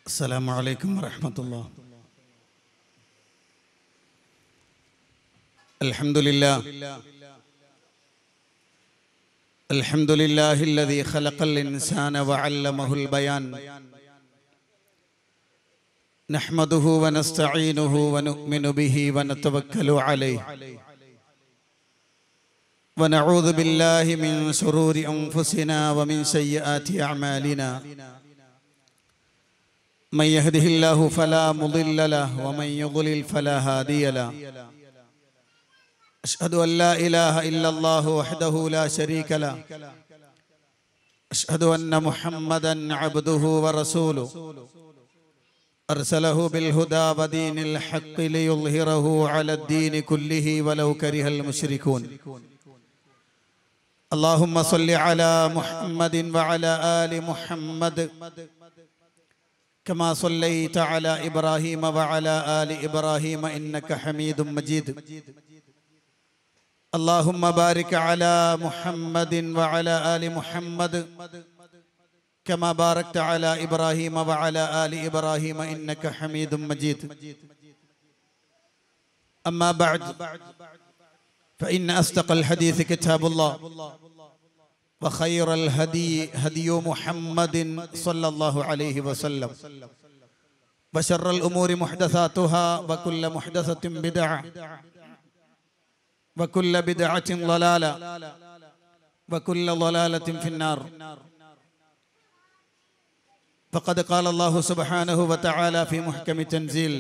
السلام عليكم ورحمة الله الحمد لله الحمد لله الذي خلق الإنسان وعلمه البيان نحمده ونستعينه ونؤمن به ونتوكل عليه ونعوذ بالله من شرور أنفسنا ومن سيئات أعمالنا من يهده الله فلا مضل له ومن يضلل فلا هادي له أشهد أن لا إله إلا الله وحده لا شريك له أشهد أن محمدا عبده ورسوله أرسله بالهدى ودين الحق ليظهره على الدين كله ولو كره المشركون اللهم صل على محمد وعلى آل محمد كما صليت على إبراهيم وعلى آل إبراهيم إنك حميد مجيد اللهم بارك على محمد وعلى آل محمد كما باركت على إبراهيم وعلى آل إبراهيم إنك حميد مجيد أما بعد فإن أصدق الحديث كتاب الله وخير الهدي هدي محمد صلى الله عليه وسلم وشر الأمور محدثاتها وكل محدثة بدعة وكل بدعة ضلالة وكل ضلالة في النار فقد قال الله سبحانه وتعالى في محكم تنزيل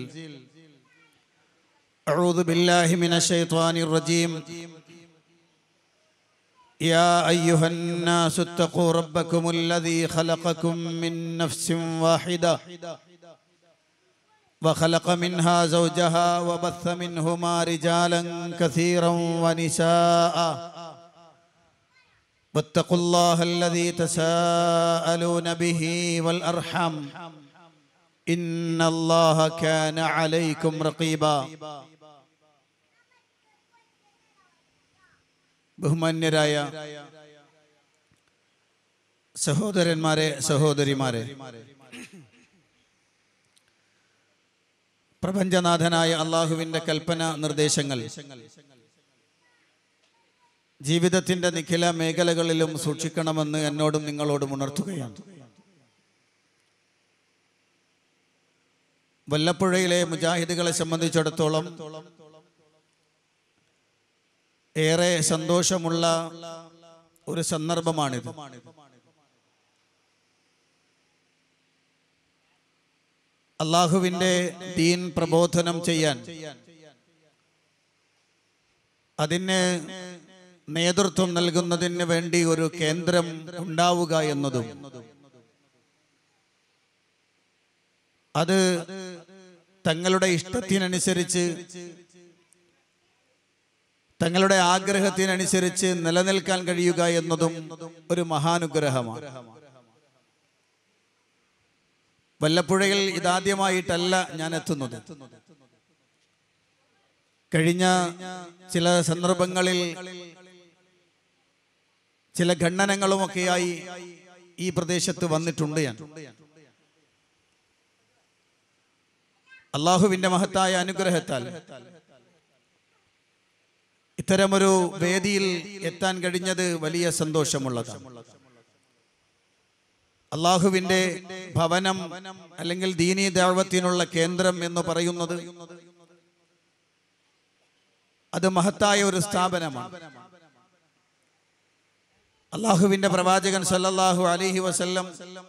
أعوذ بالله من الشيطان الرجيم يا أيها الناس اتقوا ربكم الذي خلقكم من نفس واحدة وخلق منها زوجها وبث منهما رجالا كثيرا ونساء واتقوا الله الذي تساءلون به والأرحم إن الله كان عليكم رقيبا ബഹുമാന്യരായ സഹോദരന്മാരെ സഹോദരിമാരെ പ്രപഞ്ചനാഥനായ അള്ളാഹുവിന്റെ കൽപ്പന നിർദ്ദേശങ്ങൾ ജീവിതത്തിന്റെ നിഖില മേഖലകളിലും സൂക്ഷിക്കണമെന്ന് എന്നോടും നിങ്ങളോടും ഉണർത്തുകയാണ് വല്ലപ്പുഴയിലെ മുജാഹിദുകളെ സംബന്ധിച്ചിടത്തോളം ഏറെ സന്തോഷമുള്ള ഒരു സന്ദർഭമാണിത് അള്ളാഹുവിന്റെ ദീൻ പ്രബോധനം ചെയ്യാൻ അതിന് നേതൃത്വം നൽകുന്നതിന് വേണ്ടി ഒരു കേന്ദ്രം ഉണ്ടാവുക എന്നതും അത് തങ്ങളുടെ ഇഷ്ടത്തിനനുസരിച്ച് തങ്ങളുടെ ആഗ്രഹത്തിനനുസരിച്ച് നിലനിൽക്കാൻ കഴിയുക എന്നതും ഒരു മഹാനുഗ്രഹമാണ് വല്ലപ്പുഴയിൽ ഇതാദ്യമായിട്ടല്ല ഞാൻ എത്തുന്നത് കഴിഞ്ഞ ചില സന്ദർഭങ്ങളിൽ ചില ഖണ്ഡനങ്ങളുമൊക്കെയായി ഈ പ്രദേശത്ത് വന്നിട്ടുണ്ട് ഞാൻ അള്ളാഹുവിന്റെ മഹത്തായ അനുഗ്രഹത്താൽ ഇത്തരമൊരു വേദിയിൽ എത്താൻ കഴിഞ്ഞത് വലിയ സന്തോഷമുള്ളതാണ് അള്ളാഹുവിന്റെ ഭവനം അല്ലെങ്കിൽ ദീനീ ദൈവത്തിനുള്ള കേന്ദ്രം എന്ന് പറയുന്നത് അത് മഹത്തായ ഒരു സ്ഥാപനമാണ് അള്ളാഹുവിന്റെ പ്രവാചകൻ സല്ലല്ലാഹു അലൈഹി വസല്ലം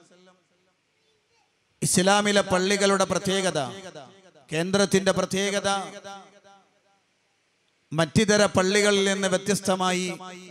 ഇസ്ലാമിലെ പള്ളികളുടെ പ്രത്യേകത കേന്ദ്രത്തിന്റെ പ്രത്യേകത മറ്റിതര പള്ളികളിൽ നിന്ന് വ്യത്യസ്തമായി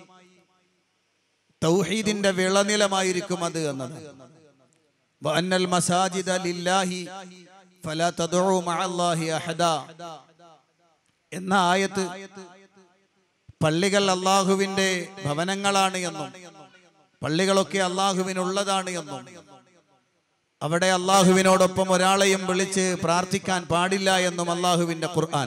തൗഹീദിന്റെ വിളനിലമായിരിക്കും അത് എന്നത് വഅന്നൽ മസാജിദ ലില്ലാഹി ഫലാ തദ്ഉ മഅല്ലാഹി അഹദ എന്ന ആയത്ത് പള്ളികൾ അള്ളാഹുവിന്റെ ഭവനങ്ങളാണ് എന്നും പള്ളികളൊക്കെ അള്ളാഹുവിനുള്ളതാണ് എന്നും അവിടെ അള്ളാഹുവിനോടൊപ്പം ഒരാളെയും വിളിച്ച് പ്രാർത്ഥിക്കാൻ പാടില്ല എന്നും അള്ളാഹുവിന്റെ ഖുർആൻ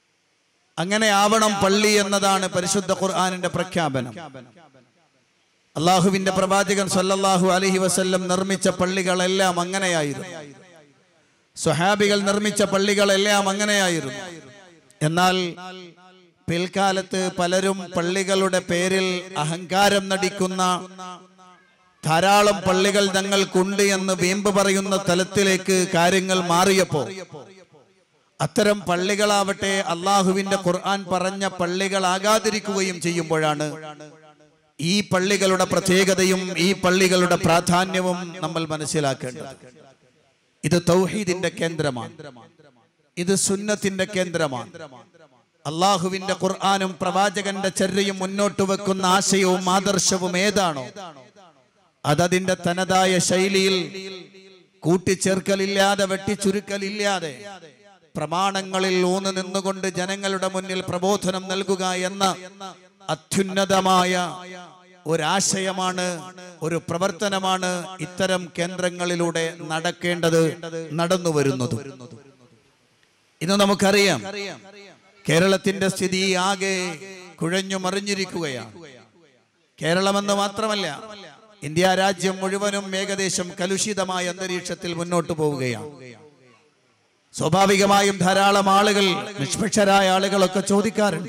അങ്ങനെ ആവണം പള്ളി എന്നതാണ് പരിശുദ്ധ ഖുർആാനിന്റെ പ്രഖ്യാപനം അള്ളാഹുവിന്റെ പ്രവാചകൻ സല്ലല്ലാഹു അലൈഹി വസല്ലം നിർമ്മിച്ച പള്ളികളെല്ലാം അങ്ങനെയായിരുന്നു സ്വഹാബികൾ നിർമ്മിച്ച പള്ളികളെല്ലാം അങ്ങനെയായിരുന്നു എന്നാൽ പിൽക്കാലത്ത് പലരും പള്ളികളുടെ പേരിൽ അഹങ്കാരം നടിക്കുന്ന ധാരാളം പള്ളികൾ ഞങ്ങൾക്കുണ്ട് എന്ന് വീമ്പ് പറയുന്ന തലത്തിലേക്ക് കാര്യങ്ങൾ മാറിയപ്പോ അത്തരം പള്ളികളാവട്ടെ അള്ളാഹുവിന്റെ ഖുർആൻ പറഞ്ഞ പള്ളികളാകാതിരിക്കുകയും ചെയ്യുമ്പോഴാണ് ഈ പള്ളികളുടെ പ്രത്യേകതയും ഈ പള്ളികളുടെ പ്രാധാന്യവും നമ്മൾ മനസ്സിലാക്കേണ്ടത് ഇത് തൗഹീദിന്റെ കേന്ദ്രമാണ് ഇത് സുന്നത്തിന്റെ കേന്ദ്രമാണ് അള്ളാഹുവിന്റെ ഖുർആാനും പ്രവാചകന്റെ ചര്യയും മുന്നോട്ട് വെക്കുന്ന ആശയവും ആദർശവും ഏതാണോ അതതിന്റെ തനതായ ശൈലിയിൽ കൂട്ടിച്ചേർക്കലില്ലാതെ വെട്ടിച്ചുരുക്കലില്ലാതെ പ്രമാണങ്ങളിൽ ഊന്നു നിന്നുകൊണ്ട് ജനങ്ങളുടെ മുന്നിൽ പ്രബോധനം നൽകുക എന്ന അത്യുന്നതമായ ഒരാശയമാണ് ഒരു പ്രവർത്തനമാണ് ഇത്തരം കേന്ദ്രങ്ങളിലൂടെ നടക്കേണ്ടത് നടന്നു വരുന്നത് ഇന്ന് നമുക്കറിയാം കേരളത്തിന്റെ സ്ഥിതി ആകെ കുഴഞ്ഞു മറിഞ്ഞിരിക്കുകയാണ് കേരളമെന്ന് മാത്രമല്ല ഇന്ത്യ രാജ്യം മുഴുവനും ഏകദേശം കലുഷിതമായ അന്തരീക്ഷത്തിൽ മുന്നോട്ട് പോവുകയാണ് സ്വാഭാവികമായും ധാരാളം ആളുകൾ നിഷ്പക്ഷരായ ആളുകളൊക്കെ ചോദിക്കാറുണ്ട്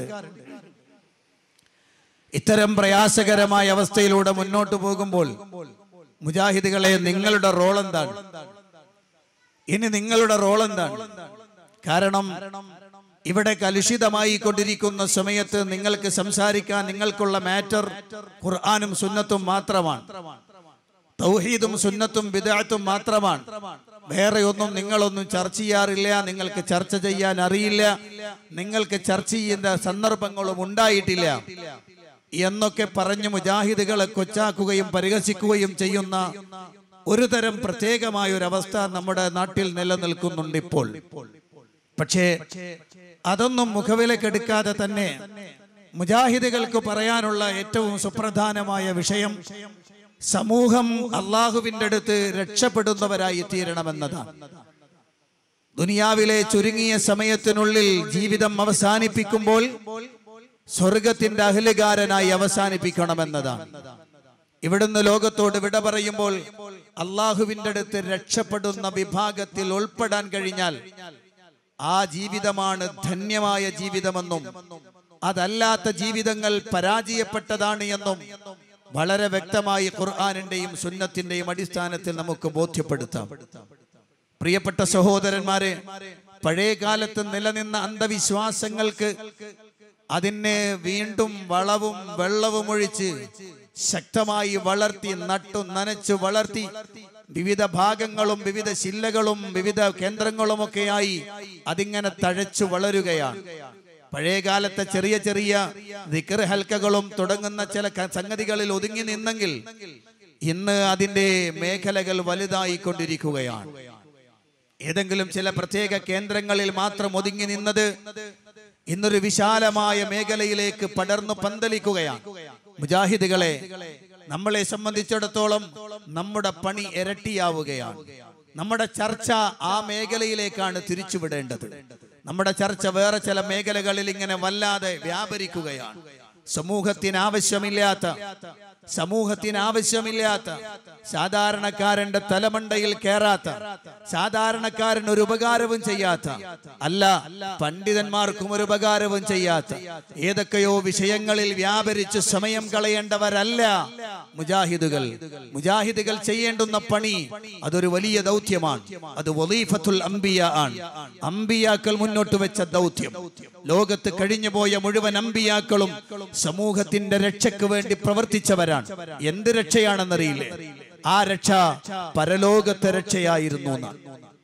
ഇത്തരം പ്രയാസകരമായ അവസ്ഥയിലൂടെ മുന്നോട്ട് പോകുമ്പോൾ മുജാഹിദുകളെ നിങ്ങളുടെ റോൾ എന്താണ് ഇനി നിങ്ങളുടെ റോൾ എന്താണ് കാരണം ഇവിടെ കലുഷിതമായി കൊണ്ടിരിക്കുന്ന സമയത്ത് നിങ്ങൾക്ക് സംസാരിക്കാൻ നിങ്ങൾക്കുള്ള മാറ്റർ ഖുർആാനും സുന്നത്തും മാത്രമാണ് തൗഹീദും സുന്നത്തും വിദാത്തും മാത്രമാണ് വേറെ ഒന്നും നിങ്ങളൊന്നും ചർച്ച ചെയ്യാറില്ല നിങ്ങൾക്ക് ചർച്ച ചെയ്യാൻ അറിയില്ല നിങ്ങൾക്ക് ചർച്ച ചെയ്യുന്ന സന്ദർഭങ്ങളും ഉണ്ടായിട്ടില്ല എന്നൊക്കെ പറഞ്ഞു മുജാഹിദുകളെ കൊച്ചാക്കുകയും പരിഹസിക്കുകയും ചെയ്യുന്ന ഒരു തരം പ്രത്യേകമായ ഒരു അവസ്ഥ നമ്മുടെ നാട്ടിൽ നിലനിൽക്കുന്നുണ്ട് ഇപ്പോൾ പക്ഷേ അതൊന്നും മുഖവിലക്കെടുക്കാതെ തന്നെ മുജാഹിദുകൾക്ക് പറയാനുള്ള ഏറ്റവും സുപ്രധാനമായ വിഷയം സമൂഹം അള്ളാഹുവിന്റെ അടുത്ത് രക്ഷപ്പെടുന്നവരായി തീരണമെന്നതാണ് ദുനിയാവിലെ ചുരുങ്ങിയ സമയത്തിനുള്ളിൽ ജീവിതം അവസാനിപ്പിക്കുമ്പോൾ സ്വർഗത്തിന്റെ അഹലുകാരനായി അവസാനിപ്പിക്കണമെന്നതാണ് ഇവിടുന്ന് ലോകത്തോട് വിട പറയുമ്പോൾ അള്ളാഹുവിന്റെ അടുത്ത് രക്ഷപ്പെടുന്ന വിഭാഗത്തിൽ ഉൾപ്പെടാൻ കഴിഞ്ഞാൽ ആ ജീവിതമാണ് ധന്യമായ ജീവിതമെന്നും അതല്ലാത്ത ജീവിതങ്ങൾ പരാജയപ്പെട്ടതാണ് എന്നും വളരെ വ്യക്തമായി ഖുർആാനിന്റെയും സുന്നത്തിന്റെയും അടിസ്ഥാനത്തിൽ നമുക്ക് ബോധ്യപ്പെടുത്താം പ്രിയപ്പെട്ട സഹോദരന്മാരെ പഴയ കാലത്ത് നിലനിന്ന അന്ധവിശ്വാസങ്ങൾക്ക് അതിനെ വീണ്ടും വളവും വെള്ളവും ഒഴിച്ച് ശക്തമായി വളർത്തി നട്ടു നനച്ചു വളർത്തി വിവിധ ഭാഗങ്ങളും വിവിധ ശില്ലകളും വിവിധ കേന്ദ്രങ്ങളുമൊക്കെയായി അതിങ്ങനെ തഴച്ചു വളരുകയാണ് പഴയ കാലത്തെ ചെറിയ ചെറിയ ദിക്കർ ഹൽക്കകളും തുടങ്ങുന്ന ചില ക- സംഗതികളിൽ ഒതുങ്ങി നിന്നെങ്കിൽ ഇന്ന് അതിന്റെ മേഖലകൾ വലുതായിക്കൊണ്ടിരിക്കുകയാണ് ഏതെങ്കിലും ചില പ്രത്യേക കേന്ദ്രങ്ങളിൽ മാത്രം ഒതുങ്ങി നിന്നത് ഇന്നൊരു വിശാലമായ മേഖലയിലേക്ക് പടർന്നു പന്തലിക്കുകയാണ് മുജാഹിദുകളെ നമ്മളെ സംബന്ധിച്ചിടത്തോളം നമ്മുടെ പണി ഇരട്ടിയാവുകയാണ് നമ്മുടെ ചർച്ച ആ മേഖലയിലേക്കാണ് തിരിച്ചുവിടേണ്ടത് നമ്മുടെ ചർച്ച വേറെ ചില മേഖലകളിൽ ഇങ്ങനെ വല്ലാതെ വ്യാപരിക്കുകയാണ് സമൂഹത്തിന് ആവശ്യമില്ലാത്ത സമൂഹത്തിന് ആവശ്യമില്ലാത്ത സാധാരണക്കാരന്റെ തലമണ്ടയിൽ കയറാത്ത സാധാരണക്കാരൻ ഒരു ഉപകാരവും ചെയ്യാത്ത അല്ല പണ്ഡിതന്മാർക്കും ഒരു ഉപകാരവും ചെയ്യാത്ത ഏതൊക്കെയോ വിഷയങ്ങളിൽ വ്യാപരിച്ച് സമയം കളയേണ്ടവരല്ല മുജാഹിദുകൾ മുജാഹിദുകൾ ചെയ്യേണ്ടുന്ന പണി അതൊരു വലിയ ദൗത്യമാണ് അത് വലീഫത്തുൽ അംബിയ ആണ് അംബിയാക്കൾ മുന്നോട്ട് വെച്ച ദൗത്യം ലോകത്ത് കഴിഞ്ഞുപോയ മുഴുവൻ അമ്പിയാക്കളും സമൂഹത്തിന്റെ രക്ഷയ്ക്ക് വേണ്ടി പ്രവർത്തിച്ചവരാണ് എന്ത് രക്ഷയാണെന്നറിയില്ലേ ആ രക്ഷ പരലോകത്തെ രക്ഷയായിരുന്നു എന്നാണ്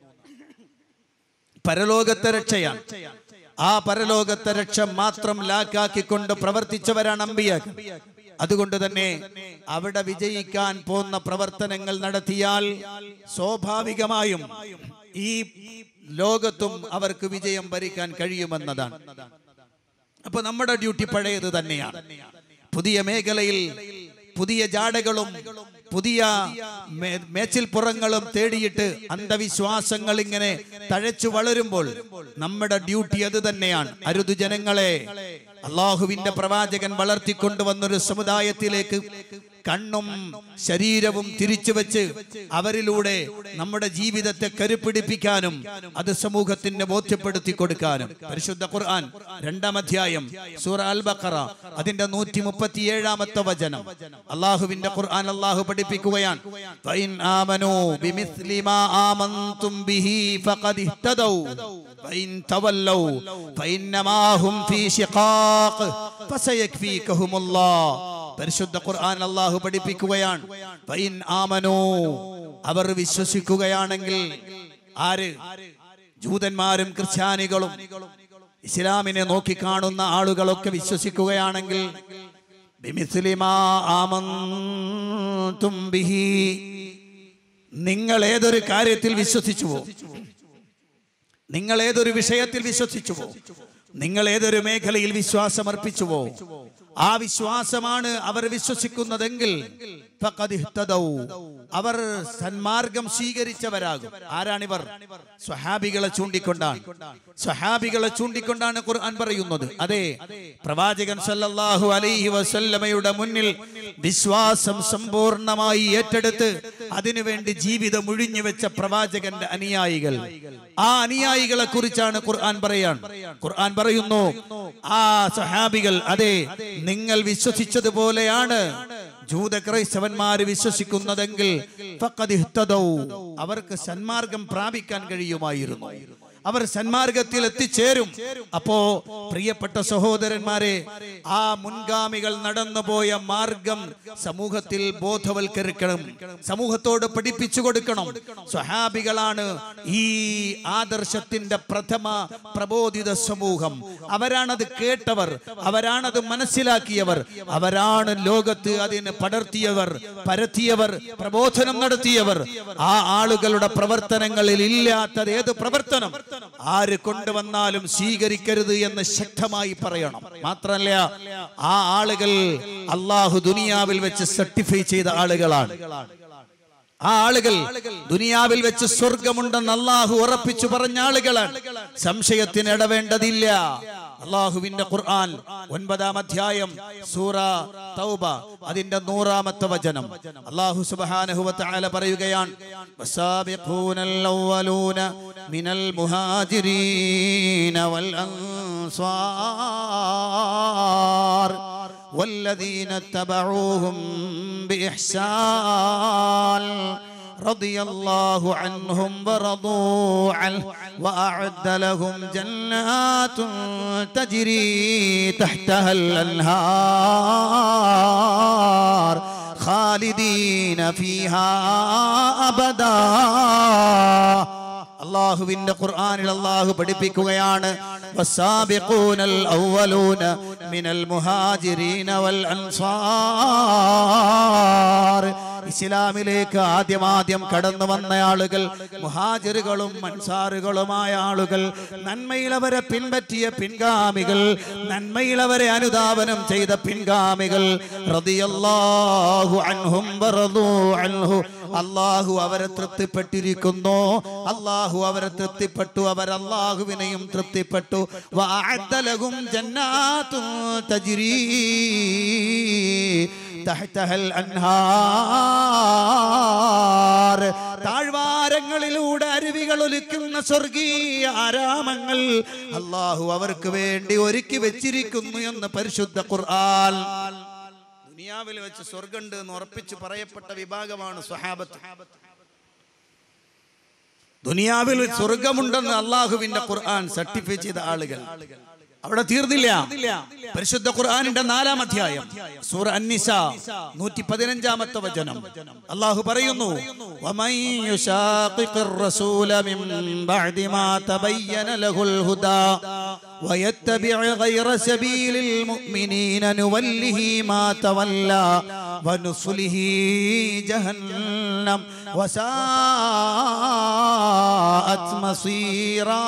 പരലോകത്തെ രക്ഷയാണ് ആ പരലോകത്തെ രക്ഷ മാത്രം ലാക്കാക്കിക്കൊണ്ട് പ്രവർത്തിച്ചവരാണ് അമ്പിയാക്കൾ അതുകൊണ്ട് തന്നെ അവിടെ വിജയിക്കാൻ പോകുന്ന പ്രവർത്തനങ്ങൾ നടത്തിയാൽ സ്വാഭാവികമായും ഈ ലോകത്തും അവർക്ക് വിജയം ഭരിക്കാൻ കഴിയുമെന്നതാണ് അപ്പൊ നമ്മുടെ ഡ്യൂട്ടി പഴയത് തന്നെയാണ് പുതിയ മേഖലയിൽ പുതിയ ജാടകളും പുതിയ മേ- മേച്ചിൽപ്പുറങ്ങളും തേടിയിട്ട് അന്ധവിശ്വാസങ്ങൾ ഇങ്ങനെ തഴച്ചു വളരുമ്പോൾ നമ്മുടെ ഡ്യൂട്ടി അത് തന്നെയാണ് അരുതു ജനങ്ങളെ അള്ളാഹുവിന്റെ പ്രവാചകൻ വളർത്തിക്കൊണ്ടുവന്നൊരു സമുദായത്തിലേക്ക് കണ്ണും ശരീരവും തിരിച്ചു വെച്ച് അവരിലൂടെ നമ്മുടെ ജീവിതത്തെ കരുപിടിപ്പിക്കാനും അത് സമൂഹത്തിന് ബോധ്യപ്പെടുത്തി കൊടുക്കാനും പരിശുദ്ധ ഖുർആൻ രണ്ടാം അധ്യായം സൂറ അൽ ബഖറ അതിന്റെ നൂറ്റി മുപ്പത്തിയേഴാമത്തെ വചനം അള്ളാഹുവിന്റെ ഖുർആൻ അള്ളാഹു പഠിപ്പിക്കുകയാണ് فإن آمنوا بمثل ما آمنتم به فقد اهتدوا فإن تولوا فإنما هم في شقاق فسيكفيكهم الله പരിശുദ്ധ ഖുർആൻ അള്ളാഹു പഠിപ്പിക്കുകയാണ് ഫൈൻ ആമനോ അവർ വിശ്വസിക്കുകയാണെങ്കിൽ ആര് ജൂതന്മാരും ക്രിസ്ത്യാനികളും ഇസ്ലാമിനെ നോക്കിക്കാണുന്ന ആളുകളൊക്കെ വിശ്വസിക്കുകയാണെങ്കിൽ ബിമിസ്ലിമാ ആമന്തും ബിഹി നിങ്ങൾ ഏതൊരു കാര്യത്തിൽ വിശ്വസിച്ചുവോ നിങ്ങൾ ഏതൊരു വിഷയത്തിൽ വിശ്വസിച്ചുവോ നിങ്ങൾ ഏതൊരു മേഖലയിൽ വിശ്വാസം അർപ്പിച്ചുവോ ആ വിശ്വാസമാണ് അവർ വിശ്വസിക്കുന്നതെങ്കിൽ ഫഖദ് ഇഹ്തദൗ. അവർ സന്മാർഗം സ്വീകരിച്ചവരാകും ആരാണിവർ സ്വഹാബികളെ ചൂണ്ടിക്കൊണ്ടാണ് സ്വഹാബികളെ ചൂണ്ടിക്കൊണ്ടാണ് ഖുർആൻ പറയുന്നത് അതെ പ്രവാചകൻ സല്ലല്ലാഹു അലൈഹി വസല്ലമയുടെ മുന്നിൽ വിശ്വാസം സമ്പൂർണമായി ഏറ്റെടുത്ത് അതിനുവേണ്ടി ജീവിതം ഒഴിഞ്ഞു വെച്ച പ്രവാചകന്റെ അനുയായികൾ ആ അനുയായികളെ കുറിച്ചാണ് ഖുർആൻ പറയാൻ ഖുർആൻ പറയുന്നു ആ സഹാബികൾ അതെ നിങ്ങൾ വിശ്വസിച്ചതുപോലെയാണ് ജൂത ക്രൈസ്തവന്മാര് വിശ്വസിക്കുന്നതെങ്കിൽ ഫഖദ് ഇഹ്തദൗ. അവർക്ക് സന്മാർഗം പ്രാപിക്കാൻ കഴിയുമായിരുന്നു അവർ സന്മാർഗത്തിൽ എത്തിച്ചേരും അപ്പോ പ്രിയപ്പെട്ട സഹോദരന്മാരെ ആ മുൻഗാമികൾ നടന്നുപോയ മാർഗം സമൂഹത്തിൽ ബോധവൽക്കരിക്കണം സമൂഹത്തോട് പഠിപ്പിച്ചു കൊടുക്കണം സ്വഹാബികളാണ് ഈ ആദർശത്തിന്റെ പ്രഥമ പ്രബോധിത സമൂഹം അവരാണത് കേട്ടവർ അവരാണത് മനസ്സിലാക്കിയവർ അവരാണ് ലോകത്ത് അതിന് പടർത്തിയവർ പരത്തിയവർ പ്രബോധനം നടത്തിയവർ ആ ആളുകളുടെ പ്രവർത്തനങ്ങളിൽ ഇല്ലാത്തത് ഏത് പ്രവർത്തനം ആര് കൊണ്ടുവന്നാലും സ്വീകരിക്കരുത് എന്ന് ശക്തമായി പറയണം മാത്രമല്ല ആ ആളുകൾ അള്ളാഹു ദുനിയാവിൽ വെച്ച് സർട്ടിഫൈ ചെയ്ത ആളുകളാണ് ആ ആളുകൾ ദുനിയാവിൽ വെച്ച് സ്വർഗമുണ്ടെന്ന് അള്ളാഹു ഉറപ്പിച്ചു പറഞ്ഞ ആളുകളാണ് സംശയത്തിന് ഇടവേണ്ടതില്ല അള്ളാഹുവിന്റെ ഖുർആൻ ഒൻപതാം അധ്യായം സൂറ തൗബ അതിന്റെ നൂറാമത്തെ വചനം അള്ളാഹു സുബ്ഹാനഹു വതആല പറയുകയാണ് വസാബിഖൂനൽ അവ്വലൂന മിനൽ മുഹാജിരീന വൽ അൻസ്വാർ والذين اتبعوهم بإحسان رضي الله عنهم ورضوا عنه وأعد لهم جنات تجري تحتها الأنهار خالدين فيها أبدا അള്ളാഹുവിന്റെ ഖുർആനിൽ അള്ളാഹു പഠിപ്പിക്കുകയാണ് വസ്സാബിഖൂനൽ അവ്വലൂന മിനൽ മുഹാജിരീന വൽ അൻസാർ ഇസ്ലാമിലേക്ക് ആദ്യമാദ്യം കടന്നു വന്ന ആളുകൾ മുഹാജിറുകളും അൻസാറുകളുമായ ആളുകൾ നന്മയിൽ അവരെ പിൻപറ്റിയ പിൻഗാമികൾ നന്മയിൽ അവരെ അനുധാവനം ചെയ്ത പിൻഗാമികൾ റളിയല്ലാഹു അൻഹും വറദൂ അൻഹു അള്ളാഹു അവരെ തൃപ്തിപ്പെട്ടിരിക്കുന്നു അള്ളാഹു അവരെ തൃപ്തിപ്പെട്ടു അവർ അള്ളാഹുവിനെയും തൃപ്തിപ്പെട്ടു വഅഅദ്ദ ലഹും ജന്നാത്തുൻ തജ്രീ തഹ്തഹൽ അൻഹാർ താഴ്വാരങ്ങളിലൂടെ അരുവികൾ ഒലിക്കുന്ന സ്വർഗീയ ആരാമങ്ങൾ അള്ളാഹു അവർക്ക് വേണ്ടി ഒരുക്കി വെച്ചിരിക്കുന്നു എന്ന് പരിശുദ്ധ ഖുർആൻ ദുനിയാവിൽ വെച്ച് സ്വർഗമുണ്ട് എന്ന് ഉറപ്പിച്ച് പറയപ്പെട്ട വിഭാഗമാണ് സ്വഹാബത്ത് ദുനിയാവിൽ സ്വർഗമുണ്ടെന്ന് അള്ളാഹുവിന്റെ ഖുർആൻ സർട്ടിഫൈ ചെയ്ത ആളുകൾ അവിടെ തീർന്നില്ല പരിശുദ്ധ ഖുർആനിന്റെ നാലാം അധ്യായം സൂറ അന്നിസ നൂറ്റി പതിനഞ്ചാമത്തെ വചനം അള്ളാഹു പറയുന്നു وَمَن يُشَاقِقِ الرَّسُولَ مِن بَعْدِ مَا تَبَيَّنَ لَهُ الْهُدَى وَيَتَّبِعْ غَيْرَ سَبِيلِ الْمُؤْمِنِينَ نُوَلِّهِ مَا تَوَلَّى وَنُصْلِهِ جَهَنَّمَ وَسَاءَتْ مَصِيرًا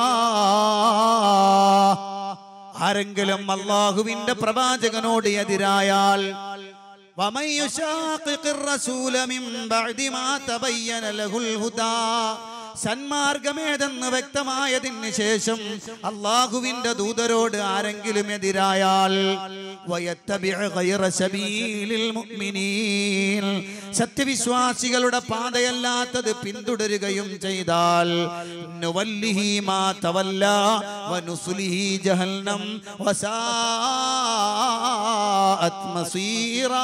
ആരെങ്കിലും അള്ളാഹുവിന്റെ പ്രവാചകനോട് എതിരായാൽ ومن يشاقق الرسول من بعد ما تبين له الهدى സന്മാർഗമേതെന്ന് വ്യക്തമായതിന് ശേഷം അള്ളാഹുവിന്റെ ദൂതരോട് ആരെങ്കിലും എതിരായാൽ വയത്തബിഅ ഗൈറ സബീലിൽ മുഅ്മിനീൻ. സത്യവിശ്വാസികളുടെ പാതയല്ലാത്തത് പിന്തുടരുകയും ചെയ്താൽ നുവല്ലിഹി മാ തവല്ല വനുസ്ലിഹി ജഹന്നം വസാഅത് മസീറാ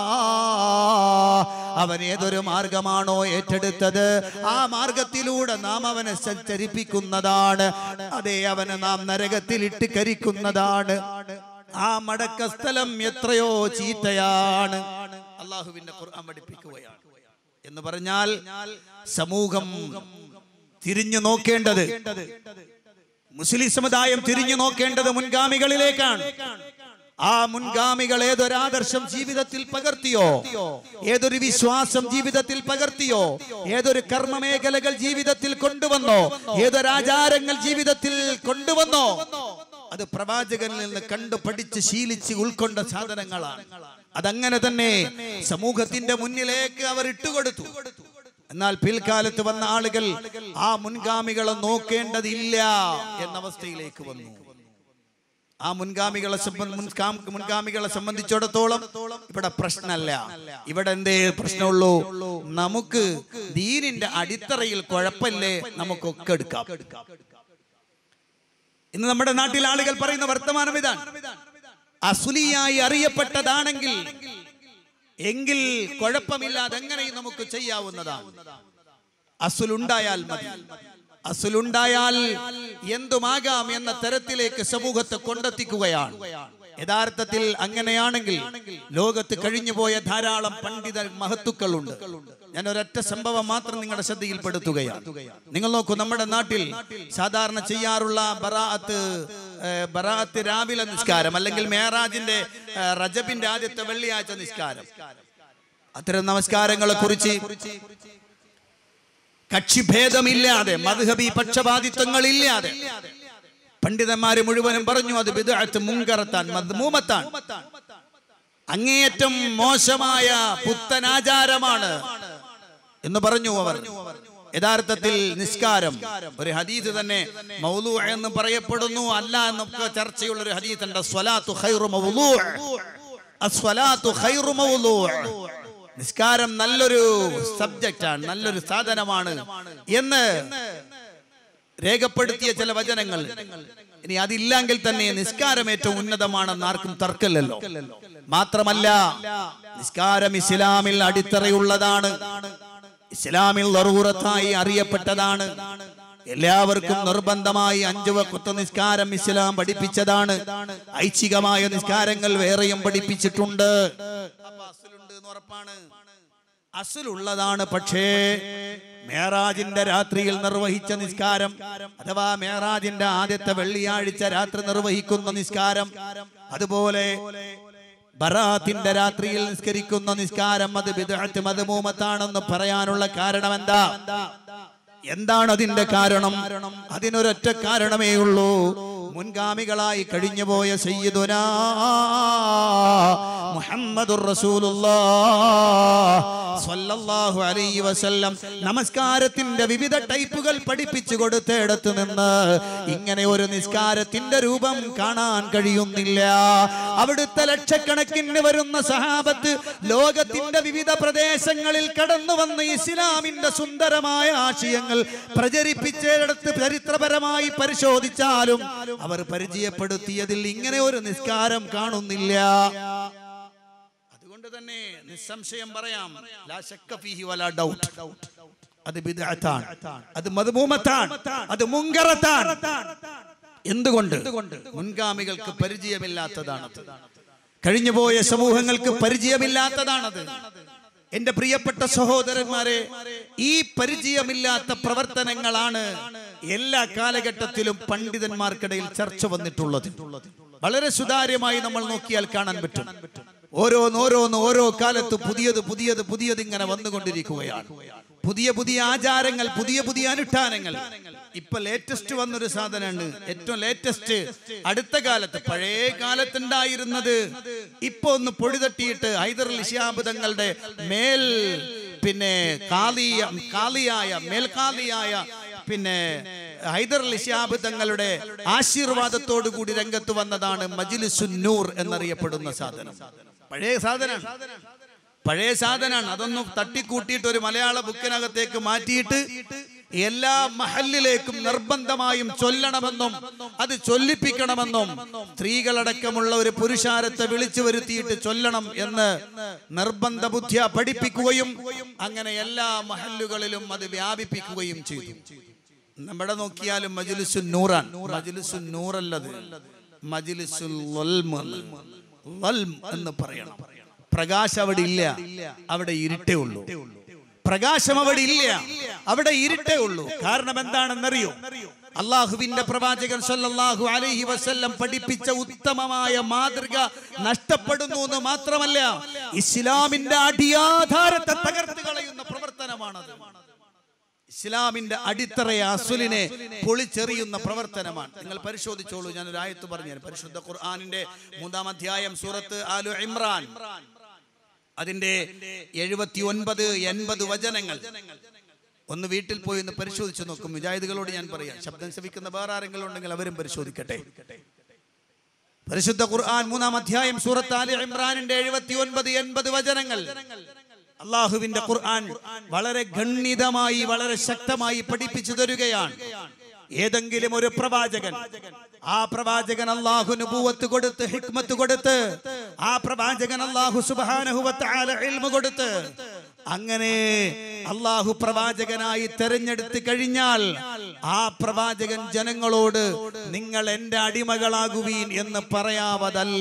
അവൻ ഏതൊരു മാർഗമാണോ ഏറ്റെടുത്തത് ആ മാർഗത്തിലൂടെ നാം അവനെ സഞ്ചരിപ്പിക്കുന്നതാണ് അതേ അവനെ നാം നരകത്തിലിട്ട് കരിക്കുന്നതാണ് ആ മടക്ക സ്ഥലം എത്രയോ ചീത്തയാണ് അള്ളാഹുവിന്റെ ഖുർആൻ പഠിപ്പിക്കുകയാണ് എന്ന് പറഞ്ഞാൽ സമൂഹം തിരിഞ്ഞു നോക്കേണ്ടത് മുസ്ലിം സമുദായം തിരിഞ്ഞു നോക്കേണ്ടത് മുൻഗാമികളിലേക്കാണ് ആ മുൻഗാമികൾ ഏതൊരാദർശം ജീവിതത്തിൽ പകർത്തിയോ ഏതൊരു വിശ്വാസം ജീവിതത്തിൽ പകർത്തിയോ ഏതൊരു കർമ്മമേഖലകൾ ജീവിതത്തിൽ കൊണ്ടുവന്നോ ഏതൊരാചാരങ്ങൾ ജീവിതത്തിൽ കൊണ്ടുവന്നോ അത് പ്രവാചകനിൽ നിന്ന് കണ്ടു പഠിച്ച് ശീലിച്ച് ഉൾക്കൊണ്ട സാധനങ്ങളാണ് അതങ്ങനെ തന്നെ സമൂഹത്തിന്റെ മുന്നിലേക്ക് അവർ ഇട്ടുകൊടുത്തു എന്നാൽ പിൽക്കാലത്ത് വന്ന ആളുകൾ ആ മുൻഗാമികളെ നോക്കേണ്ടതില്ല എന്ന അവസ്ഥയിലേക്ക് വന്നു ആ മുൻഗാമികളെ സംബന്ധ- മുൻകാം- മുൻഗാമികളെ സംബന്ധിച്ചിടത്തോളം ഇവിടെ പ്രശ്നമല്ല ഇവിടെ എന്തേ പ്രശ്നമുള്ളൂ നമുക്ക് ദീനിന്റെ അടിത്തറയിൽ കുഴപ്പമില്ലേ നമുക്കൊക്കെ എടുക്കാം ഇന്ന് നമ്മുടെ നാട്ടിൽ ആളുകൾ പറയുന്ന വർത്തമാനം ഇതാണ് അസുലിയായി അറിയപ്പെട്ടതാണെങ്കിൽ എങ്കിൽ കുഴപ്പമില്ലാതെ എങ്ങനെയും നമുക്ക് ചെയ്യാവുന്നതാണ് അസുലുണ്ടായാൽ മതി അസുലുണ്ടായാൽ എന്തുമാകാം എന്ന തരത്തിലേക്ക് സമൂഹത്തെ കൊണ്ടെത്തിക്കുകയാണ് യഥാർത്ഥത്തിൽ അങ്ങനെയാണെങ്കിൽ ലോകത്ത് കഴിഞ്ഞുപോയ ധാരാളം പണ്ഡിത മഹത്തുക്കളുണ്ട് ഞാൻ ഒരൊറ്റ സംഭവം മാത്രം നിങ്ങളുടെ ശ്രദ്ധയിൽപ്പെടുത്തുകയാണ് നിങ്ങൾ നോക്കൂ നമ്മുടെ നാട്ടിൽ സാധാരണ ചെയ്യാറുള്ള ബറാഅത്ത് ഏഹ്, ബറാഅത്ത് രാവിലെ നിസ്കാരം അല്ലെങ്കിൽ മേറാജിന്റെ ഏഹ്, റജബിന്റെ ആദ്യത്തെ വെള്ളിയാഴ്ച നിസ്കാരം അത്തരം നമസ്കാരങ്ങളെ കുറിച്ച് കക്ഷിഭേദമില്ലാതെ മദ്ഹബി പക്ഷപാതിത്വങ്ങളില്ലാതെ പണ്ഡിതന്മാര് മുഴുവനും പറഞ്ഞു അത് ബിദ്അത്ത് മുങ്കറത്താൻ മദ്മൂമത്താൻ അങ്ങേയറ്റം മോശമായ പുത്തനാചാരമാണ് എന്ന് പറഞ്ഞു അവർ യഥാർത്ഥത്തിൽ നിസ്കാരം ഒരു ഹദീസ് തന്നെ മൗലൂ എന്ന് പറയപ്പെടുന്നു അല്ല എന്നൊക്കെ ചർച്ചയുള്ള ഒരു ഹദീസ് ഉണ്ട് സ്വലാത്തു ഖൈറു മൗലൂ അസ്വലാത്തു ഖൈറു മൗലൂ നിസ്കാരം നല്ലൊരു സബ്ജക്റ്റ് ആണ് നല്ലൊരു സാധനമാണ് എന്ന് രേഖപ്പെടുത്തിയ ചില വചനങ്ങൾ ഇനി അതില്ലെങ്കിൽ തന്നെ നിസ്കാരം ഏറ്റവും ഉന്നതമാണെന്ന് ആർക്കും തർക്കമില്ലല്ലോ മാത്രമല്ല നിസ്കാരം ഇസ്ലാമിൽ അടിത്തറയുള്ളതാണ് ഇസ്ലാമിൽ ലറൂറത്തായി അറിയപ്പെട്ടതാണ് എല്ലാവർക്കും നിർബന്ധമായി അഞ്ചു വക്കുത്ത നിസ്കാരം ഇസ്ലാം പഠിപ്പിച്ചതാണ് ഐച്ഛികമായ നിസ്കാരങ്ങൾ വേറെയും പഠിപ്പിച്ചിട്ടുണ്ട് അപ്പൊ അസുലുണ്ട് എന്ന് ഉറപ്പാണ് അസുലുള്ളതാണ് പക്ഷേ മേറാജിന്റെ രാത്രിയിൽ നിർവഹിച്ച നിസ്കാരം അഥവാ മേറാജിന്റെ ആദ്യത്തെ വെള്ളിയാഴ്ച രാത്രി നിർവഹിക്കുന്ന നിസ്കാരം അതുപോലെ ബറാത്തിന്റെ രാത്രിയിൽ നിസ്കരിക്കുന്ന നിസ്കാരം അത് ബിദ്അത്ത് മദ്മൂമത്താണെന്ന് പറയാനുള്ള കാരണം എന്താ എന്താണ് അതിന്റെ കാരണം അതിനൊരൊറ്റ കാരണമേ ഉള്ളൂ മുൻഗാമികളായി കഴിഞ്ഞുപോയ സയ്യിദുനാ മുഹമ്മദുർ റസൂലുള്ളാഹ് സ്വല്ലല്ലാഹു അലൈഹി വസല്ലം നമസ്കാരത്തിന്റെ വിവിധ ടൈപ്പുകൾ പഠിപ്പിച്ചു കൊടുത്തേടത്ത് നിന്ന് ഇങ്ങനെ ഒരു നിസ്കാരത്തിന്റെ രൂപം കാണാൻ കഴിയുന്നില്ല അവിടുത്തെ ലക്ഷക്കണക്കിന് വരുന്ന സഹാബത്ത് ലോകത്തിന്റെ വിവിധ പ്രദേശങ്ങളിൽ കടന്നു വന്ന് ഇസ്ലാമിന്റെ സുന്ദരമായ ആശയങ്ങൾ പ്രചരിപ്പിച്ചിടത്ത് ചരിത്രപരമായി പരിശോധിച്ചാലും അവർ പരിചയപ്പെടുത്തിയതിൽ ഇങ്ങനെ ഒരു നിസ്കാരം കാണുന്നില്ല അതുകൊണ്ട് തന്നെ നിസ്സംശയം പറയാം ലാ ശക്ക ഫീഹി വലാ ഡൗട്ട് അത് ബിദ്അത്താണ് അത് മദ്മൂമത്താണ് അത് മുങ്കറത്താണ് എന്തുകൊണ്ട് മുൻഗാമികൾക്ക് പരിചയമില്ലാത്തതാണത് കഴിഞ്ഞുപോയ സമൂഹങ്ങൾക്ക് പരിചയമില്ലാത്തതാണത് എന്റെ പ്രിയപ്പെട്ട സഹോദരന്മാരെ ഈ പരിചയമില്ലാത്ത പ്രവർത്തനങ്ങളാണ് എല്ലാ കാലഘട്ടത്തിലും പണ്ഡിതന്മാർക്കിടയിൽ ചർച്ച വന്നിട്ടുള്ളത് വളരെ സുതാര്യമായി നമ്മൾ നോക്കിയാൽ കാണാൻ പറ്റും ഓരോന്നോരോന്ന് ഓരോ കാലത്ത് പുതിയത് പുതിയത് പുതിയത് ഇങ്ങനെ വന്നുകൊണ്ടിരിക്കുകയാണ് പുതിയ പുതിയ ആചാരങ്ങൾ പുതിയ പുതിയ അനുഷ്ഠാനങ്ങൾ ഇപ്പൊ ലേറ്റസ്റ്റ് വന്നൊരു സാധനമാണ് ഏറ്റവും ലേറ്റസ്റ്റ് അടുത്ത കാലത്ത് പഴയ കാലത്തുണ്ടായിരുന്നത് ഇപ്പൊ ഒന്ന് പൊടി തട്ടിയിട്ട് ഹൈദർ ഇഷിയാബ് തങ്ങളുടെ മേൽ പിന്നെ കാലിയ കാലിയായ മേൽക്കാലിയായ പിന്നെ ഹൈദർ അലി ശിഹാബ് തങ്ങളുടെ ആശീർവാദത്തോടു കൂടി രംഗത്ത് വന്നതാണ് മജിലിസുന്നൂർ എന്നറിയപ്പെടുന്ന സാധനം പഴയ സാധനമാണ് പഴയ സാധനമാണ് അതൊന്നും തട്ടിക്കൂട്ടിയിട്ട് ഒരു മലയാള ബുക്കിനകത്തേക്ക് മാറ്റിയിട്ട് എല്ലാ മഹലിലേക്കും നിർബന്ധമായും ചൊല്ലണമെന്നും അത് ചൊല്ലിപ്പിക്കണമെന്നും സ്ത്രീകളടക്കമുള്ള ഒരു പുരുഷാരത്തെ വിളിച്ചു വരുത്തിയിട്ട് ചൊല്ലണം എന്ന് നിർബന്ധ ബുദ്ധിയ പഠിപ്പിക്കുകയും അങ്ങനെ എല്ലാ മഹല്ലുകളിലും അത് വ്യാപിപ്പിക്കുകയും ചെയ്തു നമ്മുടെ നോക്കിയാലും മജിലിസു നൂറാൻ മജിലിസു നൂറല്ലത് മജിലിസുൽ ലൽമ് എന്ന്. ലൽമ് എന്ന് പറയണം പ്രകാശം അവിടെ ഇല്ല അവിടെ ഇരുട്ടേ ഉള്ളൂ പ്രകാശം അവിടെ ഇല്ല അവിടെ ഇരുട്ടേ ഉള്ളൂ കാരണം എന്താണെന്നറിയോ അള്ളാഹുവിന്റെ പ്രവാചകൻ സല്ലല്ലാഹു അലൈഹി വസല്ലം പഠിപ്പിച്ച ഉത്തമമായ മാതൃക നഷ്ടപ്പെടുന്നു എന്ന് മാത്രമല്ല ഇസ്ലാമിന്റെ അടിയാധാരത്തെ തകർത്ത് കളയുന്ന പ്രവർത്തനമാണത് ഇസ്ലാമിന്റെ അടിത്തറയെ അസുലിനെ പൊളിച്ചെറിയുന്ന പ്രവർത്തനമാണ് നിങ്ങൾ പരിശോധിച്ചോളൂ ഞാൻ ഒരു ആയത്ത് പറഞ്ഞു പരിശുദ്ധ ഖുർആാനിന്റെ മൂന്നാം അധ്യായം സൂറത്ത് ആലു ഇമ്രാൻ അതിന്റെ എഴുപത്തി ഒൻപത് എൺപത് വചനങ്ങൾ ഒന്ന് വീട്ടിൽ പോയി ഒന്ന് പരിശോധിച്ച് നോക്കും മുജാഹിദുകളോട് ഞാൻ പറയാം ശബ്ദം ശ്രവിക്കുന്ന വേറെ ആരെങ്കിലും ഉണ്ടെങ്കിൽ അവരും പരിശോധിക്കട്ടെ പരിശുദ്ധ ഖുർആൻ മൂന്നാം അധ്യായം സൂറത്ത് ആലി ഇമ്രാനിന്റെ എഴുപത്തി ഒൻപത് എൺപത് വചനങ്ങൾ അള്ളാഹുവിന്റെ ഖുർആൻ വളരെ ഗണ്യതമായി വളരെ ശക്തമായി പഠിപ്പിച്ചു തരികയാണ് ഏതെങ്കിലും ഒരു പ്രവാചകൻ ആ പ്രവാചകൻ അള്ളാഹു നുബൂവത്ത് കൊടുത്ത് ഹിക്മത്ത് കൊടുത്ത് ആ പ്രവാചകൻ അള്ളാഹു സുബാനഹുവത്ത് ഇൽമ കൊടുത്ത് അങ്ങനെ അള്ളാഹു പ്രവാചകനായി തെരഞ്ഞെടുത്ത് കഴിഞ്ഞാൽ ആ പ്രവാചകൻ ജനങ്ങളോട് നിങ്ങൾ എന്റെ അടിമകളാകുവീൻ എന്ന് പറയാവതല്ല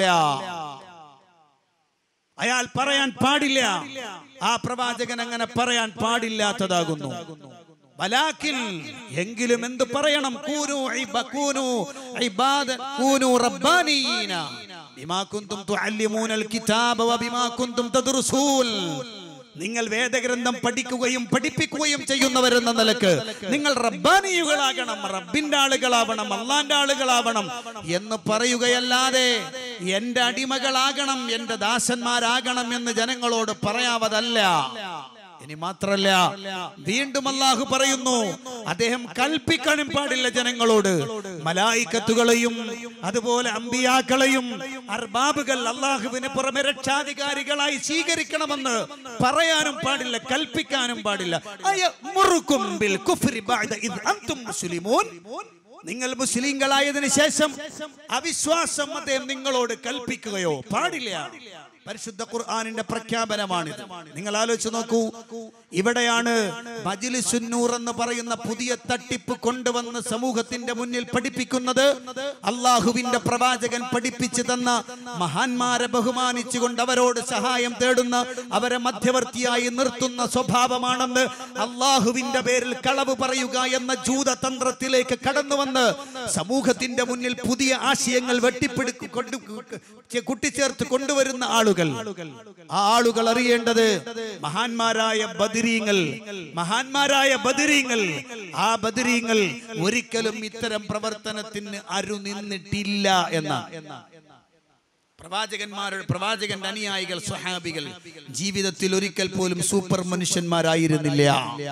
അയാൾ പറയാൻ പാടില്ല ആ പ്രവാചകൻ അങ്ങനെ പറയാൻ പാടില്ലാത്തതാകുന്നു വലാക്കിൻ എങ്കിലും എന്ത് പറയണം കൂനു ഇബ- കൂനു ഇബാദ- കൂനു റബ്ബാനിയീന ബിമാ കുന്തും തുഅല്ലിമൂനൽ കിതാബ വബിമാ കുന്തും തദ്റുസൂൻ നിങ്ങൾ വേദഗ്രന്ഥം പഠിക്കുകയും പഠിപ്പിക്കുകയും ചെയ്യുന്നവരെന്ന നിലക്ക് നിങ്ങൾ റബ്ബാനിയുകളാകണം റബ്ബിന്റെ ആളുകളാവണം അള്ളാന്റെ ആളുകളാവണം എന്ന് പറയുകയല്ലാതെ എന്റെ അടിമകളാകണം എന്റെ ദാസന്മാരാകണം എന്ന് ജനങ്ങളോട് പറയാവതല്ല ഇനി മാത്രല്ല വീണ്ടും അള്ളാഹു പറയുന്നു അദ്ദേഹം കൽപ്പിക്കാനും പാടില്ല ജനങ്ങളോട് മലായിക്കത്തുകളെയും അതുപോലെ അമ്പിയാക്കളെയും അർബാബുകൾ അള്ളാഹുവിന് പുറമെ രക്ഷാധികാരികളായി സ്വീകരിക്കണമെന്ന് പറയാനും പാടില്ല കൽപ്പിക്കാനും പാടില്ല അയമുറുക്കും ബിൽ കുഫ്രി ബഅദ ഇദ് അൻതും മുസ്ലിമൂൻ നിങ്ങൾ മുസ്ലിങ്ങളായതിനു ശേഷം അവിശ്വാസം അദ്ദേഹം നിങ്ങളോട് കൽപ്പിക്കുകയോ പാടില്ല പരിശുദ്ധ ഖുർആാനിന്റെ പ്രഖ്യാപനമാണിത് നിങ്ങൾ ആലോചിച്ച് നോക്കൂ ഇവിടെയാണ് മജിലിസുന്നൂർ എന്ന് പറയുന്ന പുതിയ തട്ടിപ്പ് കൊണ്ടുവന്ന് സമൂഹത്തിന്റെ മുന്നിൽ പഠിപ്പിക്കുന്നത് അള്ളാഹുവിന്റെ പ്രവാചകൻ പഠിപ്പിച്ചു തന്ന മഹാന്മാരെ ബഹുമാനിച്ചുകൊണ്ട് അവരോട് സഹായം തേടുന്ന അവരെ മധ്യവർത്തിയായി നിർത്തുന്ന സ്വഭാവമാണെന്ന് അള്ളാഹുവിന്റെ പേരിൽ കളവ് പറയുക എന്ന ജൂതതന്ത്രത്തിലേക്ക് കടന്നു വന്ന് സമൂഹത്തിന്റെ മുന്നിൽ പുതിയ ആശയങ്ങൾ വെട്ടിപ്പിടിക്കു കൊണ്ടു കുട്ടിച്ചേർത്ത് കൊണ്ടുവരുന്ന ആളുകൾ ആ ആളുകൾ അറിയേണ്ടത് മഹാന്മാരായ ബദിരീങ്ങൾ മഹാന്മാരായ ബദിരീങ്ങൾ ആ ബദിരീങ്ങൾ ഒരിക്കലും ഇത്തരം പ്രവർത്തനത്തിന് അരു നിന്നിട്ടില്ല എന്ന പ്രവാചകന്മാരുടെ പ്രവാചകന്റെ അനുയായികൾ സ്വഹാബികൾ ജീവിതത്തിൽ ഒരിക്കൽ പോലും സൂപ്പർ മനുഷ്യന്മാരായിരുന്നില്ല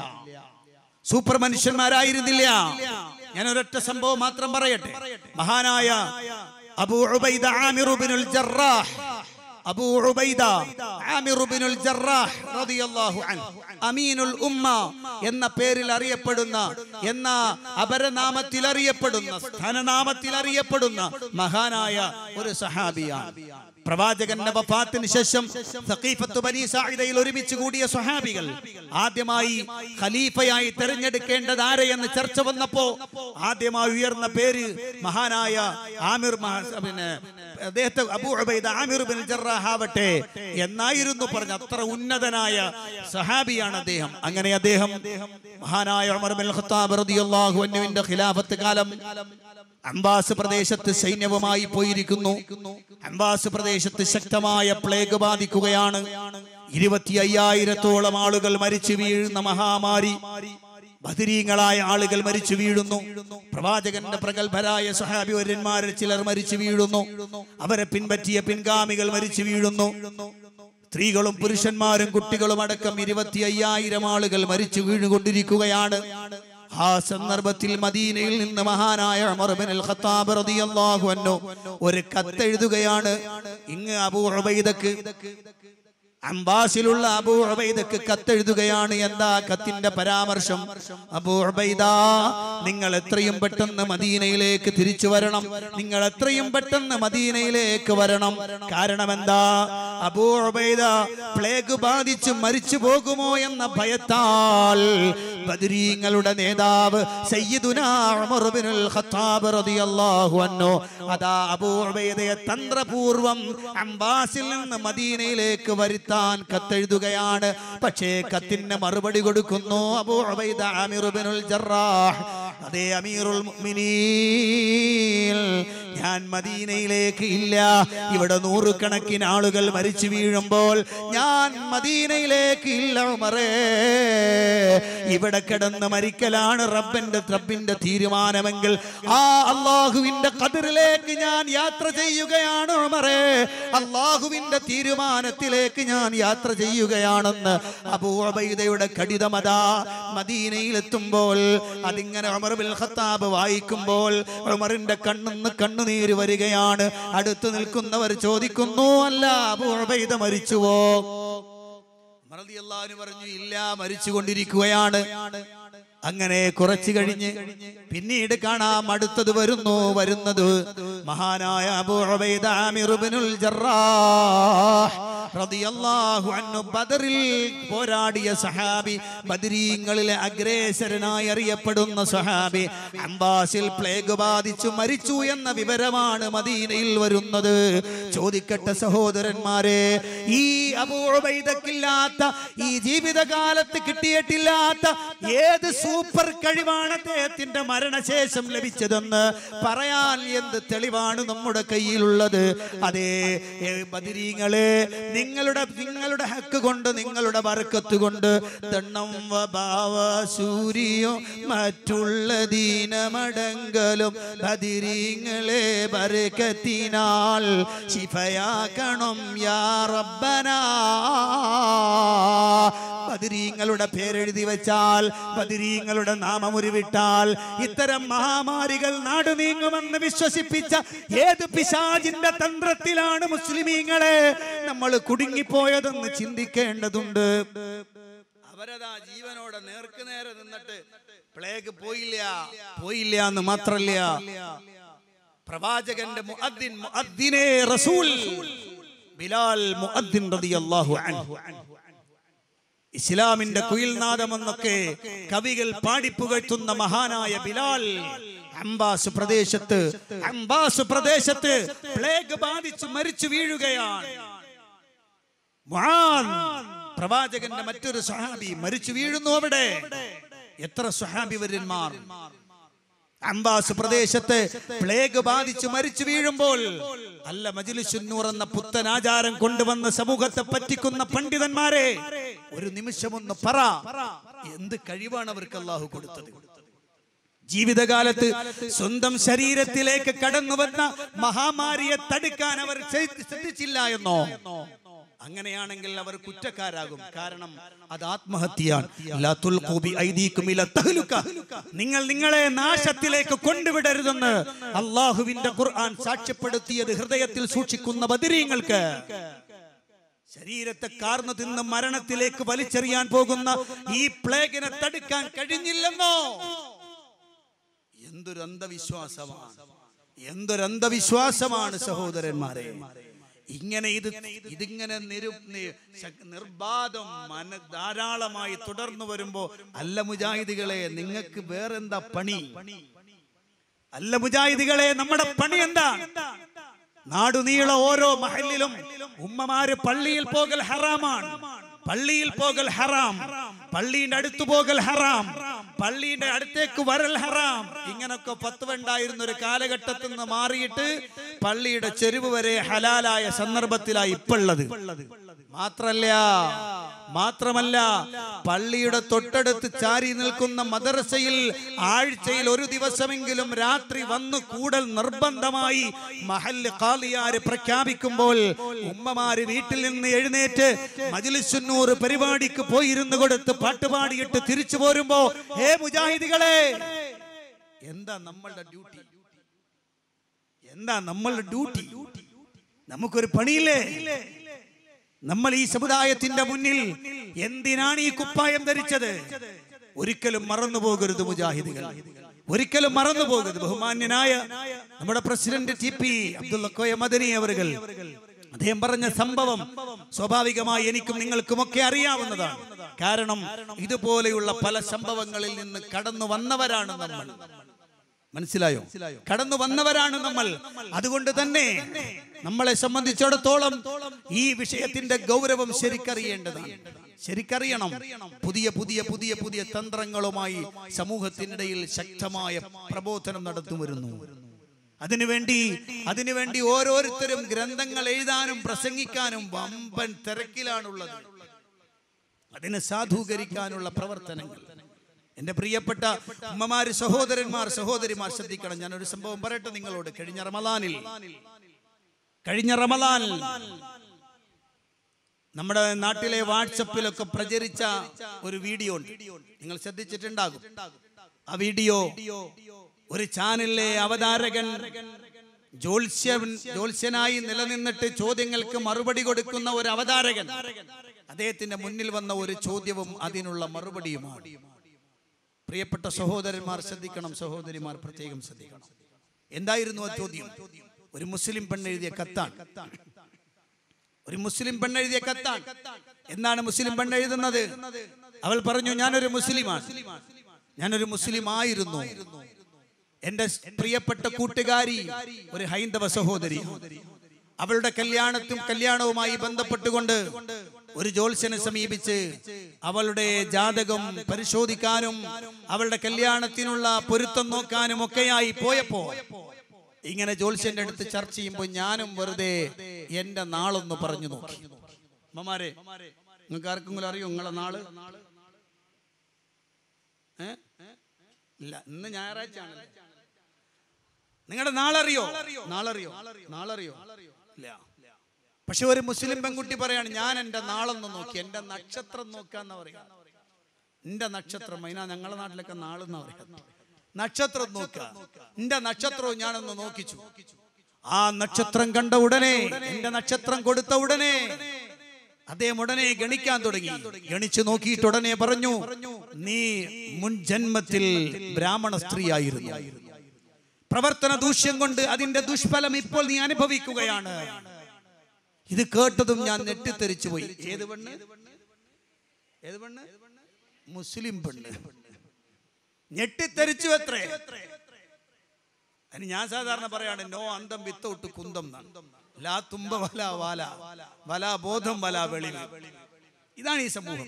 സൂപ്പർ മനുഷ്യന്മാരായിരുന്നില്ല ഞാൻ ഒരൊറ്റ സംഭവം മാത്രം പറയട്ടെ മഹാനായ അബൂ ഉബൈദ ആമിർ ഇബ്നുൽ ജറാഹ് അബൂ ഉബൈദ ആമിർ ഇബ്നുൽ ജറാഹ് റളിയല്ലാഹു അൻഹു അമീനുൽ ഉമ്മ എന്ന പേരിൽ അറിയപ്പെടുന്ന എന്ന അപരനാമത്തിൽ അറിയപ്പെടുന്ന സ്ഥാനനാമത്തിൽ അറിയപ്പെടുന്ന മഹാനായ ഒരു സഹാബിയാണ് പ്രവാചകന്റെ വഫാത്തിന് ശേഷം സഖീഫത്ത് ബനി സായിദയിൽ ഒരുമിച്ച് കൂടിയ സ്വഹാബികൾ ആദ്യമായി ഖലീഫയായി തെരഞ്ഞെടുക്കേണ്ടത് ആരെയെന്ന് ചർച്ച വന്നപ്പോ ആദ്യമായി ഉയർന്ന പേര് മഹാനായ ആമിർ മഹ- പിന്നെ അദ്ദേഹത്തെ Abu Ubaidah Amir bin Jarrah ആവട്ടെ എന്നായിരുന്നു പറഞ്ഞ അത്ര ഉന്നതനായ സഹാബിയാണ് അദ്ദേഹം അങ്ങനെ അദ്ദേഹം മഹാനായ ഉമർ ബിൻ ഖത്താബ് റളിയല്ലാഹു അൻഹുവിന്റെ ഖിലാഫത്ത് കാലം അംബാസ് പ്രദേശത്ത് സൈന്യവുമായി പോയിരിക്കുന്നു അംബാസ് പ്രദേശത്ത് ശക്തമായ പ്ലേഗ് ബാധിക്കുകയാണ് ഇരുപത്തി അയ്യായിരത്തോളം ആളുകൾ മരിച്ചു വീഴുന്ന മഹാമാരി ബദരീങ്ങളായ ആളുകൾ മരിച്ചു വീഴുന്നു പ്രവാചകന്റെ പ്രഗത്ഭരായ സഹാബിവര്യന്മാരിൽ ചിലർ മരിച്ചു വീഴുന്നു അവരെ പിൻപറ്റിയ പിൻഗാമികൾ മരിച്ചു വീഴുന്നു സ്ത്രീകളും പുരുഷന്മാരും കുട്ടികളും അടക്കം ഇരുപത്തി അയ്യായിരം ആളുകൾ മരിച്ചു വീണുകൊണ്ടിരിക്കുകയാണ് ആ സന്ദർഭത്തിൽ മദീനയിൽ നിന്ന് മഹാനായ ഉമർ ഇബ്നുൽ ഖത്താബ് റളിയല്ലാഹു അൻഹു ഒരു കത്തെഴുതുകയാണ് ഇങ്ങ് അബൂ ഉബൈദക്ക് അംബാസിലുള്ള അബൂ ഉബൈദക്ക് കത്തെഴുതുകയാണ് എന്താ കത്തിന്റെ പരാമർശം അബൂ ഉബൈദ നിങ്ങൾ എത്രയും പെട്ടെന്ന് മദീനയിലേക്ക് തിരിച്ചു വരണം നിങ്ങൾ എത്രയും പെട്ടെന്ന് മദീനയിലേക്ക് വരണം കാരണം എന്താ അബൂ ഉബൈദ പ്ലേഗ് ബാധിച്ച് മരിച്ചു പോകുമോ എന്ന ഭയത്താൽ ബദരീങ്ങളുടെ നേതാവ് സയ്യിദുനാ ഉമർ ഇബ്നുൽ ഖത്താബ് റളിയല്ലാഹു അൻഹു അതാ അബൂ ഉബൈദയെ തന്ത്രപൂർവം അംബാസിൽ നിന്ന് മദീനയിലേക്ക് വരുത്താൻ കത്തെഴുതുകയാണ് പക്ഷേ കത്തിന് മറുപടി കൊടുക്കുന്നു അബൂ ഉബൈദ ആമിർ ഇബ്നുൽ ജറാഹ് അതേ അമീറുൽ മുഅ്മിനീൻ ഞാൻ മദീനയിലേക്ക് ഇല്ല ഇവിടെ നൂറുകണക്കിന് ആളുകൾ മരിച്ചു വീഴുമ്പോൾ ഞാൻ മദീനയിലേക്ക് ഇല്ല ഉമറേ ഇവിടെ കിടന്ന് മരിക്കലാണ് റബ്ബന്റെ റബ്ബിന്റെ തീരുമാനമെങ്കിൽ ആ അള്ളാഹുവിന്റെ കതിറിലേക്ക് ഞാൻ യാത്ര ചെയ്യുകയാണ് ഉമറേ അള്ളാഹുവിന്റെ തീരുമാനത്തിലേക്ക് ഞാൻ യാത്ര ചെയ്യുകയാണെന്ന് അബൂബൈദയുടെ കടിതമതാ മദീനയിലെത്തുമ്പോൾ അതിങ്ങനെ ഉമർ ബിൻ ഖത്താബ് വായിക്കുമ്പോൾ ഉമറിന്റെ കണ്ണിന്ന് കണ്ണുനീര് വരികയാണ് അടുത്ത് നിൽക്കുന്നവർ ചോദിക്കുന്നു അല്ല അബൂബൈദ മരിച്ചുവോ ഉമർ റളിയല്ലാഹു അൻഹു പറഞ്ഞു ഇല്ല മരിച്ചുകൊണ്ടിരിക്കുകയാണ് അങ്ങനെ കുറച്ചു കഴിഞ്ഞ് പിന്നീട് കാണാം അടുത്തത് വരുന്നു വരുന്നത് മഹാനായ അബൂ ഉബൈദ ആമിർ ഇബ്നുൽ ജറാഹ് റളിയല്ലാഹു അൻഹു ബദറിൽ പോരാടിയ സഹാബി ബദരീങ്ങളിലെ അഗ്രേസരനായി അറിയപ്പെടുന്ന സഹാബി അംബാസിൽ പ്ലേഗ് ബാധിച്ചു മരിച്ചു എന്ന വിവരമാണ് മദീനയിൽ വരുന്നത് ചോദിക്കട്ടെ സഹോദരന്മാരെ ഈ അബൂ ഉബൈദക്കില്ലാത്ത ഈ ജീവിതകാലത്ത് കിട്ടിയിട്ടില്ലാത്ത ഏത് സൂപ്പർ കഴിവാണ് അദ്ദേഹത്തിന്റെ മരണശേഷം ലഭിച്ചതെന്ന് പറയാൻ എന്ത് തെളിവാണ് നമ്മുടെ കയ്യിലുള്ളത് അതേ ഏ, ബദിരീങ്ങളെ നിങ്ങളുടെ നിങ്ങളുടെ ഹക്ക് കൊണ്ട് നിങ്ങളുടെ ബർക്കത്ത് കൊണ്ട് ദണ്ണം വഭാവ സൂര്യോ മറ്റുള്ള ദീനമടങ്കലും ബദിരീങ്ങളെ ബർക്കത്തിനാൽ ശിഫയാക്കണം യാ റബ്ബനാ ബദിരീങ്ങളുടെ പേരെഴുതി വെച്ചാൽ ബദിരീങ്ങളുടെ നാമം ഉരുവിട്ടാൽ ഇത്തരം മഹാമാരികൾ നാട് നീങ്ങുമെന്ന് വിശ്വസിപ്പിച്ച ഏത് പിശാജിന്റെ തന്ത്രത്തിലാണ് മുസ്ലിമീങ്ങളെ നമ്മൾ കുടുങ്ങിപ്പോയതെന്ന് ചിന്തിക്കേണ്ടതുണ്ട് അവരതാ ജീവനോടെ നേർക്ക് നേരെ നിന്നിട്ട് പ്ലേഗ് പോയില്ല പോയില്ല എന്ന് മാത്രല്ല പ്രവാചകന്റെ മുഅദ്ദിൻ മുഅദ്ദിനെ റസൂൽ ബിലാൽ മുഅദ്ദിൻ റളിയല്ലാഹു അൻഹു ഇസ്ലാമിന്റെ കുയിൽനാദമെന്നൊക്കെ കവികൾ പാടിപ്പുകഴ്ത്തുന്ന മഹാനായ ബിലാൽ അംബാസ് പ്രദേശത്ത് അംബാസ് പ്രദേശത്ത് പ്ലേഗ് ബാധിച്ചു മരിച്ചു വീഴുകയാണ് മുആദ്, പ്രവാചകന്റെ മറ്റൊരു സ്വഹാബി മരിച്ചു വീഴുന്നു അവിടെ എത്ര സ്വഹാബി വര്യന്മാർ അംബാസ് പ്രദേശത്ത് പ്ലേഗ് ബാധിച്ചു മരിച്ചു വീഴുമ്പോൾ അല്ല മജിലിസുന്നൂർ എന്ന പുത്തൻ ആചാരം കൊണ്ടുവന്ന് സമൂഹത്തെ പറ്റിക്കുന്ന പണ്ഡിതന്മാരെ ഒരു നിമിഷമൊന്ന് പറ എന്ത് കഴിവാണ് അവർക്ക് അള്ളാഹു കൊടുത്തത് ജീവിതകാലത്ത് സ്വന്തം ശരീരത്തിലേക്ക് കടന്നു വന്ന മഹാമാരിയെ തടുക്കാൻ അവർ ചെയ്ത് ശ്രദ്ധിച്ചില്ല എന്നോ അങ്ങനെയാണെങ്കിൽ അവർ കുറ്റക്കാരാകും കാരണം അത് ആത്മഹത്യയാണ് ലാ തുൽഖൂ ബി ഐദീകും ഇലാ തഹ്ലുക. നിങ്ങൾ നിങ്ങളെ നാശത്തിലേക്ക് കൊണ്ടുവിടരുതെന്ന് അള്ളാഹുവിന്റെ ഖുർആൻ സാക്ഷ്യപ്പെടുത്തിയത് ഹൃദയത്തിൽ സൂക്ഷിക്കുന്ന ബദിരീങ്ങൾക്ക് ശരീരത്തെ കാർന്നു തിന്ന് മരണത്തിലേക്ക് വലിച്ചെറിയാൻ പോകുന്ന ഈ പ്ലേഗിനെ തടുക്കാൻ കഴിഞ്ഞില്ലെന്നോ എന്തൊരു അന്ധവിശ്വാസമാണ് എന്തൊരു അന്ധവിശ്വാസമാണ് സഹോദരന്മാരെ ഇങ്ങനെ ഇത് ഇതിങ്ങനെ നിരു നി- ശ- നിർബാധം മന ധാരാളമായി തുടർന്നു വരുമ്പോ അല്ല മുജാഹിദികളെ നിങ്ങൾക്ക് വേറെന്താ പണി അല്ല മുജാഹിദികളെ നമ്മുടെ പണി എന്താ നാടുനീള ഓരോ മഹലിലും ഉമ്മമാര് പള്ളിയിൽ പോകൽ ഹറാമാണ് പള്ളിയിൽ പോകൽ ഹറാം പള്ളിയുടെ അടുത്ത് പോകൽ ഹറാം പള്ളിയുടെ അടുത്തേക്ക് വരൽ ഹറാം ഇങ്ങനൊക്കെ പത്തുവ ഉണ്ടായിരുന്ന ഒരു കാലഘട്ടത്തിൽ നിന്ന് മാറിയിട്ട് പള്ളിയുടെ ചെരുവ് വരെ ഹലാലായ സന്ദർഭത്തിലായി ഇപ്പുള്ളത് മാത്രല്ല മാത്രമല്ല പള്ളിയുടെ തൊട്ടടുത്ത് ചാരി നിൽക്കുന്ന മദർസയിൽ ആഴ്ചയിൽ ഒരു ദിവസമെങ്കിലും രാത്രി വന്നു കൂടൽ നിർബന്ധമായി മഹല്ല് കാളിയാര് പ്രഖ്യാപിക്കുമ്പോൾ ഉമ്മമാര് വീട്ടിൽ നിന്ന് എഴുന്നേറ്റ് മജിലിസുന്നൂർ പരിപാടിക്ക് പോയിരുന്നു കൊടുത്ത് പാട്ടുപാടിയിട്ട് തിരിച്ചു പോരുമ്പോ ഹേ മുജാഹിദികളെ എന്താ നമ്മളുടെ ഡ്യൂട്ടി എന്താ നമ്മളുടെ ഡ്യൂട്ടി നമുക്കൊരു പണിയില്ലേ നമ്മൾ ഈ സമുദായത്തിന്റെ മുന്നിൽ എന്തിനാണ് ഈ കുപ്പായം ധരിച്ചത് ഒരിക്കലും മറന്നു പോകരുത് മുജാഹിദികൾ ഒരിക്കലും മറന്നു പോകരുത് ബഹുമാന്യനായ നമ്മുടെ president T P Abdulla Koya Madani അവറുകൾ അദ്ദേഹം പറഞ്ഞ സംഭവം സ്വാഭാവികമായി എനിക്കും നിങ്ങൾക്കും ഒക്കെ അറിയാവുന്നതാണ് കാരണം ഇതുപോലെയുള്ള പല സംഭവങ്ങളിൽ നിന്ന് കടന്നു വന്നവരാണ് നമ്മൾ മനസ്സിലായോ കടന്നു വന്നവരാണ് നമ്മൾ അതുകൊണ്ട് തന്നെ നമ്മളെ സംബന്ധിച്ചിടത്തോളം ഈ വിഷയത്തിന്റെ ഗൗരവം ശരിക്കറിയേണ്ടതാണ് ശരിക്കറിയണം പുതിയ പുതിയ പുതിയ പുതിയ തന്ത്രങ്ങളുമായി സമൂഹത്തിനിടയിൽ ശക്തമായ പ്രബോധനം നടത്തി വരുന്നു അതിനുവേണ്ടി അതിനുവേണ്ടി ഓരോരുത്തരും ഗ്രന്ഥങ്ങൾ എഴുതാനും പ്രസംഗിക്കാനും വമ്പൻ തിരക്കിലാണുള്ളത് അതിനെ സാധൂകരിക്കാനുള്ള പ്രവർത്തനങ്ങൾ എന്റെ പ്രിയപ്പെട്ട ഉമ്മമാര് സഹോദരന്മാർ സഹോദരിമാർ ശ്രദ്ധിക്കണം ഞാൻ ഒരു സംഭവം പറയട്ടെ നിങ്ങളോട് കഴിഞ്ഞ റമലാനിൽ കഴിഞ്ഞ റമലാൻ നമ്മുടെ നാട്ടിലെ വാട്സപ്പിലൊക്കെ പ്രചരിച്ച ഒരു വീഡിയോ ഉണ്ട് നിങ്ങൾ ശ്രദ്ധിച്ചിട്ടുണ്ടാകും ആ വീഡിയോ ഒരു ചാനലിലെ അവതാരകൻ ജ്യോത്സ്യൻ ജ്യോത്സ്യനായി നിലനിന്നിട്ട് ചോദ്യങ്ങൾക്ക് മറുപടി കൊടുക്കുന്ന ഒരു അവതാരകൻ അദ്ദേഹത്തിന്റെ മുന്നിൽ വന്ന ഒരു ചോദ്യവും അതിനുള്ള മറുപടിയുമാണ് പ്രിയപ്പെട്ട സഹോദരന്മാർ ശ്രദ്ധിക്കണം സഹോദരിമാർ പ്രത്യേകം ശ്രദ്ധിക്കണം എന്തായിരുന്നു ആ ചോദ്യം ഒരു മുസ്ലിം പെണ്ണെഴുതിയ കത്താണ് ഒരു മുസ്ലിം പെണ്ണെഴുതിയ കത്താണ് എന്താണ് മുസ്ലിം പെണ്ണെഴുതുന്നത് അവൾ പറഞ്ഞു ഞാനൊരു മുസ്ലിമാണ് ഞാനൊരു മുസ്ലിം ആയിരുന്നു എന്റെ പ്രിയപ്പെട്ട കൂട്ടുകാരി ഒരു ഹൈന്ദവ സഹോദരി അവളുടെ കല്യാണത്തും കല്യാണവുമായി ബന്ധപ്പെട്ടുകൊണ്ട് ഒരു ജ്യോത്സ്യനെ സമീപിച്ച് അവളുടെ ജാതകം പരിശോധിക്കാനും അവളുടെ കല്യാണത്തിനുള്ള പൊരുത്തം നോക്കാനും ഒക്കെയായി പോയപ്പോ ഇങ്ങനെ ജ്യോത്സ്യന്റെ അടുത്ത് ചർച്ച ചെയ്യുമ്പോൾ ഞാനും വെറുതെ എന്റെ നാളൊന്ന് പറഞ്ഞു നോക്കി അമ്മമാരെ നിങ്ങൾക്ക് ആർക്കെങ്കിലും അറിയോ നിങ്ങളെ നാള് ഏ? ഇല്ല ഇന്ന് ഞായറാഴ്ച ആണ് നിങ്ങളുടെ നാളറിയോ നാളറിയോ നാളറിയോ ഇല്ല പക്ഷെ ഒരു മുസ്ലിം പെൺകുട്ടി പറയാണ് ഞാൻ എന്റെ നാളൊന്ന് നോക്കി എന്റെ നക്ഷത്രം നോക്കാന്ന് പറയാ എന്റെ നക്ഷത്രം അതിനാ ഞങ്ങളുടെ നാട്ടിലൊക്കെ നാളെന്നാ പറയാ നക്ഷത്രം നോക്കുക എന്റെ നക്ഷത്രവും ഞാനൊന്ന് നോക്കിച്ചു ആ നക്ഷത്രം കണ്ട ഉടനെ എന്റെ നക്ഷത്രം കൊടുത്ത ഉടനെ അദ്ദേഹം ഉടനെ ഗണിക്കാൻ തുടങ്ങി ഗണിച്ചു നോക്കിയിട്ട് ഉടനെ പറഞ്ഞു നീ മുൻ ജന്മത്തിൽ ബ്രാഹ്മണ സ്ത്രീയായിരുന്നു പ്രവർത്തന ദൂഷ്യം കൊണ്ട് അതിന്റെ ദുഷ്ഫലം ഇപ്പോൾ നീ അനുഭവിക്കുകയാണ് ഇത് കേട്ടതും ഞാൻ നെട്ടിത്തെറിച്ചു പോയി ഏത് പെണ്ണ് ഏത് പെണ്ണ് മുസ്ലിം പെണ്ണ് ഞെട്ടിത്തെറിച്ചു എത്രേ അതിന് ഞാൻ സാധാരണ പറയാണ് നോ അന്തം വിത്തൗട്ട് കുന്തം എന്നാണ്. ലാ തുമ്പ വല വാല വല ബോധം വല വെളിവ് ഇതാണ് ഈ സമൂഹം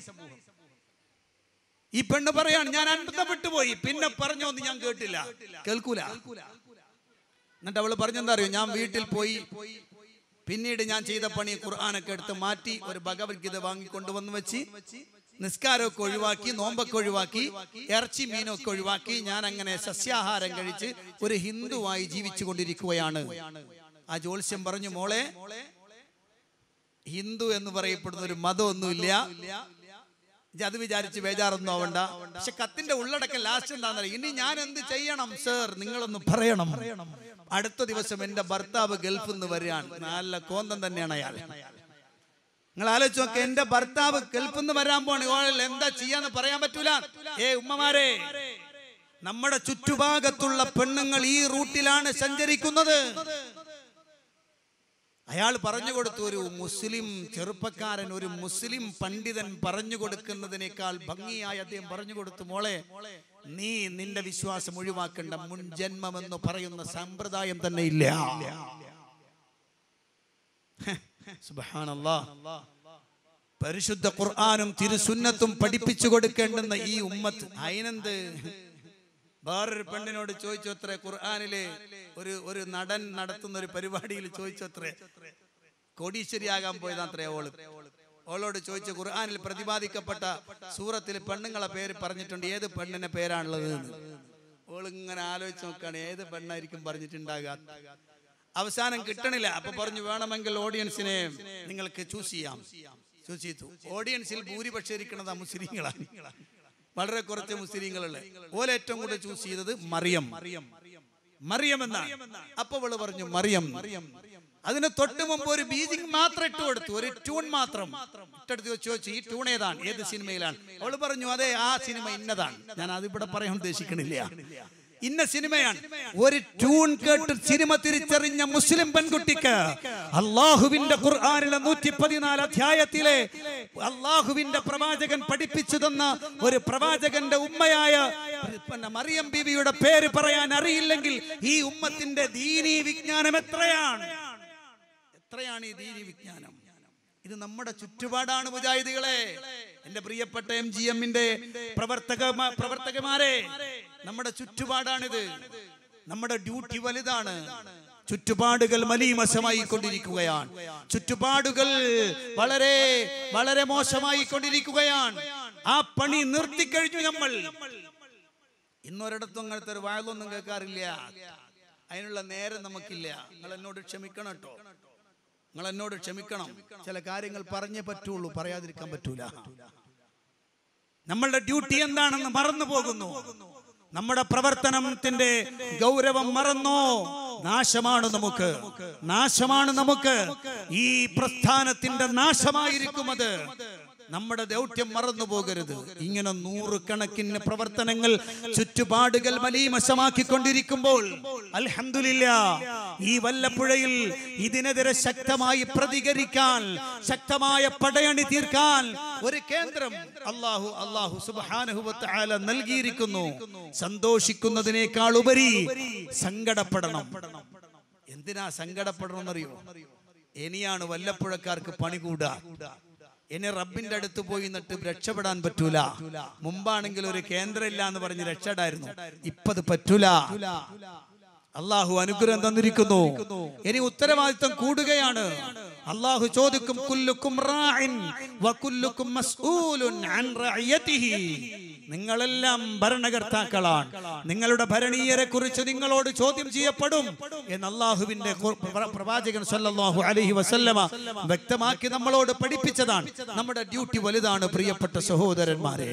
ഈ പെണ്ണ് പറയാണ് ഞാൻ അത്ഭുതപ്പെട്ടു പോയി പിന്നെ പറഞ്ഞോന്ന് ഞാൻ കേട്ടില്ല കേൾക്കൂല എന്നിട്ട് അവള് പറഞ്ഞെന്താ അറിയോ ഞാൻ വീട്ടിൽ പോയി പിന്നീട് ഞാൻ ചെയ്ത പണി ഖുർആാനൊക്കെ എടുത്ത് മാറ്റി ഒരു ഭഗവത്ഗീത വാങ്ങിക്കൊണ്ടുവന്ന് വെച്ച് നിസ്കാരമൊക്കെ ഒഴിവാക്കി നോമ്പൊക്കെ ഒഴിവാക്കി ഇറച്ചി മീനൊക്കെ ഒഴിവാക്കി ഞാൻ അങ്ങനെ സസ്യാഹാരം കഴിച്ച് ഒരു ഹിന്ദുവായി ജീവിച്ചു കൊണ്ടിരിക്കുകയാണ് ആ ജ്യോത്സ്യം പറഞ്ഞു മോളെ ഹിന്ദു എന്ന് പറയപ്പെടുന്ന ഒരു മതമൊന്നുമില്ല ഇജ്ജ് അത് വിചാരിച്ച് ബേജാറൊന്നും ആവണ്ട പക്ഷെ കത്തിന്റെ ഉള്ളടക്കം ലാസ്റ്റ് എന്താണെന്നറിയാം ഇനി ഞാൻ എന്ത് ചെയ്യണം സർ നിങ്ങളൊന്ന് പറയണം അടുത്ത ദിവസം എന്റെ ഭർത്താവ് ഗൾഫിൽ നിന്ന് വരികയാണ് നല്ല കോന്തം തന്നെയാണ് അയാൾ നിങ്ങൾ ആലോചിച്ച് നോക്കെ എന്റെ ഭർത്താവ് ഗൾഫിൽ നിന്ന് വരാൻ പോണ ഓൾ എന്താ ചെയ്യാന്ന് പറയാൻ പറ്റൂല ഏ ഉമ്മമാരെ നമ്മുടെ ചുറ്റുഭാഗത്തുള്ള പെണ്ണുങ്ങൾ ഈ റൂട്ടിലാണ് സഞ്ചരിക്കുന്നത് അയാൾ പറഞ്ഞു കൊടുത്തു ഒരു മുസ്ലിം ചെറുപ്പക്കാരൻ ഒരു മുസ്ലിം പണ്ഡിതൻ പറഞ്ഞു കൊടുക്കുന്നതിനേക്കാൾ ഭംഗിയായി അദ്ദേഹം പറഞ്ഞു കൊടുത്തു മോളെ നീ നിന്റെ വിശ്വാസം ഒഴിവാക്കേണ്ട മുൻജന്മം എന്ന് പറയുന്ന സമ്പ്രദായം തന്നെ ഇല്ല സുബ്ഹാനല്ലാ. പരിശുദ്ധ ഖുർആാനും തിരുസുന്നത്തും പഠിപ്പിച്ചു കൊടുക്കേണ്ടുന്ന ഈ ഉമ്മത്ത് അതിനെന്ത് വേറൊരു പെണ്ണിനോട് ചോദിച്ചു അത്രേ ഖുർആാനിലെ ഒരു ഒരു നടൻ നടത്തുന്ന ഒരു പരിപാടിയിൽ ചോദിച്ചു അത്രേ കോടീശ്വരിയാകാൻ പോയതാത്രേ ഓള് ഓളോട് ചോദിച്ചു ഖുർആാനിൽ പ്രതിപാദിക്കപ്പെട്ട സൂറത്തിൽ പെണ്ണുങ്ങളെ പേര് പറഞ്ഞിട്ടുണ്ട് ഏത് പെണ്ണിന്റെ പേരാണുള്ളത് എന്ന് ഓൾ ഇങ്ങനെ ആലോചിച്ച് നോക്കുകയാണ് ഏത് പെണ്ണായിരിക്കും പറഞ്ഞിട്ടുണ്ടാകുക അവസാനം കിട്ടണില്ല അപ്പൊ പറഞ്ഞു വേണമെങ്കിൽ ഓഡിയൻസിനെ നിങ്ങൾക്ക് ചൂസ് ചെയ്യാം ചൂസ് ചെയ്തു ഓഡിയൻസിൽ ഭൂരിപക്ഷം ഇരിക്കുന്നത് മുസ്ലിങ്ങളാണ് വളരെ കുറച്ച് മുസ്ലിങ്ങളുള്ള ഓല ഏറ്റവും കൂടുതൽ ചൂസ് ചെയ്തത് മറിയം മറിയം എന്നാണ് അപ്പൊ അവള് പറഞ്ഞു മറിയം അതിന് തൊട്ട് മുമ്പ് ഒരു ബീജിംഗ് മാത്രം ഇട്ട് കൊടുത്തു ഒരു ട്യൂൺ മാത്രം ഇട്ടെടുത്ത് ചോദിച്ചു ഈ ട്യൂൺ ഏതാണ് ഏത് സിനിമയിലാണ് അവള് പറഞ്ഞു അതെ ആ സിനിമ ഇന്നതാണ് ഞാൻ അതിവിടെ പറയാൻ ഉദ്ദേശിക്കണില്ല ഇന്ന സിനിമയാണ് ഒരു ട്യൂൺ കേട്ട് സിനിമ തിരിച്ചറിഞ്ഞ മുസ്ലിം പെൺകുട്ടിക്ക് അള്ളാഹുവിന്റെ ഖുർആാനിലെ നൂറ്റി പതിനാല് അധ്യായത്തിലെ അള്ളാഹുവിന്റെ പ്രവാചകൻ പഠിപ്പിച്ചു തന്ന ഒരു പ്രവാചകന്റെ ഉമ്മയായ പിന്നെ മറിയം ബീവിയുടെ പേര് പറയാൻ അറിയില്ലെങ്കിൽ ഈ ഉമ്മത്തിന്റെ ദീനീ വിജ്ഞാനം എത്രയാണ് എത്രയാണ് ഈ ദീനി വിജ്ഞാനം ഇത് നമ്മുടെ ചുറ്റുപാടാണ് മുജാഹിദികളെ എന്റെ പ്രിയപ്പെട്ട എം ജി എമ്മിന്റെ പ്രവർത്തക പ്രവർത്തകമാരെ നമ്മുടെ ചുറ്റുപാടാണിത് നമ്മുടെ ഡ്യൂട്ടി വലുതാണ് ചുറ്റുപാടുകൾ മലീമസമായി കൊണ്ടിരിക്കുകയാണ് ചുറ്റുപാടുകൾ വളരെ വളരെ മോശമായി കൊണ്ടിരിക്കുകയാണ് ആ പണി നിർത്തിക്കഴിഞ്ഞു നമ്മൾ ഇന്നൊരിടത്തും അങ്ങനത്തെ ഒരു വാഴൊന്നും കേൾക്കാറില്ല അതിനുള്ള നേരം നമുക്കില്ല നിങ്ങൾ എന്നോട് ക്ഷമിക്കണം കേട്ടോ നിങ്ങൾ എന്നോട് ക്ഷമിക്കണം ചില കാര്യങ്ങൾ പറഞ്ഞേ പറ്റുള്ളൂ പറയാതിരിക്കാൻ പറ്റൂല നമ്മളുടെ ഡ്യൂട്ടി എന്താണെന്ന് മറന്നു പോകുന്നു നമ്മുടെ പ്രവർത്തനത്തിന്റെ ഗൗരവം മറന്നോ നാശമാണ് നമുക്ക് നാശമാണ് നമുക്ക് ഈ പ്രസ്ഥാനത്തിന്റെ നാശമായിരിക്കും അത് നമ്മുടെ ദൗത്യം മറന്നു പോകരുത് ഇങ്ങനെ നൂറുകണക്കിന് പ്രവർത്തനങ്ങൾ ചുറ്റുപാടുകൾ മലീമസമാക്കിക്കൊണ്ടിരിക്കുമ്പോൾ അൽഹംദുലില്ല ഈ വല്ലപ്പുഴയിൽ ഇതിനെതിരെ ശക്തമായി പ്രതികരിക്കാൻ ശക്തമായ പടയണി തീർക്കാൻ ഒരു കേന്ദ്രം അള്ളാഹു അള്ളാഹു സുബാനുഹുവത്ത് ആല നൽകിയിരിക്കുന്നു സന്തോഷിക്കുന്നതിനേക്കാൾ ഉപരി സങ്കടപ്പെടണം എന്തിനാ സങ്കടപ്പെടണം എന്നറിയോ ഇനിയാണ് വല്ലപ്പുഴക്കാർക്ക് പണി കൂടാ ഇനി റബ്ബിന്റെ അടുത്ത് പോയി നിന്നിട്ട് രക്ഷപ്പെടാൻ പറ്റൂല മുമ്പാണെങ്കിൽ ഒരു കേന്ദ്രം ഇല്ല എന്ന് പറഞ്ഞ് രക്ഷടായിരുന്നു ഇപ്പത് പറ്റൂല അള്ളാഹു അനുഗ്രഹം തന്നിരിക്കുന്നു ഇനി ഉത്തരവാദിത്വം കൂടുകയാണ് അള്ളാഹു ചോദിക്കും കുല്ലുക്കും റാഇൻ വകുല്ലുക്കും മസ്ഊലുൻ അൻ റഅയതിഹി നിങ്ങളെല്ലാം ഭരണകർത്താക്കളാണ് നിങ്ങളുടെ ഭരണീയരെ കുറിച്ച് നിങ്ങളോട് ചോദ്യം ചെയ്യപ്പെടും എന്ന് അള്ളാഹുവിന്റെ ഖുർ- പ്ര- പ്രവാചകൻ സല്ലല്ലാഹു അലൈഹി വസല്ലമ വ്യക്തമാക്കി നമ്മളോട് പഠിപ്പിച്ചതാണ് നമ്മുടെ ഡ്യൂട്ടി വലുതാണ് പ്രിയപ്പെട്ട സഹോദരന്മാരെ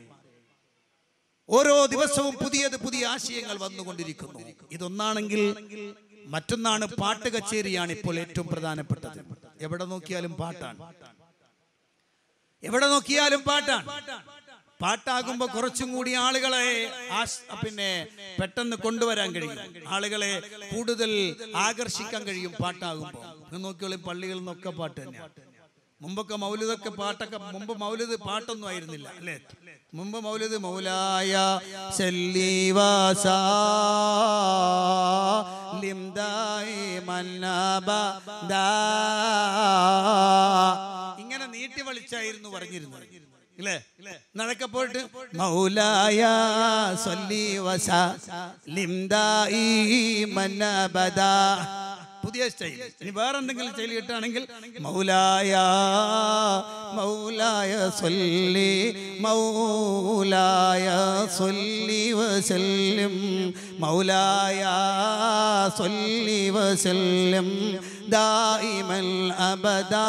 ഓരോ ദിവസവും പുതിയത് പുതിയ ആശയങ്ങൾ വന്നുകൊണ്ടിരിക്കുന്നു ഇതൊന്നാണെങ്കിൽ മറ്റൊന്നാണ് പാട്ട് കച്ചേരിയാണ് ഇപ്പോൾ ഏറ്റവും പ്രധാനപ്പെട്ടത് എവിടെ നോക്കിയാലും പാട്ടാണ് എവിടെ നോക്കിയാലും പാട്ടാണ് പാട്ടാകുമ്പോ കുറച്ചും കൂടി ആളുകളെ ആസ്- പിന്നെ പെട്ടെന്ന് കൊണ്ടുവരാൻ കഴിയും ആളുകളെ കൂടുതൽ ആകർഷിക്കാൻ കഴിയും പാട്ടാകുമ്പോ നിങ്ങൾ നോക്കിയോളി പള്ളികളിൽ നിന്നൊക്കെ പാട്ട് തന്നെയാണ് മുമ്പൊക്കെ മൗലിദൊക്കെ പാട്ടൊക്കെ മുമ്പ് മൗലിദ് പാട്ടൊന്നും ആയിരുന്നില്ല അല്ലേ മുമ്പ് മൗലിദ് മൗലായ സല്ലീവാസ ലിംദായി മന്നബദാ. ഇങ്ങനെ നീട്ടി വലിച്ചായിരുന്നു പറഞ്ഞിരുന്നത് ഇല്ലേ നടക്കെ പോയിട്ട് മൗലായ സല്ലി വസ ലിംദായി മന്നബദാ. പുതിയ സ്റ്റൈൽ ഇനി വേറെ എന്തെങ്കിലും സ്റ്റൈൽ കിട്ടുകയാണെങ്കിൽ മൗലായ മൗലായ സൊല്ലി മൗലായ സൊല്ലി വസല്ലും മൗലായ സൊല്ലി വസല്ലും ദായിമൽ അബദാ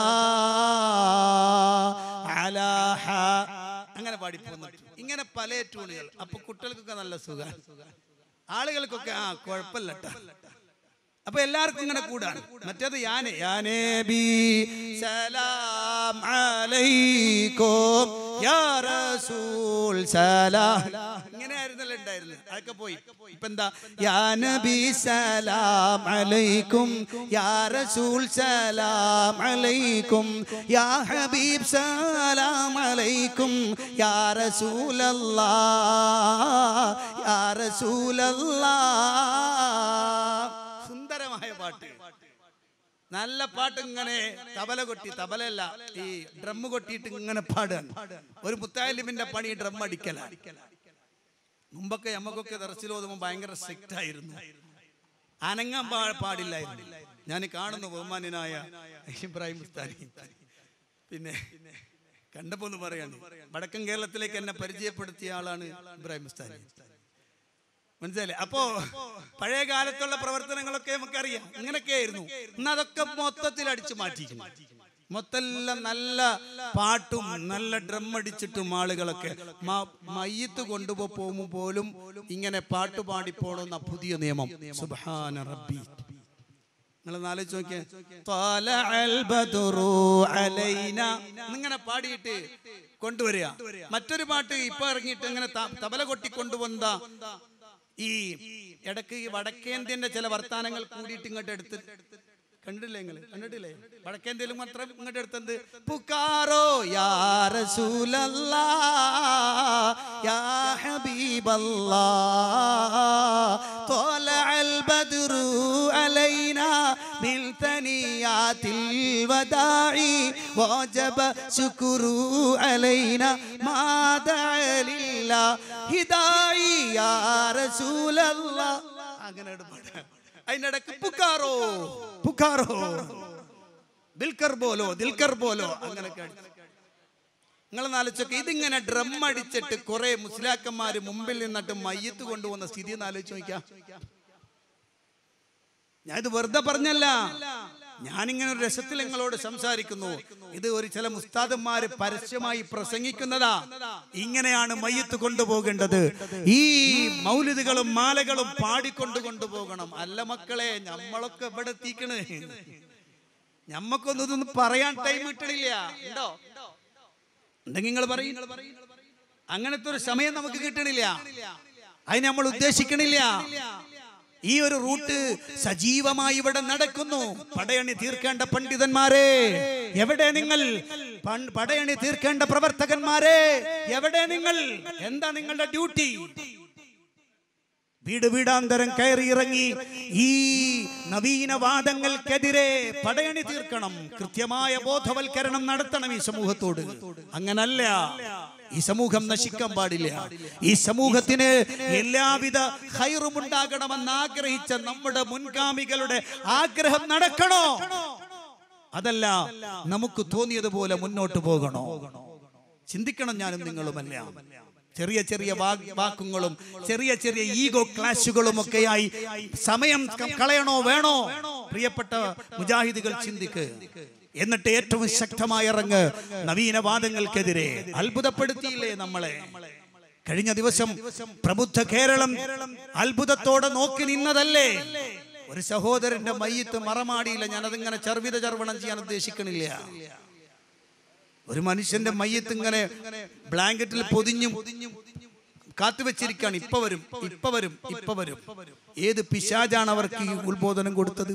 അലാ ഹ. അങ്ങനെ പാടിപ്പോന്നു ഇങ്ങനെ പല ട്യൂണുകൾ അപ്പൊ കുട്ടികൾക്കൊക്കെ നല്ല സുഖം ആളുകൾക്കൊക്കെ ആ കുഴപ്പമില്ലട്ട അപ്പൊ എല്ലാവർക്കും ഇങ്ങനെ കൂടാണ് മറ്റേത് യാനെ യാനേ ബി സലാം അലൈക്കും യാ റസൂൽ സലാം ഇങ്ങനെയായിരുന്നല്ലോ ഉണ്ടായിരുന്നത് അതൊക്കെ പോയി ഇപ്പൊ എന്താ യാ നബി സലാം അലൈക്കും യാ റസൂൽ സലാം അലൈക്കും യാ ഹബീബ് സലാം അലൈക്കും യാ റസൂലല്ലാ യാ റസൂലല്ലാ സുന്ദരമായ പാട്ട് നല്ല പാട്ട് ഇങ്ങനെ തബല കൊട്ടി തബലല്ല ഈ ഡ്രം കൊട്ടിയിട്ട് ഇങ്ങനെ പാടാൻ ഒരു മുത്താലിമിന്റെ പണി ഡ്രം അടിക്കലാണ് മുമ്പൊക്കെ നമുക്കൊക്കെ ദർശിൽ ഓതുമ്പോൾ ഭയങ്കര സ്ട്രിക്റ്റ് ആയിരുന്നു അനങ്ങാൻ പാ- പാടില്ലായിരുന്നു ഞാൻ കാണുന്നു ബഹുമാന്യനായ ഇബ്രാഹിം മുസ്താനി പിന്നെ കണ്ടപ്പോ ഒന്ന് പറയാണ് വടക്കൻ കേരളത്തിലേക്ക് എന്നെ പരിചയപ്പെടുത്തിയ ആളാണ് ഇബ്രാഹിം മുസ്താനി മനസ്സിലായില്ലേ അപ്പോ പഴയ കാലത്തുള്ള പ്രവർത്തനങ്ങളൊക്കെ നമുക്കറിയാം ഇങ്ങനെയൊക്കെ ആയിരുന്നു ഇന്ന് അതൊക്കെ മൊത്തത്തിൽ അടിച്ചു മാറ്റിക്കുന്നു മൊത്തെല്ലാം നല്ല പാട്ടും നല്ല ഡ്രം അടിച്ചിട്ടും ആളുകളൊക്കെ മ- മയ്യത്ത് കൊണ്ടുപോ പോകുമ്പോൾ പോലും ഇങ്ങനെ പാട്ട് പാടിപ്പോണമെന്ന പുതിയ നിയമം സുബ്ഹാന റബ്ബി നിങ്ങൾ ആലോചിച്ച് നോക്കിയേ ത്വലഅൽ ബദ്റു അലൈന എന്നിങ്ങനെ പാടിയിട്ട് കൊണ്ടുവരിക മറ്റൊരു പാട്ട് ഇപ്പൊ ഇറങ്ങിയിട്ട് ഇങ്ങനെ ത- തബല കൊട്ടി കൊണ്ടുവന്ന ഈ ഇടക്ക് ഈ വടക്കേന്ത്യന്റെ ചില വർത്താനങ്ങൾ കൂടിയിട്ട് ഇങ്ങോട്ട് എടുത്ത് കണ്ടിട്ടില്ലേ നിങ്ങൾ കണ്ടിട്ടില്ലേ വടക്കേന്ത്യയിലും മാത്രം ഇങ്ങോട്ട് എടുത്തത് പുക്കാറോ യാ റസൂലല്ലാ യാ ഹബീബല്ലാ طلع البدر علينا من ثنيات الوداع وجب شكر علينا ما دعا لله هداي يا رسول الله അങ്ങനെ ഒരു പാട്ട്. അതിനിടക്ക് പുക്കാറോ പുക്കാറോ ദിൽക്കർ പോലോ ദിൽക്കർ പോലോ അങ്ങനെയൊക്കെ നിങ്ങൾ നാലോചിച്ചൊക്കെ ഇതിങ്ങനെ ഡ്രം അടിച്ചിട്ട് കുറെ മുസ്ലിയാക്കന്മാര് മുമ്പിൽ നിന്നിട്ട് മയ്യത്ത് കൊണ്ടുവന്ന സ്ഥിതി ഒന്ന് ആലോചിച്ച് നോക്കാം ഞാൻ ഇത് വെറുതെ പറഞ്ഞല്ല ഞാനിങ്ങനെ ഒരു രസത്തിൽ നിങ്ങളോട് സംസാരിക്കുന്നു ഇത് ഒരു ചില മുസ്താദന്മാര് പരസ്യമായി പ്രസംഗിക്കുന്നതാ ഇങ്ങനെയാണ് മയ്യത്ത് കൊണ്ടുപോകേണ്ടത് ഈ മൗലിദുകളും മാലകളും പാടിക്കൊണ്ട് കൊണ്ടുപോകണം അല്ല മക്കളെ നമ്മളൊക്കെ ഇവിടെ എത്തിക്കണ് ഞമ്മക്കൊന്നും ഇതൊന്നും പറയാൻ ടൈം കിട്ടണില്ല ഉണ്ടോ ഉണ്ടെങ്കിൽ നിങ്ങൾ പറയും അങ്ങനത്തെ ഒരു സമയം നമുക്ക് കിട്ടണില്ല അതിന് നമ്മൾ ഉദ്ദേശിക്കണില്ല ഈ ഒരു റൂട്ട് സജീവമായി ഇവിടെ നടക്കുന്നു പടയണി തീർക്കേണ്ട പണ്ഡിതന്മാരെ എവിടെ നിങ്ങൾ പൺ- പടയണി തീർക്കേണ്ട പ്രവർത്തകന്മാരെ എവിടെ നിങ്ങൾ എന്താ നിങ്ങളുടെ ഡ്യൂട്ടി വീട് വീടാന്തരം കയറി ഇറങ്ങി ഈ നവീനവാദങ്ങൾക്കെതിരെ പടയണി തീർക്കണം കൃത്യമായ ബോധവൽക്കരണം നടത്തണം ഈ സമൂഹത്തോട് അങ്ങനല്ല ഈ സമൂഹം നശിക്കാൻ പാടില്ല ഈ സമൂഹത്തിന് എല്ലാവിധ ഹൈറും ഉണ്ടാകണമെന്ന് ആഗ്രഹിച്ച നമ്മുടെ മുൻഗാമികളുടെ ആഗ്രഹം നടക്കണോ അതല്ല നമുക്ക് തോന്നിയതുപോലെ മുന്നോട്ട് പോകണോ ചിന്തിക്കണം ഞാനും നിങ്ങളുമല്ല ചെറിയ ചെറിയ വാ- വാക്കുകളും ചെറിയ ചെറിയ ഈഗോ ക്ലാഷുകളും ഒക്കെയായി സമയം ക- കളയണോ വേണോ പ്രിയപ്പെട്ട മുജാഹിദുകൾ ചിന്തിക്ക് എന്നിട്ട് ഏറ്റവും ശക്തമായി ഇറങ്ങ് നവീനവാദങ്ങൾക്കെതിരെ അത്ഭുതപ്പെടുത്തിയില്ലേ നമ്മളെ കഴിഞ്ഞ ദിവസം പ്രബുദ്ധ കേരളം അത്ഭുതത്തോടെ നോക്കി നിന്നതല്ലേ ഒരു സഹോദരന്റെ മയ്യത്ത് മറമാടിയില്ല ഞാനതിങ്ങനെ ചർവിത ചർവണം ചെയ്യാൻ ഉദ്ദേശിക്കണില്ല ഒരു മനുഷ്യന്റെ മയ്യത്ത് ഇങ്ങനെ ബ്ലാങ്കറ്റിൽ പൊതിഞ്ഞും കാത്തുവെച്ചിരിക്കുകയാണ് ഇപ്പൊ വരും ഇപ്പൊ വരും ഇപ്പൊ വരും ഏത് പിശാജാണ് അവർക്ക് ഈ ഉത്ബോധനം കൊടുത്തത്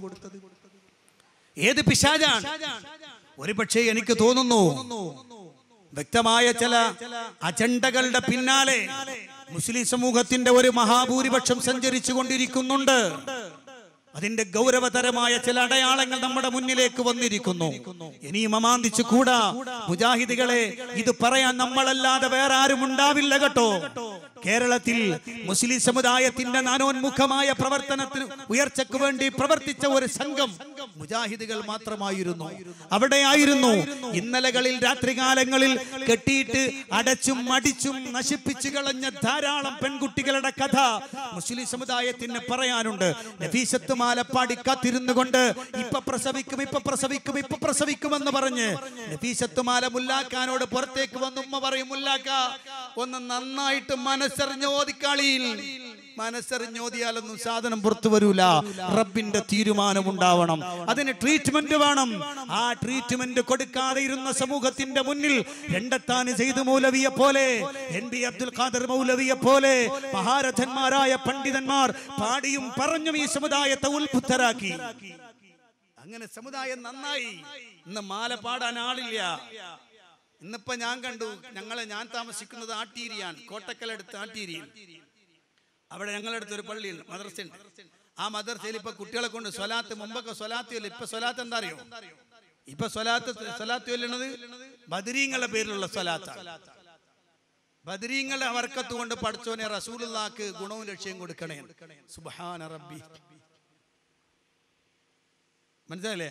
ഏത് പിശാജാണ് ഒരു പക്ഷേ എനിക്ക് തോന്നുന്നു വ്യക്തമായ ചില അജണ്ടകളുടെ പിന്നാലെ മുസ്ലിം സമൂഹത്തിന്റെ ഒരു മഹാഭൂരിപക്ഷം സഞ്ചരിച്ചു കൊണ്ടിരിക്കുന്നുണ്ട് അതിന്റെ ഗൗരവതരമായ ചില അടയാളങ്ങൾ നമ്മുടെ മുന്നിലേക്ക് വന്നിരിക്കുന്നു ഇനിയും അമാന്തിച്ചു കൂടാ മുജാഹിദികളെ ഇത് പറയാൻ നമ്മളല്ലാതെ വേറെ ആരും ഉണ്ടാവില്ല കേട്ടോ കേരളത്തിൽ മുസ്ലിം സമുദായത്തിന്റെ നാനോന്മുഖമായ പ്രവർത്തനത്തിന് ഉയർച്ചയ്ക്ക് വേണ്ടി പ്രവർത്തിച്ച ഒരു സംഘം മുജാഹിദുകൾ മാത്രമായിരുന്നു അവിടെയായിരുന്നു ഇന്നലകളിൽ രാത്രികാലങ്ങളിൽ കെട്ടിയിട്ട് അടച്ചും അടിച്ചും നശിപ്പിച്ചു കളഞ്ഞ ധാരാളം പെൺകുട്ടികളുടെ കഥ മുസ്ലിം സമുദായത്തിന് പറയാനുണ്ട് നഫീസത്ത് മാലപ്പാടി കാത്തിരുന്നു കൊണ്ട് ഇപ്പൊ പ്രസവിക്കും ഇപ്പൊ പ്രസവിക്കും ഇപ്പൊ പ്രസവിക്കുമെന്ന് പറഞ്ഞ് നഫീസത്ത് മാല മുല്ലാക്കാനോട് പുറത്തേക്ക് വന്ന് ഉമ്മ പറയും മുല്ലാക്ക ഒന്ന് നന്നായിട്ട് മനസ്സറിഞ്ഞ് ഓതിക്കാളിയിൽ മനസ്സറിഞ്ഞ് ഓതിയാലൊന്നും സാധനം പുറത്തു വരൂല റബ്ബിന്റെ തീരുമാനം ഉണ്ടാവണം അതിന് ട്രീറ്റ്മെന്റ് വേണം ആ ട്രീറ്റ്മെന്റ് കൊടുക്കാതെ ഇരുന്ന സമൂഹത്തിന്റെ മുന്നിൽ രണ്ടത്താന് ചെയ്തു മൗലവിയെ പോലെ എൻ ബി അബ്ദുൽ ഖാദർ മൗലവിയെ പോലെ മഹാരഥന്മാരായ പണ്ഡിതന്മാർ പാടിയും പറഞ്ഞും ഈ സമുദായത്തെ ഉത്ബുദ്ധരാക്കി അങ്ങനെ സമുദായം നന്നായി ഇന്ന് മാല പാടാൻ ആളില്ല ഇന്നിപ്പോ ഞാൻ കണ്ടു ഞങ്ങളെ ഞാൻ താമസിക്കുന്നത് ആട്ടീരിയാണ് കോട്ടക്കലടുത്ത് ആട്ടീരിയിൽ അവിടെ ഞങ്ങളടുത്ത് ഒരു പള്ളിയുണ്ട് മദ്രസയുണ്ട് ആ മദ്രസയിൽ ഇപ്പൊ കുട്ടികളെ കൊണ്ട് സ്വലാത്ത് മുമ്പൊക്കെ സ്വലാത്ത് ചൊല്ലി ഇപ്പൊ സ്വലാത്ത് എന്താ അറിയോ ഇപ്പൊ സ്വലാത്ത് സ്വലാത്ത് ചൊല്ലണത് ബദരീങ്ങളുടെ പേരിലുള്ള സ്വലാത്താണ് ബദരീങ്ങളുടെ വർക്കത്ത് കൊണ്ട് പഠിച്ചോനെ റസൂലുള്ളാക്ക് ഗുണവും ലക്ഷ്യം കൊടുക്കണേ സുബ്ഹാന റബ്ബി മനസ്സിലായില്ലേ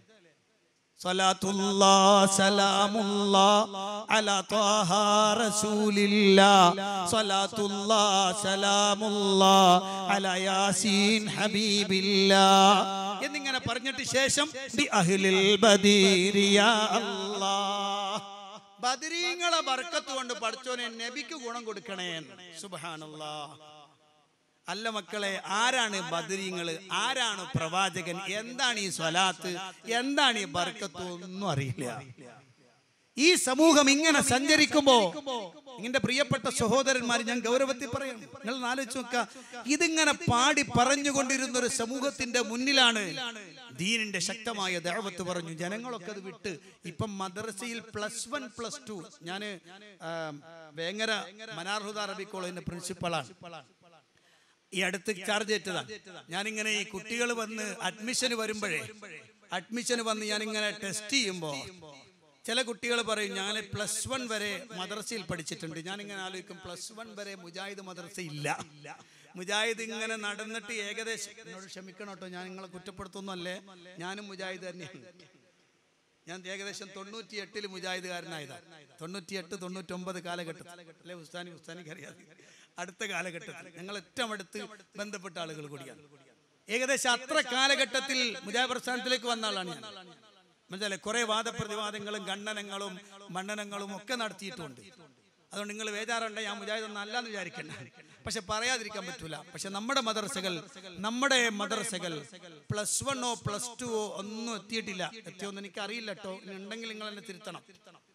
സ്വലാത്തുല്ലാ സലാമുല്ലാ അലാ ത്വാഹ റസൂലില്ലാ സ്വലാത്തുല്ലാ സലാമുല്ലാ അലാ യാസീൻ ഹബീബില്ലാ എന്നിങ്ങനെ പറഞ്ഞിട്ട് ശേഷം ബി അഹ്ലിൽ ബദീരി യാ അല്ലാഹ് ബദരീങ്ങളെ ബർക്കത്ത് കൊണ്ട് പഠിച്ചോനെ നബിക്ക് ഗുണം കൊടുക്കണേ സുബ്ഹാനല്ലാഹ് അല്ല മക്കളെ ആരാണ് ബദരീങ്ങള് ആരാണ് പ്രവാചകൻ എന്താണ് ഈ സ്വലാത്ത് എന്താണ് ഈ ബർക്കത്ത് ഒന്നും അറിയില്ല ഈ സമൂഹം ഇങ്ങനെ സഞ്ചരിക്കുമ്പോ നിന്റെ പ്രിയപ്പെട്ട സഹോദരന്മാർ ഞാൻ ഗൗരവത്തിൽ പറയാം നിങ്ങൾ ആലോചിച്ച് നോക്ക ഇതിങ്ങനെ പാടി പറഞ്ഞുകൊണ്ടിരുന്ന ഒരു സമൂഹത്തിന്റെ മുന്നിലാണ് ദീനിന്റെ ശക്തമായ ദഴവത്ത് പറഞ്ഞു ജനങ്ങളൊക്കെ അത് വിട്ട് ഇപ്പം മദ്രസയിൽ പ്ലസ് വൺ പ്ലസ് ടു ഞാൻ വേങ്ങര മനാർഹുദ അറബി കോളേജിന്റെ പ്രിൻസിപ്പളാണ് ഈ അടുത്ത് ചാർജ് ഏറ്റതാണ് ഞാനിങ്ങനെ ഈ കുട്ടികൾ വന്ന് അഡ്മിഷന് വരുമ്പോഴേ അഡ്മിഷന് വന്ന് ഞാനിങ്ങനെ ടെസ്റ്റ് ചെയ്യുമ്പോൾ ചില കുട്ടികൾ പറയും ഞാൻ പ്ലസ് വൺ വരെ മദ്രസയിൽ പഠിച്ചിട്ടുണ്ട് ഞാനിങ്ങനെ ആലോചിക്കും പ്ലസ് വൺ വരെ മുജാഹിദ് മദ്രസ ഇല്ല മുജാഹിദ് ഇങ്ങനെ നടന്നിട്ട് ഏകദേശം എന്നോട് ക്ഷമിക്കണം കേട്ടോ ഞാൻ നിങ്ങളെ കുറ്റപ്പെടുത്തുന്നല്ലേ ഞാനും മുജാഹിദ് തന്നെയാണ് ഞാൻ ഏകദേശം തൊണ്ണൂറ്റി എട്ടില് മുജാഹിദുകാരനായതാണ് തൊണ്ണൂറ്റിയെട്ട് തൊണ്ണൂറ്റൊമ്പത് കാലഘട്ടത്തിൽ അല്ലെ ഉസ്താനി ഉസ്താനിക്ക് അറിയാതെ അടുത്ത കാലഘട്ടത്തിൽ ഞങ്ങൾ ഏറ്റവും അടുത്ത് ബന്ധപ്പെട്ട ആളുകൾ കൂടിയാണ് ഏകദേശം അത്ര കാലഘട്ടത്തിൽ മുജാഹിദ് പ്രസ്ഥാനത്തിലേക്ക് വന്ന ആളാണ് ഞാൻ മനസ്സിലെ കുറെ വാദപ്രതിവാദങ്ങളും ഖണ്ഡനങ്ങളും മണ്ഡനങ്ങളും ഒക്കെ നടത്തിയിട്ടുണ്ട് അതുകൊണ്ട് നിങ്ങൾ വേജാറുണ്ട് ഞാൻ മുജാഹിദ് ഒന്നും അല്ലാന്ന് വിചാരിക്കണ്ട പക്ഷെ പറയാതിരിക്കാൻ പറ്റൂല പക്ഷെ നമ്മുടെ മദ്രസകൾ നമ്മുടെ മദ്രസകൾ പ്ലസ് വണ്ണോ പ്ലസ് ടുവോ ഒന്നും എത്തിയിട്ടില്ല എത്തിയോന്ന് എനിക്ക് അറിയില്ല കേട്ടോ ഇനി ഉണ്ടെങ്കിൽ നിങ്ങൾ എന്നെ തിരുത്തണം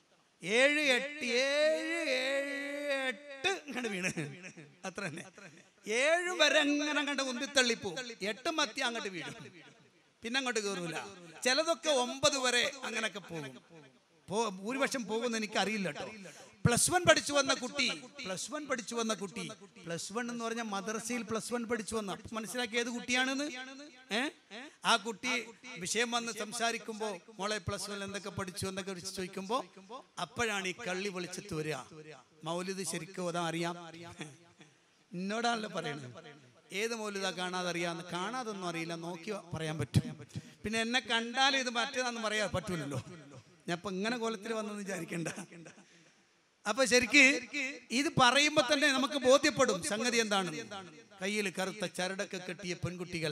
ഏഴ് എട്ട് ഏഴ് ഏഴ് എട്ട് ഇങ്ങോട്ട് വീണ് അത്ര തന്നെ ഏഴ് വരെ അങ്ങനെ അങ്ങോട്ട് ഉന്തിത്തള്ളിപ്പോ എട്ട് മത്തി അങ്ങോട്ട് വീഴും പിന്നെ അങ്ങോട്ട് കയറൂല ചിലതൊക്കെ ഒമ്പത് വരെ അങ്ങനൊക്കെ പോകും പോ ഭൂരിപക്ഷം പോകുമെന്ന് എനിക്ക് അറിയില്ല കേട്ടോ പ്ലസ് വൺ പഠിച്ചു വന്ന കുട്ടി പ്ലസ് വൺ പഠിച്ചു വന്ന കുട്ടി പ്ലസ് വൺ എന്ന് പറഞ്ഞാൽ മദ്രസയിൽ പ്ലസ് വൺ പഠിച്ചു വന്ന അപ്പൊ മനസ്സിലാക്കിയ ഏത് കുട്ടിയാണെന്ന് ഏ ആ കുട്ടി വിഷയം വന്ന് സംസാരിക്കുമ്പോ മോളെ പ്ലസ് വൺ എന്തൊക്കെ പഠിച്ചു എന്നൊക്കെ വിളിച്ച് ചോദിക്കുമ്പോ അപ്പോഴാണ് ഈ കള്ളി വിളിച്ചിട്ട് വരിക മൗലിദ് ശരിക്കും ഓതാൻ അറിയാം എന്നോടാണല്ലോ പറയണത് ഏത് മൗലിത കാണാതെ അറിയാന്ന് കാണാതൊന്നും അറിയില്ല നോക്കി പറയാൻ പറ്റും പിന്നെ എന്നെ കണ്ടാലും ഇത് മറ്റേതാണെന്ന് പറയാൻ പറ്റൂലല്ലോ ഞാൻ ഇപ്പൊ ഇങ്ങനെ കോലത്തിൽ വന്നെന്ന് വിചാരിക്കണ്ട അപ്പൊ ശരിക്ക് ഇത് പറയുമ്പോ തന്നെ നമുക്ക് ബോധ്യപ്പെടും സംഗതി എന്താണ് കയ്യിൽ കറുത്ത ചരടൊക്കെ കെട്ടിയ പെൺകുട്ടികൾ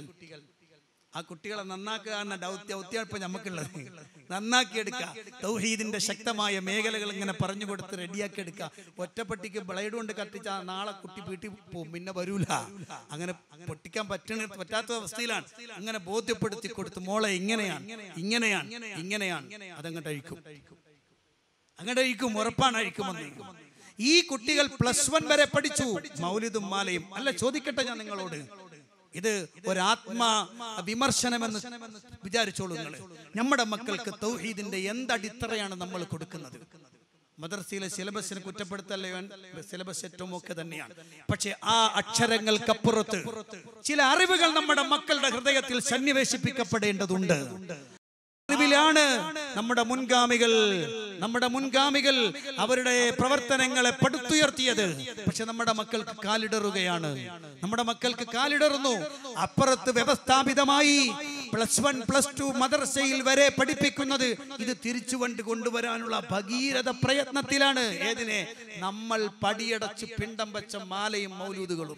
ആ കുട്ടികളെ നന്നാക്കുക എന്ന ദൗത്യ ദൗത്യാണിപ്പോ നമുക്കുള്ളത് നന്നാക്കിയെടുക്കുക തൗഹീദിന്റെ ശക്തമായ മേഖലകൾ ഇങ്ങനെ പറഞ്ഞു കൊടുത്ത് റെഡിയാക്കി എടുക്കുക ഒറ്റപ്പെട്ടിക്ക് ബ്ലേഡ് കൊണ്ട് കത്തിച്ച നാളെ കുട്ടി വീട്ടിൽ പോകും പിന്നെ വരൂല അങ്ങനെ പൊട്ടിക്കാൻ പറ്റണ പറ്റാത്ത അവസ്ഥയിലാണ് അങ്ങനെ ബോധ്യപ്പെടുത്തി കൊടുത്ത് മോളെ ഇങ്ങനെയാണ് ഇങ്ങനെയാണ് ഇങ്ങനെയാണ് അതങ്ങോട്ട് അഴിക്കും അങ്ങോട്ട് അഴിക്കും ഉറപ്പാണ് അഴിക്കുമെന്ന് ഈ കുട്ടികൾ പ്ലസ് വൺ വരെ പഠിച്ചു മൗലിദും മാലയും അല്ല ചോദിക്കട്ടെ ഞാൻ നിങ്ങളോട് ഇത് ഒരാത്മ വിമർശനമെന്ന് വിചാരിച്ചോളൂ നിങ്ങൾ നമ്മുടെ മക്കൾക്ക് തൗഹീദിന്റെ എന്തടിത്തറയാണ് നമ്മൾ കൊടുക്കുന്നത് മദർസയിലെ സിലബസിനെ കുറ്റപ്പെടുത്തല്ലേ സിലബസ് ഏറ്റവും ഒക്കെ തന്നെയാണ് പക്ഷെ ആ അക്ഷരങ്ങൾക്കപ്പുറത്ത് ചില അറിവുകൾ നമ്മുടെ മക്കളുടെ ഹൃദയത്തിൽ സന്നിവേശിപ്പിക്കപ്പെടേണ്ടതുണ്ട് അറിവിലാണ് നമ്മുടെ മുൻഗാമികൾ നമ്മുടെ മുൻഗാമികൾ അവരുടെ പ്രവർത്തനങ്ങളെ പടുത്തുയർത്തിയത് പക്ഷെ നമ്മുടെ മക്കൾക്ക് കാലിടറുകയാണ് നമ്മുടെ മക്കൾക്ക് കാലിടറുന്നു അപ്പുറത്ത് വ്യവസ്ഥാപിതമായി പ്ലസ് വൺ പ്ലസ് ടു മദർസയിൽ വരെ പഠിപ്പിക്കുന്നത് ഇത് തിരിച്ചു കൊണ്ട് കൊണ്ടുവരാനുള്ള ഭഗീരഥ പ്രയത്നത്തിലാണ് ഏതിനെ നമ്മൾ പടിയടച്ച് പിണ്ടം വെച്ച മാലയും മൗലൂദുകളും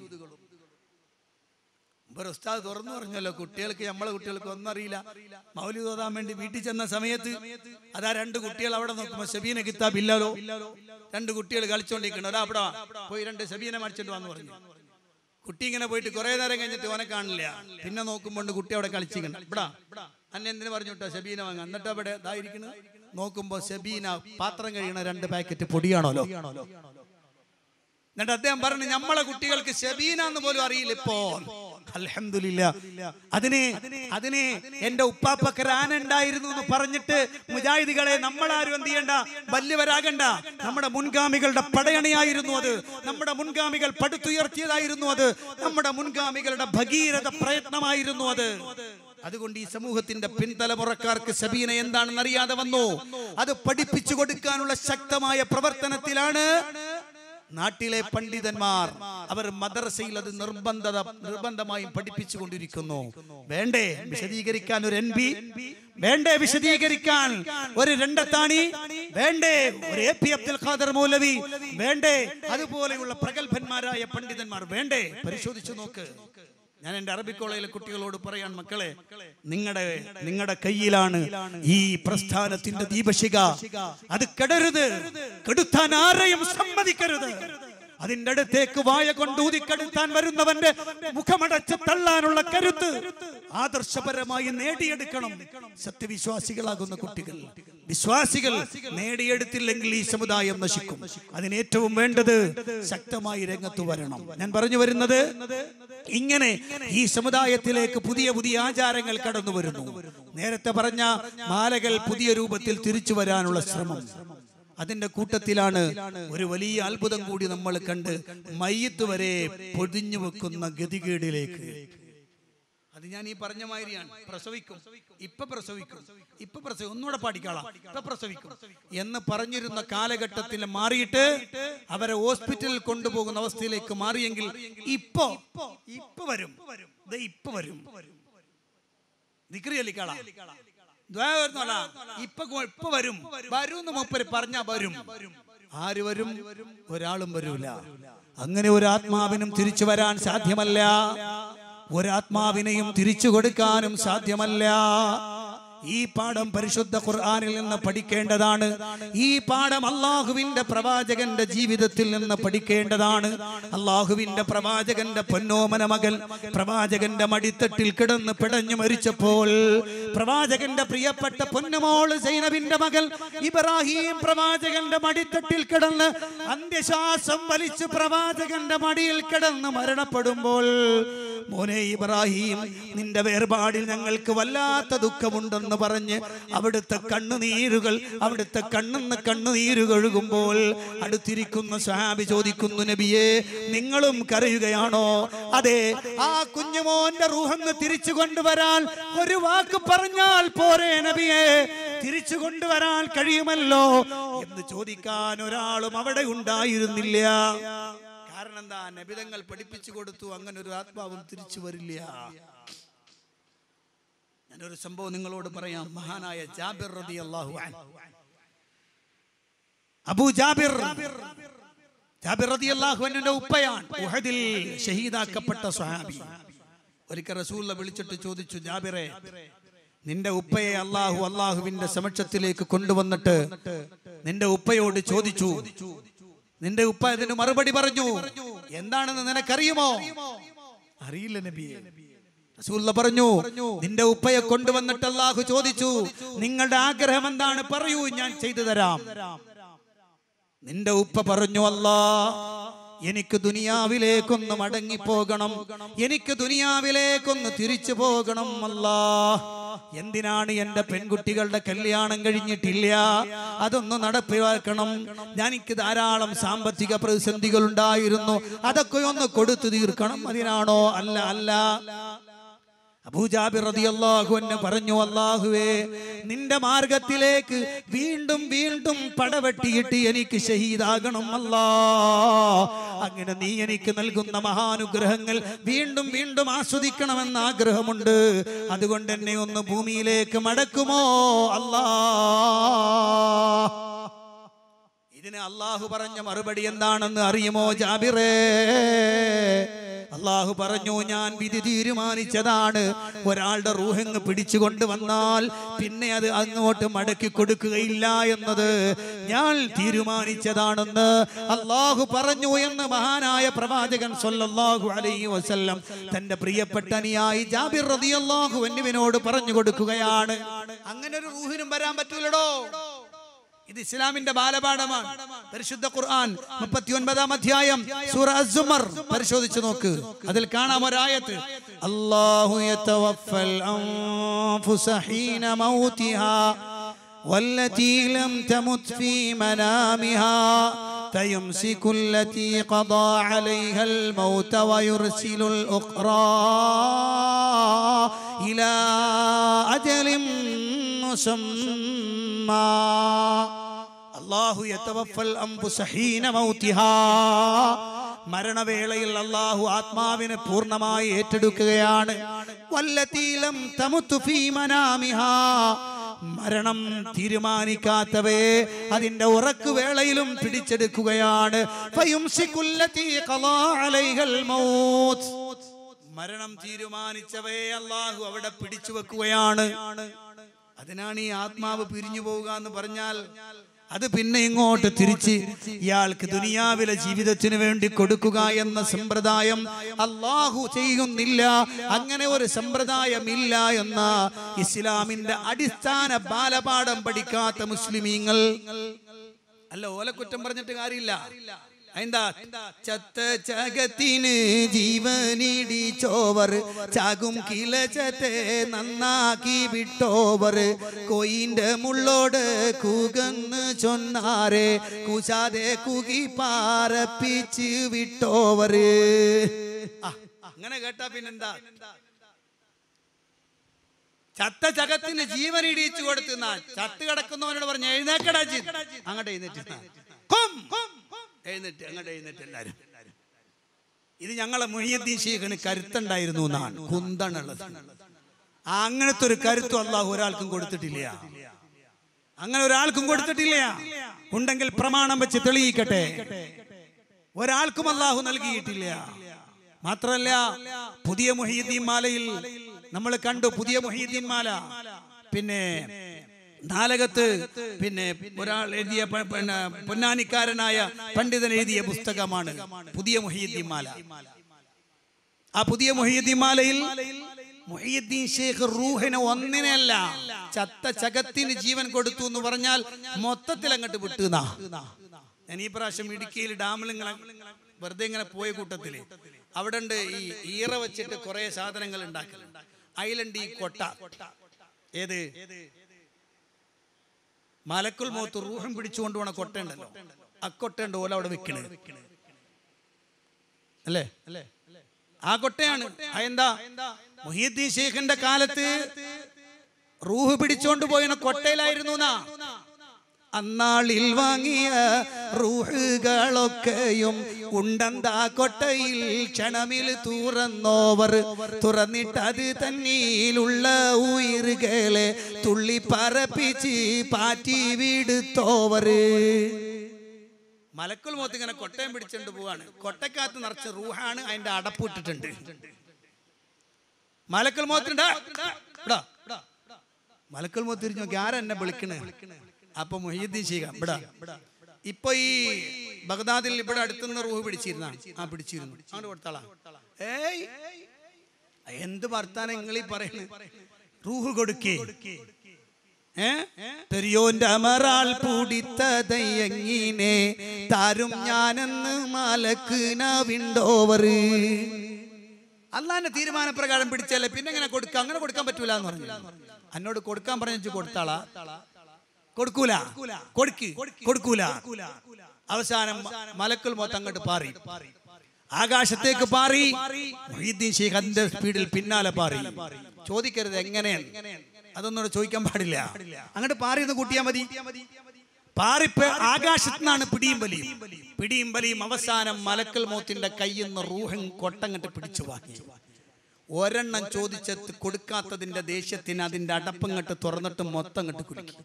ഒരു ഉസ്താദ് തുറന്നു പറഞ്ഞല്ലോ കുട്ടികൾക്ക് നമ്മളെ കുട്ടികൾക്ക് ഒന്നും അറിയില്ല മൗലി തോതാൻ വേണ്ടി വീട്ടിൽ ചെന്ന സമയത്ത് അതാ രണ്ട് കുട്ടികൾ അവിടെ നോക്കുമ്പോ സെബീന കിതാബ് ഇല്ലല്ലോ രണ്ട് കുട്ടികൾ കളിച്ചോണ്ടിരിക്കണം ഒരാ അവിടെ വാ. പോയി രണ്ട് സെബീനെ മറിച്ചിട്ട് വന്ന് പറഞ്ഞു കുട്ടി ഇങ്ങനെ പോയിട്ട് കുറെ നേരം കഴിഞ്ഞിട്ട് ഓനെ കാണില്ല പിന്നെ നോക്കുമ്പോൾ കുട്ടി അവിടെ കളിച്ചിരിക്കണം ഇവിടാ അന്നെ എന്തിനു പറഞ്ഞു കേട്ടോ സെബീന വാങ്ങാൻ എന്നിട്ട് അവിടെ ഇതായിരിക്കുന്നത് നോക്കുമ്പോ സെബീന പാത്രം കഴിയണ രണ്ട് പാക്കറ്റ് പൊടിയാണോലോ എന്നിട്ട് അദ്ദേഹം പറഞ്ഞു നമ്മളെ കുട്ടികൾക്ക് ഷബീന എന്ന് പോലും അറിയില്ല ഇപ്പോ അൽഹംദുലില്ല അതിന് അതിന് എന്റെ ഉപ്പാപ്പക്കര ആന ഉണ്ടായിരുന്നു എന്ന് പറഞ്ഞിട്ട് മുജാഹിദികളെ നമ്മളാരും എന്ത് ചെയ്യണ്ട വലിയവരാകണ്ട നമ്മുടെ മുൻഗാമികളുടെ പടയണിയായിരുന്നു അത് നമ്മുടെ മുൻഗാമികൾ പടുത്തുയർത്തിയതായിരുന്നു അത് നമ്മുടെ മുൻഗാമികളുടെ ഭഗീരഥ പ്രയത്നമായിരുന്നു അത് അതുകൊണ്ട് ഈ സമൂഹത്തിന്റെ പിൻതലമുറക്കാർക്ക് സബീന എന്താണെന്ന് അറിയാതെ വന്നു അത് പഠിപ്പിച്ചു കൊടുക്കാനുള്ള ശക്തമായ പ്രവർത്തനത്തിലാണ് നാട്ടിലെ പണ്ഡിതന്മാർ അവർ മദ്രസയിൽ അത് നിർബന്ധത നിർബന്ധമായും പഠിപ്പിച്ചു കൊണ്ടിരിക്കുന്നു വേണ്ടേ വിശദീകരിക്കാൻ ഒരു എൻ പി വേണ്ടേ വിശദീകരിക്കാൻ ഒരു രണ്ടത്താണി വേണ്ടേ ഒരു എ പി അബ്ദുൽ ഖാദർ മൗലവി വേണ്ടേ അതുപോലെയുള്ള പ്രഗത്ഭന്മാരായ പണ്ഡിതന്മാർ വേണ്ടേ പരിശോധിച്ചു നോക്ക് ഞാൻ എന്റെ അറബി കോളേജിലെ കുട്ടികളോട് പറയാൻ മക്കളെ നിങ്ങളുടെ നിങ്ങളുടെ കയ്യിലാണ് ഈ പ്രസ്ഥാനത്തിന്റെ ദീപശിക അത് കെടരുത് കെടുത്താൻ ആരെയും സമ്മതിക്കരുത് അതിന്റെ അടുത്തേക്ക് വായ കൊണ്ട് ഊതിക്കെടുത്താൻ വരുന്നവന്റെ മുഖമടച്ച് തള്ളാനുള്ള കരുത്ത് ആദർശപരമായി നേടിയെടുക്കണം സത്യവിശ്വാസികളാകുന്ന കുട്ടികൾ വിശ്വാസികൾ നേടിയെടുത്തില്ലെങ്കിൽ ഈ സമുദായം നശിക്കും അതിന് ഏറ്റവും വേണ്ടത് ശക്തമായി രംഗത്ത് വരണം ഞാൻ പറഞ്ഞു വരുന്നത് ഇങ്ങനെ ഈ സമുദായത്തിലേക്ക് പുതിയ പുതിയ ആചാരങ്ങൾ കടന്നു വരുന്നു നേരത്തെ പറഞ്ഞ മാലകൾ പുതിയ രൂപത്തിൽ തിരിച്ചു വരാനുള്ള ശ്രമം അതിന്റെ കൂട്ടത്തിലാണ് ഒരു വലിയ അത്ഭുതം കൂടി നമ്മൾ കണ്ട് മയ്യത്ത് വരെ പൊതിഞ്ഞു വെക്കുന്ന ഗതികേടിലേക്ക് അത് ഞാൻ ഈ പറഞ്ഞ മാതിരിയാണ് പ്രസവിക്കും ഇപ്പൊ പ്രസവിക്കും ഇപ്പൊ പ്രസവിക്കും ഒന്നുകൂടെ പാടിക്കാളാം ഇപ്പൊ പ്രസവിക്കും എന്ന് പറഞ്ഞിരുന്ന കാലഘട്ടത്തിൽ മാറിയിട്ട് അവരെ ഹോസ്പിറ്റലിൽ കൊണ്ടുപോകുന്ന അവസ്ഥയിലേക്ക് മാറിയെങ്കിൽ ഇപ്പൊ ഇപ്പൊ വരും ദേ ഇപ്പൊ വരും ദിക്രിയല്ലിക്കാളാ ദ്വാ വരുന്നല്ല ഇപ്പൊ കൊ- ഇപ്പൊ വരും വരും എന്ന് മൂപ്പര് പറഞ്ഞാ വരും ആര് വരും ഒരാളും വരൂല അങ്ങനെ ഒരു ആത്മാവിനും തിരിച്ചു വരാൻ സാധ്യമല്ല ഒരാത്മാവിനെയും തിരിച്ചു കൊടുക്കാനും സാധ്യമല്ല ഈ പാഠം പരിശുദ്ധ ഖുർആനിൽ നിന്ന് പഠിക്കേണ്ടതാണ് ഈ പാഠം അള്ളാഹുവിന്റെ പ്രവാചകന്റെ ജീവിതത്തിൽ നിന്ന് പഠിക്കേണ്ടതാണ് അള്ളാഹുവിന്റെ പ്രവാചകന്റെ പൊന്നോമന മകൻ പ്രവാചകന്റെ മടിത്തട്ടിൽ കിടന്ന് പിടഞ്ഞു മരിച്ചപ്പോൾ പ്രവാചകന്റെ പ്രിയപ്പെട്ട പൊന്നുമോള് സൈനബിന്റെ മകൾ ഇബ്രാഹിം പ്രവാചകന്റെ മടിത്തട്ടിൽ കിടന്ന് അന്ത്യശ്വാസം വലിച്ചു പ്രവാചകന്റെ മടിയിൽ കിടന്ന് മരണപ്പെടുമ്പോൾ മോനെ ഇബ്രാഹിം നിന്റെ വേർപാടിൽ ഞങ്ങൾക്ക് വല്ലാത്ത ദുഃഖമുണ്ടെന്ന് പറഞ്ഞ് അവിടുത്തെ കണ്ണുനീരുകൾ അവിടുത്തെ കണ്ണെന്ന് കണ്ണുനീരുകൾ ഒഴുകുമ്പോൾ അടുത്തിരിക്കുന്ന സ്വഹാബി ചോദിക്കുന്നു നബിയെ നിങ്ങളും കരയുകയാണോ അതെ ആ കുഞ്ഞുമോന്റെ റൂഹന്ന് തിരിച്ചു കൊണ്ടുവരാൻ ഒരു വാക്ക് പറഞ്ഞാൽ പോരെ നബിയെ തിരിച്ചു കൊണ്ടുവരാൻ കഴിയുമല്ലോ എന്ന് ചോദിക്കാൻ ഒരാളും അവിടെ ഉണ്ടായിരുന്നില്ല കാരണം എന്താ നബിതങ്ങൾ പഠിപ്പിച്ചു കൊടുത്തു അങ്ങനെ ഒരു ആത്മാവും തിരിച്ചു വരില്ല ഞാനൊരു സംഭവം നിങ്ങളോട് പറയാം മഹാനായ ജാബിർ റതി അള്ളാഹു അബൂ ജാബിർ ജാബിർ റതി അള്ളാഹുവിന്റെ ഉപ്പയാണ് ഉഹദിൽ ഷഹീദാക്കപ്പെട്ട സ്വഹാബി ഒരിക്കൽ റസൂല്ല വിളിച്ചിട്ട് ചോദിച്ചു ജാബിറെ നിന്റെ ഉപ്പയെ അള്ളാഹു അള്ളാഹുവിന്റെ സമക്ഷത്തിലേക്ക് കൊണ്ടുവന്നിട്ട് നിന്റെ ഉപ്പയോട് ചോദിച്ചു നിന്റെ ഉപ്പ ഇതിന് മറുപടി പറഞ്ഞു എന്താണെന്ന് നിനക്കറിയുമോ അറിയില്ല നബിയെ റസൂലുള്ള പറഞ്ഞു നിന്റെ ഉപ്പയെ കൊണ്ടുവന്നിട്ട് അള്ളാഹു ചോദിച്ചു നിങ്ങളുടെ ആഗ്രഹം എന്താണ് പറയൂ ഞാൻ ചെയ്തു തരാം നിന്റെ ഉപ്പ പറഞ്ഞു അല്ലാ എനിക്ക് ദുനിയാവിലേക്കൊന്ന് മടങ്ങിപ്പോകണം എനിക്ക് ദുനിയാവിലേക്കൊന്ന് തിരിച്ചു പോകണം അല്ലാ എന്തിനാണ് എന്റെ പെൺകുട്ടികളുടെ കല്യാണം കഴിഞ്ഞിട്ടില്ല അതൊന്ന് നടപ്പിലാക്കണം ഞാൻ എനിക്ക് ധാരാളം സാമ്പത്തിക പ്രതിസന്ധികൾ ഉണ്ടായിരുന്നു അതൊക്കെ ഒന്ന് കൊടുത്തു തീർക്കണം അതിനാണോ അല്ല അല്ല അബൂജാബിർ റളിയല്ലാഹു അൻഹു പറഞ്ഞു അല്ലാഹുവേ നിന്റെ മാർഗത്തിലേക്ക് വീണ്ടും വീണ്ടും പടവെട്ടിയിട്ട് എനിക്ക് ഷഹീദാകണം അല്ലാ അങ്ങനെ നീ എനിക്ക് നൽകുന്ന മഹാനുഗ്രഹങ്ങൾ വീണ്ടും വീണ്ടും ആസ്വദിക്കണമെന്ന് ആഗ്രഹമുണ്ട് അതുകൊണ്ട് എന്നെ ഒന്ന് ഭൂമിയിലേക്ക് മടക്കുമോ അല്ലാ ഇതിന് അള്ളാഹു പറഞ്ഞ മറുപടി എന്താണെന്ന് അറിയുമോ ജാബിറേ അള്ളാഹു പറഞ്ഞു ഞാൻ വിധി തീരുമാനിച്ചതാണ് ഒരാളുടെ റൂഹങ്ങ് പിടിച്ചു വന്നാൽ പിന്നെ അത് അങ്ങോട്ട് മടക്കി കൊടുക്കുകയില്ല എന്നത് ഞാൻ തീരുമാനിച്ചതാണെന്ന് അള്ളാഹു പറഞ്ഞു എന്ന് മഹാനായ പ്രവാചകൻ സല്ലല്ലാഹു അലൈഹി വസല്ലം തന്റെ പ്രിയപ്പെട്ട അനുയായി ജാബിർ റളിയല്ലാഹു അൻഹുവിനോട് പറഞ്ഞു കൊടുക്കുകയാണ് അങ്ങനെ ഒരു റൂഹിനും വരാൻ പറ്റൂലടോ ഇത് ഇസ്ലാമിന്റെ ബാലപാഠമാണ് പരിശുദ്ധ ഖുർആൻ മുപ്പത്തി ഒൻപതാം അധ്യായം സൂറ അസുമർ പരിശോധിച്ചു നോക്ക് അതിൽ കാണാം ഒരായത്ത് അല്ലാഹു യതവഫൽ അൻഫുസ ഹീന മൗതിഹാ والتي لم تمت في منامها فيمسك التي قضى عليها الموت ويرسل الأخرى إلى أجل مسمى അല്ലാഹു യതവഫൽ അൻഫുസ ഹീന മൗതിഹാ മരണവേളയിൽ അള്ളാഹു ആത്മാവിനെ പൂർണ്ണമായി ഏറ്റെടുക്കുകയാണ് വല്ലതീലം തമുത്തു ഫീ മനാമിഹാ മരണം തീരുമാനിക്കാത്തവയെ അതിന്റെ ഉറക്കു വേളയിലും പിടിച്ചെടുക്കുകയാണ് ഫയുംസികുല്ലതീ ഖളാ അലൈഹൽ മൗത്ത് മരണം തീരുമാനിച്ചവയെ അള്ളാഹു അവിടെ പിടിച്ചു വെക്കുകയാണ് അതിനാണ് ഈ ആത്മാവ് പിരിഞ്ഞു പോവുക എന്ന് പറഞ്ഞാൽ അത് പിന്നെ ഇങ്ങോട്ട് തിരിച്ച് ഇയാൾക്ക് ദുനിയാവിലെ ജീവിതത്തിന് വേണ്ടി കൊടുക്കുക എന്ന സമ്പ്രദായം അള്ളാഹു ചെയ്യുന്നില്ല അങ്ങനെ ഒരു സമ്പ്രദായമില്ല എന്ന ഇസ്ലാമിന്റെ അടിസ്ഥാന ബാലപാഠം പഠിക്കാത്ത മുസ്ലിമീങ്ങൾ അല്ല ഓല കുറ്റം പറഞ്ഞിട്ട് കാര്യമില്ല എന്താ ചത്ത ചകത്തിന് ജീവനിടിച്ചോവർ ചാകും കിലച്ചത്തെ നന്നാക്കി വിട്ടോവർ കൊയിന്റെ മുള്ളോട് കൂകന്ന് ചൊന്നാരെ കൂശാതെ കുകി പാറപ്പിച്ച് വിട്ടോവർ അങ്ങനെ കേട്ടാ പിന്നെന്താ ചത്ത ചകത്തിന് ജീവൻ ഇടിച്ചു കൊടുത്തുന്ന ചത്ത് കിടക്കുന്നവനോട് പറഞ്ഞു എഴുന്നേക്കടാ ജി അങ്ങോട്ട് എഴുന്നേറ്റ് കൊം, കൊം, എഴുന്നേറ്റ് അങ്ങോട്ട് എഴുന്നേറ്റ് എല്ലാരും ഇത് ഞങ്ങളെ മുഹിയദ്ദീൻ ശേഖന് കരുത്തുണ്ടായിരുന്നു എന്നാണ് കുന്തണുള്ളത് അങ്ങനത്തെ ഒരു കരുത്തും അള്ളാഹു ഒരാൾക്കും കൊടുത്തിട്ടില്ല അങ്ങനെ ഒരാൾക്കും കൊടുത്തിട്ടില്ല ഉണ്ടെങ്കിൽ പ്രമാണം വെച്ച് തെളിയിക്കട്ടെ ഒരാൾക്കും അള്ളാഹു നൽകിയിട്ടില്ല മാത്രല്ല പുതിയ മുഹീദ്ദീൻ മാലയിൽ നമ്മൾ കണ്ടു പുതിയ മുഹീദ്ദീൻ മാല പിന്നെ നാലകത്ത് പിന്നെ ഒരാൾ എഴുതിയ പ- പിന്നെ പൊന്നാനിക്കാരനായ പണ്ഡിതൻ എഴുതിയ പുസ്തകമാണ് പുതിയ മുഹീദ്ദീൻ മാല ആ പുതിയ മുഹീദ്ദീൻ മാലയിൽ മുഹീദ്ദീൻ ഷേഖ് റൂഹിനെ ഒന്നിനെയല്ല ചത്ത ചകത്തിന് ജീവൻ കൊടുത്തു എന്ന് പറഞ്ഞാൽ മൊത്തത്തിൽ അങ്ങോട്ട് വിട്ടുന്നാ ഞാൻ ഈ പ്രാവശ്യം ഇടുക്കിയിൽ ഡാമിൽ ഇങ്ങനെ വെറുതെ ഇങ്ങനെ പോയ കൂട്ടത്തില് അവിടെ ഉണ്ട് ഈ ഈറ വെച്ചിട്ട് കുറെ സാധനങ്ങൾ ഉണ്ടാക്കലുണ്ട് അതിലുണ്ട് ഈ കൊട്ട ഏത് മലക്കുൽ മോത്ത് റൂഹം പിടിച്ചുകൊണ്ട് പോണ കൊട്ട ഉണ്ടല്ലോ ആ കൊട്ട ഉണ്ട് ഓല അവിടെ വെക്കണേ അല്ലേ അല്ലേ ആ കൊട്ടയാണ് അതെന്താ മുഹീദ്ദീൻ ഷേഖിന്റെ കാലത്ത് റൂഹ് പിടിച്ചോണ്ട് പോയണ കൊട്ടയിലായിരുന്നു എന്നാ അന്നാളിൽ വാങ്ങിയ റൂഹുകളൊക്കെയും ഉണ്ടന്താ കൊട്ടയിൽ ക്ഷണമിൽ തുറന്നോവർ തുറന്നിട്ടത് തന്നീലുള്ള ഉയരുകളെ തുള്ളി പറപ്പിച്ച് പാറ്റി വിടുത്തോവർ മലക്കുൽ മോത്ത് ഇങ്ങനെ കൊട്ടയം പിടിച്ചോണ്ട് പോവാണ് കൊട്ടക്കകത്ത് നിറച്ച് റൂഹാണ് അതിന്റെ അടപ്പ് ഇട്ടിട്ടുണ്ട് മലക്കുൽ മോത്തിന്റെ മലക്കുൽ മോത്ത് തിരിഞ്ഞു നോക്കി ആരാ എന്നെ വിളിക്കണേ അപ്പൊ മൊഹീദ്ദീൻ ശീഖ ഇവിടെ ഇപ്പൊ ഈ ബഗ്ദാദിൽ ഇവിടെ അടുത്തുനിന്ന് റൂഹ് പിടിച്ചിരുന്ന ആ പിടിച്ചിരുന്നു അങ്ങോട്ട് കൊടുത്താളാ ഏയ് എന്ത് വർത്താനം നിങ്ങൾ ഈ പറയുന്നത് റൂഹ് കൊടുക്കേ ഏ? പെരിയോന്റെ അമറാൾ പൂടിത്തതയങ്ങിനെ താരും ഞാനെന്ന് മലക്ക് വിണ്ടോവർ അള്ളാന്റെ തീരുമാനപ്രകാരം പിടിച്ചാലേ പിന്നെ എങ്ങനെ കൊടുക്കാം അങ്ങനെ കൊടുക്കാൻ പറ്റൂല എന്ന് പറഞ്ഞു എന്നോട് കൊടുക്കാൻ പറഞ്ഞു കൊടുത്താളാ കൊടുക്കൂല കൊടുക്ക് കൊടുക്കൂല അവസാനം മലക്കുൽ മൊത്തം അങ്ങോട്ട് പാറി ആകാശത്തേക്ക് പാറി മൊഹീദ്ദീൻ ഷെയ്ഖ് അതിന്റെ സ്പീഡിൽ പിന്നാലെ പാറി ചോദിക്കരുത് എങ്ങനെയാണ് അതൊന്നും ചോദിക്കാൻ പാടില്ല അങ്ങോട്ട് പാറി എന്ന് കൂട്ടിയാൽ മതി പാറിപ്പ് ആകാശത്തു നിന്നാണ് പിടിയും വലിയും പിടിയും വലിയും അവസാനം മലക്കൽ മോത്തിന്റെ കയ്യിൽ നിന്ന് റൂഹൻ കൊട്ടങ്ങട്ട് പിടിച്ചു വാങ്ങി ഒരെണ്ണം ചോദിച്ചത് കൊടുക്കാത്തതിന്റെ ദേഷ്യത്തിന് അതിന്റെ അടപ്പങ്ങട്ട് തുറന്നിട്ട് മൊത്തം അങ്ങട്ട് കുലുക്കി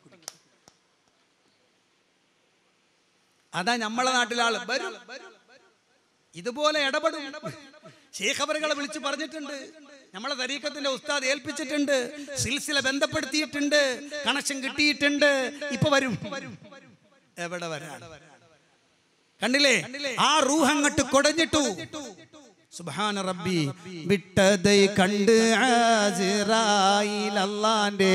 അതാ നമ്മളെ നാട്ടിലെ ആള് വരും ഇതുപോലെ ഇടപെടും ശേഖബറുകളെ വിളിച്ചു പറഞ്ഞിട്ടുണ്ട് നമ്മളെ തരീക്കത്തിന്റെ ഉസ്താദ് ഏൽപ്പിച്ചിട്ടുണ്ട് സിൽസില ബന്ധപ്പെടുത്തിയിട്ടുണ്ട് കണക്ഷൻ കിട്ടിയിട്ടുണ്ട് ഇപ്പൊ വരും എവിടെ വരാൻ കണ്ടില്ലേ ആ റൂഹങ്ങട്ട് കൊടഞ്ഞിട്ടു സുബ്ഹാന റബ്ബി വിട്ടതൈ കണ്ട് ആസിറായിൽ അല്ലാന്റെ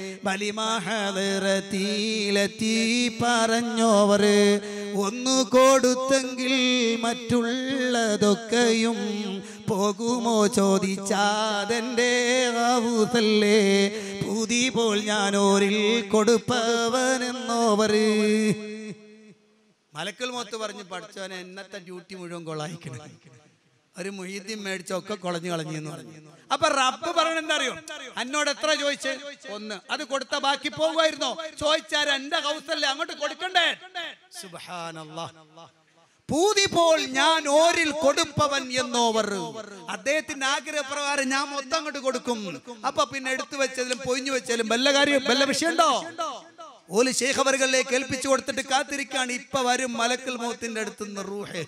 ബലിമഹലറത്തിയിലെത്തി പറഞ്ഞോവർ ഒന്നു കൊടുത്തെങ്കിൽ മറ്റുള്ളതൊക്കെയും പോകുമോ ചോദിച്ചാതെന്റെ ആവൂതല്ലേ പുതി പോൽ ഞാനോരിൽ കൊടുപ്പവനെന്നോവർ മലക്കൽ മോത്ത് പറഞ്ഞ് പഠിച്ചവനെ എന്നത്തെ ഡ്യൂട്ടി മുഴുവൻ കൊള്ളായിക്കണം ഒരു മുഹീദ്ദീൻ മേടിച്ച ഒക്കെ കുളഞ്ഞു കളഞ്ഞു എന്ന് പറഞ്ഞു അപ്പൊ റബ്ബ് പറയണ എന്താ അറിയോ എന്നോട് എത്ര ചോദിച്ച് ഒന്ന് അത് കൊടുത്ത ബാക്കി പോകുമായിരുന്നോ ചോദിച്ചാൽ എന്റെ ഹൗസല്ലേ അങ്ങോട്ട് കൊടുക്കണ്ടേ സുബ്ഹാനല്ലാഹ് പൂതി പോൽ ഞാൻ ഓരിൽ കൊടുപ്പവൻ എന്നോവർ അദ്ദേഹത്തിന്റെ ആഗ്രഹപ്രകാരം ഞാൻ മൊത്തം അങ്ങോട്ട് കൊടുക്കും അപ്പൊ പിന്നെ എടുത്തു വെച്ചതിലും പൊയിഞ്ഞു വെച്ചാലും വല്ല കാര്യം വല്ല വിഷയമുണ്ടോ ഓല് ശേഖവറുകളിലേക്ക് ഏൽപ്പിച്ചു കൊടുത്തിട്ട് കാത്തിരിക്കാണ് ഇപ്പൊ വരും മലക്കൽ മോത്തിന്റെ അടുത്തുനിന്ന് റൂഹേ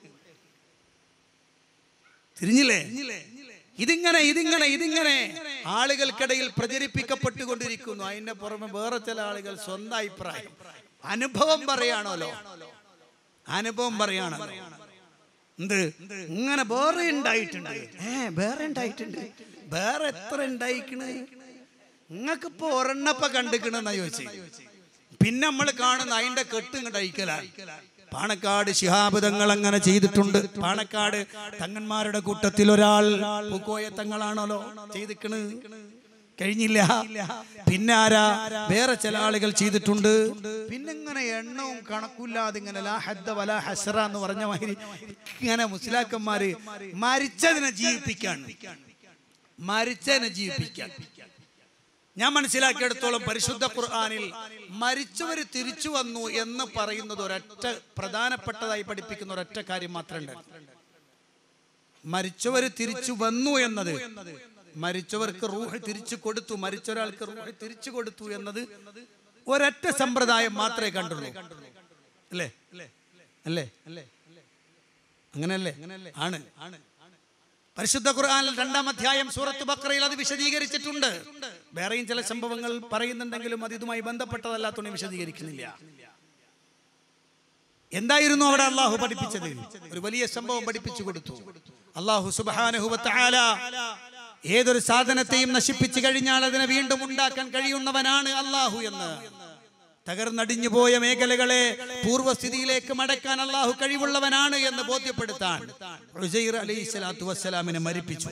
തിരിഞ്ഞില്ലേ ഇതിങ്ങനെ ഇതിങ്ങനെ ഇതിങ്ങനെ ആളുകൾക്കിടയിൽ പ്രചരിപ്പിക്കപ്പെട്ടുകൊണ്ടിരിക്കുന്നു അതിന്റെ പുറമെ വേറെ ചില ആളുകൾ സ്വന്തം അഭിപ്രായം അനുഭവം പറയാണല്ലോ അനുഭവം പറയാണല്ലോ എന്ത് ഇങ്ങനെ വേറെ ഉണ്ടായിട്ടുണ്ട് ഏ വേറെ ഉണ്ടായിട്ടുണ്ട് വേറെ എത്ര ഉണ്ടായിക്കണ് നിങ്ങൾക്കിപ്പോ ഒരെണ്ണപ്പ കണ്ടിക്കണെന്നാ ചോദിച്ചു പിന്നെ നമ്മൾ കാണുന്ന അതിന്റെ കെട്ട് ഇങ്ങോട്ട് അയക്കലാണ് പാണക്കാട് ശിഹാബിതങ്ങൾ അങ്ങനെ ചെയ്തിട്ടുണ്ട് പാണക്കാട് തങ്ങന്മാരുടെ കൂട്ടത്തിൽ ഒരാൾ പൂക്കോയ തങ്ങളാണല്ലോ ചെയ്തിക്കണ് കഴിഞ്ഞില്ല പിന്നെ ആരാ വേറെ ചില ആളുകൾ ചെയ്തിട്ടുണ്ട് പിന്നെ ഇങ്ങനെ എണ്ണവും കണക്കില്ലാതെ ഇങ്ങനെ ലാ ഹദ്ദ വലാ ഹസ്ര എന്ന് പറഞ്ഞ മാതിരി ഇങ്ങനെ മുസ്ലാക്കന്മാര് മരിച്ചതിനെ ജീവിപ്പിക്കാൻ മരിച്ചതിനെ ജീവിപ്പിക്കാൻ ഞാൻ മനസ്സിലാക്കിയെടുത്തോളം പരിശുദ്ധ ഖുർആനിൽ മരിച്ചവർ തിരിച്ചു വന്നു എന്ന് പറയുന്നത് ഒരൊറ്റ പ്രധാനപ്പെട്ടതായി പഠിപ്പിക്കുന്ന ഒരൊറ്റ കാര്യം മാത്രമേ ഉണ്ട് മരിച്ചവർ തിരിച്ചു വന്നു എന്നത് മരിച്ചവർക്ക് റൂഹ് തിരിച്ചു കൊടുത്തു മരിച്ച ഒരാൾക്ക് റൂഹ് തിരിച്ചു കൊടുത്തു എന്നത് ഒരൊറ്റ സമ്പ്രദായം മാത്രമേ കണ്ടുള്ളൂ അല്ലേ അല്ലേ അല്ലേ അങ്ങനെയല്ലേ ആണ് ആണ് പരിശുദ്ധ ഖുർആനിൽ രണ്ടാം അധ്യായം സൂറത്ത് ബക്രയിൽ അത് വിശദീകരിച്ചിട്ടുണ്ട് വേറെയും ചില സംഭവങ്ങൾ പറയുന്നുണ്ടെങ്കിലും അത് ഇതുമായി ബന്ധപ്പെട്ടതല്ലാത്തോണ്ട് വിശദീകരിക്കുന്നില്ല എന്തായിരുന്നു അവിടെ അള്ളാഹു പഠിപ്പിച്ചത് ഒരു വലിയ സംഭവം പഠിപ്പിച്ചു കൊടുത്തു അള്ളാഹു സുബാനുഹുവത്താല ഏതൊരു സാധനത്തെയും നശിപ്പിച്ചു കഴിഞ്ഞാൽ അതിനെ വീണ്ടും ഉണ്ടാക്കാൻ കഴിയുന്നവനാണ് അള്ളാഹു എന്ന് തകർന്നടിഞ്ഞു പോയ മേഖലകളെ പൂർവ്വസ്ഥിതിയിലേക്ക് മടക്കാൻ അള്ളാഹു കഴിവുള്ളവനാണ് എന്ന് ബോധ്യപ്പെടുത്താൻ ഉസൈർ അലൈഹി സ്വലാത്തു വസ്സലാമിനെ മരിപ്പിച്ചു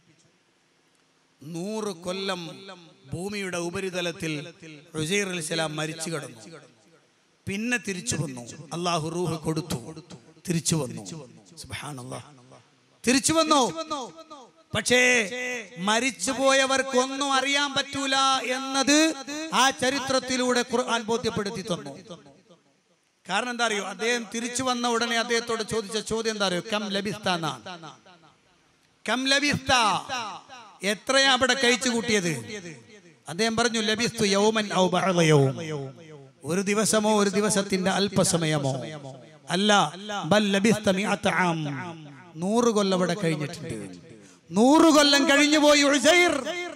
നൂറ് കൊല്ലം ഭൂമിയുടെ ഉപരിതലത്തിൽ ഉസൈർ അലൈഹി സ്വലാം മരിച്ചു കിടന്നു പിന്നെ തിരിച്ചു വന്നു അള്ളാഹു റൂഹ് കൊടുത്തു തിരിച്ചു വന്നു സുബ്ഹാനല്ലാഹ്. തിരിച്ചു വന്നു പക്ഷേ മരിച്ചുപോയവർക്കൊന്നും അറിയാൻ പറ്റൂല എന്നത് ആ ചരിത്രത്തിലൂടെ ഖുർആൻ ബോധ്യപ്പെടുത്തി തന്നു കാരണം എന്താ അറിയോ അദ്ദേഹം തിരിച്ചു വന്ന ഉടനെ അദ്ദേഹത്തോട് ചോദിച്ച ചോദ്യം എന്താ അറിയോ കം ലഭിസ്ത എന്നാണ് കം ലഭിസ്ത എത്രയാ അവിടെ കഴിച്ചു കൂട്ടിയത് അദ്ദേഹം പറഞ്ഞു ലഭിസ്തു യൗമൻ ഔ ബഅദ യൗം ഒരു ദിവസമോ ഒരു ദിവസത്തിന്റെ അല്പസമയമോ അല്ല ബൽ ലഭിസ്ത മിഅത്ത ആം നൂറ് കൊല്ലം അവിടെ കഴിഞ്ഞിട്ടുണ്ട് നൂറ് കൊല്ലം കഴിഞ്ഞു പോയി ഉസൈർ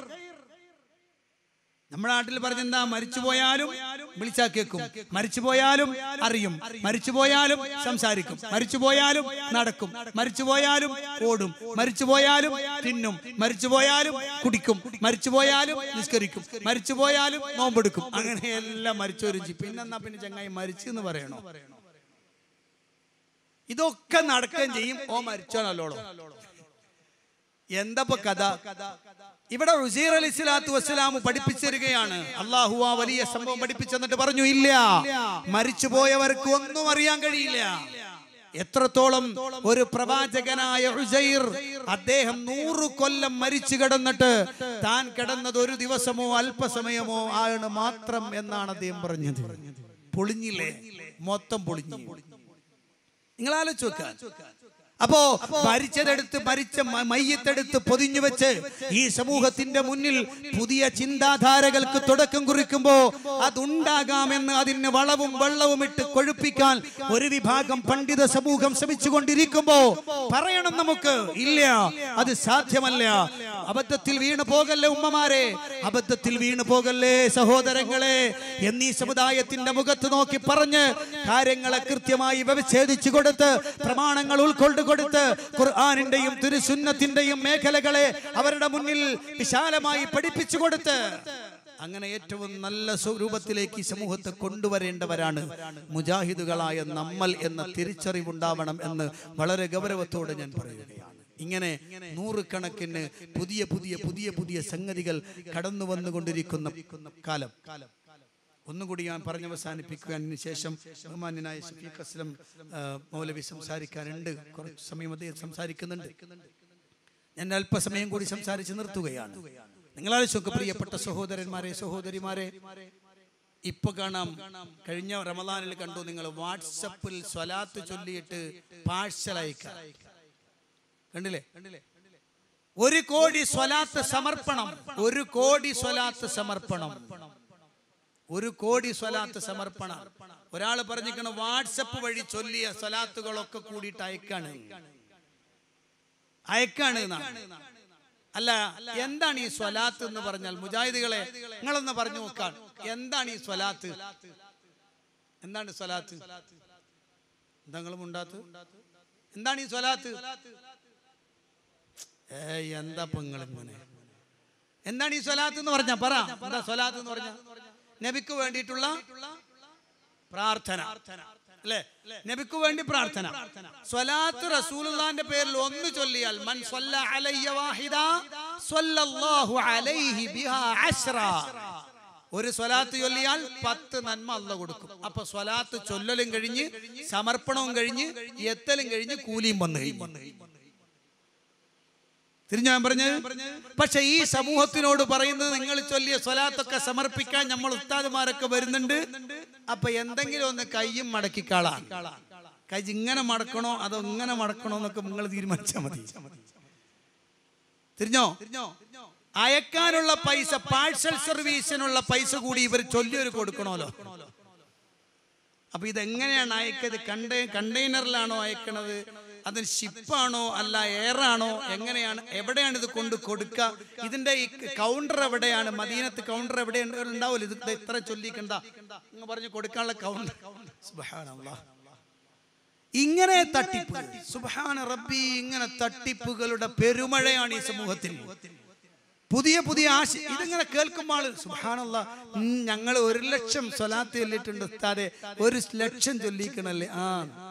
നമ്മുടെ നാട്ടിൽ പറഞ്ഞെന്താ മരിച്ചു പോയാലും വിളിച്ചാ കേൾക്കും മരിച്ചു പോയാലും അറിയും മരിച്ചു പോയാലും സംസാരിക്കും മരിച്ചു പോയാലും നടക്കും മരിച്ചു പോയാലും ഓടും മരിച്ചു പോയാലും തിന്നും മരിച്ചു പോയാലും കുടിക്കും മരിച്ചു പോയാലും നിസ്കരിക്കും മരിച്ചു പോയാലും നോമ്പെടുക്കും അങ്ങനെയെല്ലാം മരിച്ചൊരു പിന്നെന്നാ പിന്നെ ചങ്ങായി മരിച്ചു എന്ന് പറയണോ ഇതൊക്കെ നടക്കുകയും ചെയ്യും ഓ മരിച്ചോ നല്ലോണം എന്താ കഥ ഇവിടെ ഉസീർ അലി സ്വലാത്തു വസ്സലാം പഠിപ്പിച്ചു തരികയാണ് അള്ളാഹു ആ വലിയ സംഭവം പഠിപ്പിച്ചെന്നിട്ട് പറഞ്ഞു ഇല്ല മരിച്ചുപോയവർക്ക് ഒന്നും അറിയാൻ കഴിയില്ല എത്രത്തോളം ഒരു പ്രവാചകനായ ഉസൈർ അദ്ദേഹം നൂറ് കൊല്ലം മരിച്ചു കിടന്നിട്ട് താൻ കിടന്നത് ഒരു ദിവസമോ അല്പസമയമോ ആണ് മാത്രം എന്നാണ് അദ്ദേഹം പറഞ്ഞത് പൊളിഞ്ഞില്ലേ മൊത്തം പൊളിഞ്ഞു നിങ്ങൾ ആലോചിച്ച് വെക്കാൻ അപ്പോ ഭരിച്ചതെടുത്ത് ഭരിച്ച മ- മയ്യത്തെടുത്ത് പൊതിഞ്ഞു വെച്ച് ഈ സമൂഹത്തിന്റെ മുന്നിൽ പുതിയ ചിന്താധാരകൾക്ക് തുടക്കം കുറിക്കുമ്പോ അതുണ്ടാകാമെന്ന് അതിന് വളവും വെള്ളവും ഇട്ട് കൊഴുപ്പിക്കാൻ ഒരു വിഭാഗം പണ്ഡിത സമൂഹം ശ്രമിച്ചുകൊണ്ടിരിക്കുമ്പോ പറയണം നമുക്ക് ഇല്ല അത് സാധ്യമല്ല അബദ്ധത്തിൽ വീണു പോകല്ലേ ഉമ്മമാരെ അബദ്ധത്തിൽ വീണു പോകല്ലേ സഹോദരങ്ങളെ എന്നീ സമുദായത്തിന്റെ മുഖത്ത് നോക്കി പറഞ്ഞ് കാര്യങ്ങളെ കൃത്യമായി വ്യവച്ഛേദിച്ചു കൊടുത്ത് പ്രമാണങ്ങൾ ഉൾക്കൊണ്ടു കൊടുത്ത് ഖുർആാനിന്റെയും തിരുസുന്നത്തിന്റെയും മേഖലകളെ അവരുടെ മുന്നിൽ വിശാലമായി പഠിപ്പിച്ചു കൊടുത്ത് അങ്ങനെ ഏറ്റവും നല്ല സ്വരൂപത്തിലേക്ക് ഈ സമൂഹത്തെ കൊണ്ടുവരേണ്ടവരാണ് മുജാഹിദുകളായ നമ്മൾ എന്ന തിരിച്ചറിവുണ്ടാവണം എന്ന് വളരെ ഗൗരവത്തോടെ ഞാൻ പറയുകയാണ് ഇങ്ങനെ നൂറുകണക്കിന് പുതിയ പുതിയ പുതിയ പുതിയ സംഗതികൾ കടന്നു വന്നുകൊണ്ടിരിക്കുന്ന കാലം ഒന്നുകൂടി ഞാൻ പറഞ്ഞ് അവസാനിപ്പിക്കുക അതിന് ശേഷം ബഹുമാന്യനായ ഷഫീഖ് അസ്ലം ആ, മൗലവി സംസാരിക്കാനുണ്ട് കുറച്ച് സമയം അദ്ദേഹം സംസാരിക്കുന്നുണ്ട് ഞാൻ അല്പസമയം കൂടി സംസാരിച്ച് നിർത്തുകയാണ് നിങ്ങളാൽ സുഖ പ്രിയപ്പെട്ട സഹോദരന്മാരെ സഹോദരിമാരെ ഇപ്പൊ കാണാം കഴിഞ്ഞ റമദാനിൽ കണ്ടു നിങ്ങൾ വാട്സപ്പിൽ സ്വലാത്ത് ചൊല്ലിയിട്ട് പാഴ്സൽ അയക്കാം കണ്ടില്ലേ ഒരു കോടി സ്വലാത്ത് സമർപ്പണം ഒരു കോടി സ്വലാത്ത് സമർപ്പണം ഒരു കോടി സ്വലാത്ത് സമർപ്പണം ഒരാൾ പറഞ്ഞിരിക്കണം വാട്സപ്പ് വഴി ചൊല്ലിയ സ്വലാത്തുകളൊക്കെ കൂടിയിട്ട് അയക്കാണ് അയക്കാണ് എന്നാണ് അല്ല എന്താണ് ഈ സ്വലാത്ത് എന്ന് പറഞ്ഞാൽ മുജാഹിദുകളെ നിങ്ങളൊന്ന് പറഞ്ഞു നോക്കാൻ എന്താണ് ഈ സ്വലാത്ത് എന്താണ് സ്വലാത്ത് എന്താ നിങ്ങളും ഉണ്ടാത്ത് എന്താണ് ഈ സ്വലാത്ത് ഏ എന്താ നിങ്ങൾ ഇങ്ങനെ എന്താണ് ഈ സ്വലാത്ത് എന്ന് പറഞ്ഞ പറ എന്താ സ്വലാത്ത് എന്ന് പറഞ്ഞ നബിക്ക് വേണ്ടിയിട്ടുള്ള പ്രാർത്ഥന അല്ലേ നബിക്ക് വേണ്ടി പ്രാർത്ഥന സ്വലാത്ത് റസൂലുള്ളാന്റെ പേരിൽ ഒന്ന് ചൊല്ലിയാൽ മൻ സ്വല്ല അലയ്യ വാഹിദ സ്വല്ലല്ലാഹു അലൈഹി ബിഹാ അശ്റ ഒരു സ്വലാത്ത് ചൊല്ലിയാൽ പത്ത് നന്മ അല്ല കൊടുക്കും അപ്പൊ സ്വലാത്ത് ചൊല്ലലും കഴിഞ്ഞ് സമർപ്പണവും കഴിഞ്ഞ് എത്തലും കഴിഞ്ഞ് കൂലിയും വന്നു കഴിഞ്ഞു തിരിഞ്ഞു ഞാൻ പറഞ്ഞത് പക്ഷെ ഈ സമൂഹത്തിനോട് പറയുന്നത് നിങ്ങൾ ചൊല്ലിയ സ്വലാത്തൊക്കെ സമർപ്പിക്കാൻ നമ്മൾ ഉസ്താദുമാരൊക്കെ വരുന്നുണ്ട് അപ്പൊ എന്തെങ്കിലും ഒന്ന് കയ്യും മടക്കിക്കാളാൻ കൈ ഇങ്ങനെ മടക്കണോ അതോ ഇങ്ങനെ മടക്കണോ എന്നൊക്കെ നിങ്ങൾ തീരുമാനിച്ചാൽ മതി തിരിഞ്ഞോ അയക്കാനുള്ള പൈസ പാഴ്സൽ സർവീസിനുള്ള പൈസ കൂടി ഇവർ ചൊല്ലിയൊരു കൊടുക്കണമല്ലോ അപ്പൊ ഇതെങ്ങനെയാണ് അയക്കത് കണ്ടേ കണ്ടെയ്നറിലാണോ അയക്കണത് അതിന് ഷിപ്പാണോ അല്ല എയറാണോ എങ്ങനെയാണ് എവിടെയാണ് ഇത് കൊണ്ട് കൊടുക്കുക ഇതിന്റെ ഈ കൗണ്ടർ എവിടെയാണ് മദീനത്ത് കൗണ്ടർ എവിടെയാണ് ഉണ്ടാവില്ല ഇത് ദേ ഇത്ര ചൊല്ലിക്കണ്ട എന്ന് പറഞ്ഞ് കൊടുക്കാനുള്ള കൗണ്ടർ സുബ്ഹാനല്ലാഹ് ഇങ്ങനെ തട്ടിപ്പ് സുബ്ഹാന റബ്ബി ഇങ്ങനെ തട്ടിപ്പുകളുടെ പെരുമഴയാണ് ഈ സമൂഹത്തിൽ പുതിയ പുതിയ ആശ ഇതിങ്ങനെ കേൾക്കുമ്പോൾ സുബാനുള്ള ഞങ്ങൾ ഒരു ലക്ഷം സ്വലാത്ത് ചൊല്ലിയിട്ടുണ്ട് ഉസ്താദെ ഒരു ലക്ഷം ചൊല്ലിക്കണല്ലേ ആ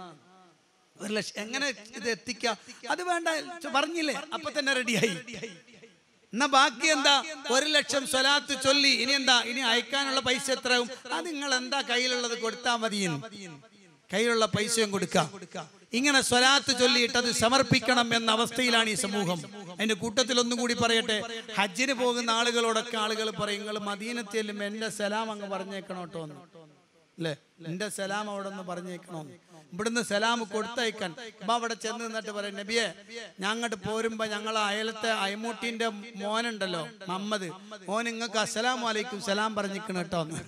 ഒരു ലക്ഷം എങ്ങനെ ഇത് എത്തിക്കാം അത് വേണ്ട പറഞ്ഞില്ലേ അപ്പൊ തന്നെ റെഡിയായി എന്നാ ബാക്കി എന്താ ഒരു ലക്ഷം സ്വലാത്ത് ചൊല്ലി ഇനി എന്താ ഇനി അയക്കാനുള്ള പൈസ എത്രയാവും അത് നിങ്ങൾ എന്താ കയ്യിലുള്ളത് കൊടുത്താൽ മതി കയ്യിലുള്ള പൈസയും കൊടുക്കാം ഇങ്ങനെ സ്വലാത്ത് ചൊല്ലിയിട്ട് അത് സമർപ്പിക്കണം എന്ന അവസ്ഥയിലാണ് ഈ സമൂഹം അതിന്റെ കൂട്ടത്തിൽ ഒന്നും കൂടി പറയട്ടെ ഹജ്ജിന് പോകുന്ന ആളുകളോടൊക്കെ ആളുകൾ പറയും നിങ്ങൾ മദീനത്ത് ചെല്ലുമ്പോൾ എന്റെ സലാം അങ്ങ് പറഞ്ഞേക്കണം കേട്ടോ എന്ന് അല്ലേ എന്റെ സലാം അവിടെ നിന്ന് പറഞ്ഞേക്കണോ ഇവിടുന്ന് സലാം കൊടുത്തയക്കാൻ അപ്പൊ അവിടെ ചെന്ന് നിന്നിട്ട് പറയും നബിയെ ഞാൻ അങ്ങോട്ട് പോരുമ്പോ ഞങ്ങൾ അയലത്തെ അയമൂട്ടിന്റെ മോനുണ്ടല്ലോ മമ്മദ് മോൻ നിങ്ങൾക്ക് അസ്സലാം വലൈക്കും സലാം പറഞ്ഞിരിക്കണം കേട്ടോ എന്ന്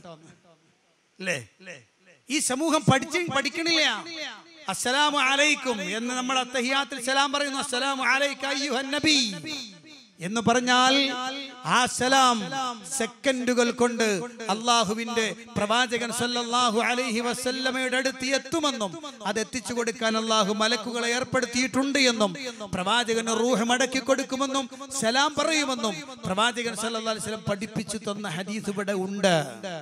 അല്ലേ ഈ സമൂഹം പഠിച്ച് പഠിക്കണില്ല അസ്സലാമു അലൈക്കും എന്ന് നമ്മൾ അത്തഹിയാത്തിൽ സലാം പറയുന്നു അസ്സലാമു അലൈക അയ്യുഹൻ നബി എന്ന് പറഞ്ഞാൽ ആ സലാം സെക്കൻഡുകൾ കൊണ്ട് അള്ളാഹുവിന്റെ പ്രവാചകൻ സല്ലല്ലാഹു അലൈഹി വസല്ലമയുടെ അടുത്ത് എത്തുമെന്നും അത് എത്തിച്ചു കൊടുക്കാൻ അള്ളാഹു മലക്കുകളെ ഏർപ്പെടുത്തിയിട്ടുണ്ട് എന്നും പ്രവാചകന് റൂഹ് മടക്കി കൊടുക്കുമെന്നും സലാം പറയുമെന്നും പ്രവാചകൻ സല്ലല്ലാഹു അലൈഹി വസല്ലം പഠിപ്പിച്ചു തന്ന ഹദീസ് ഇവിടെ ഉണ്ട്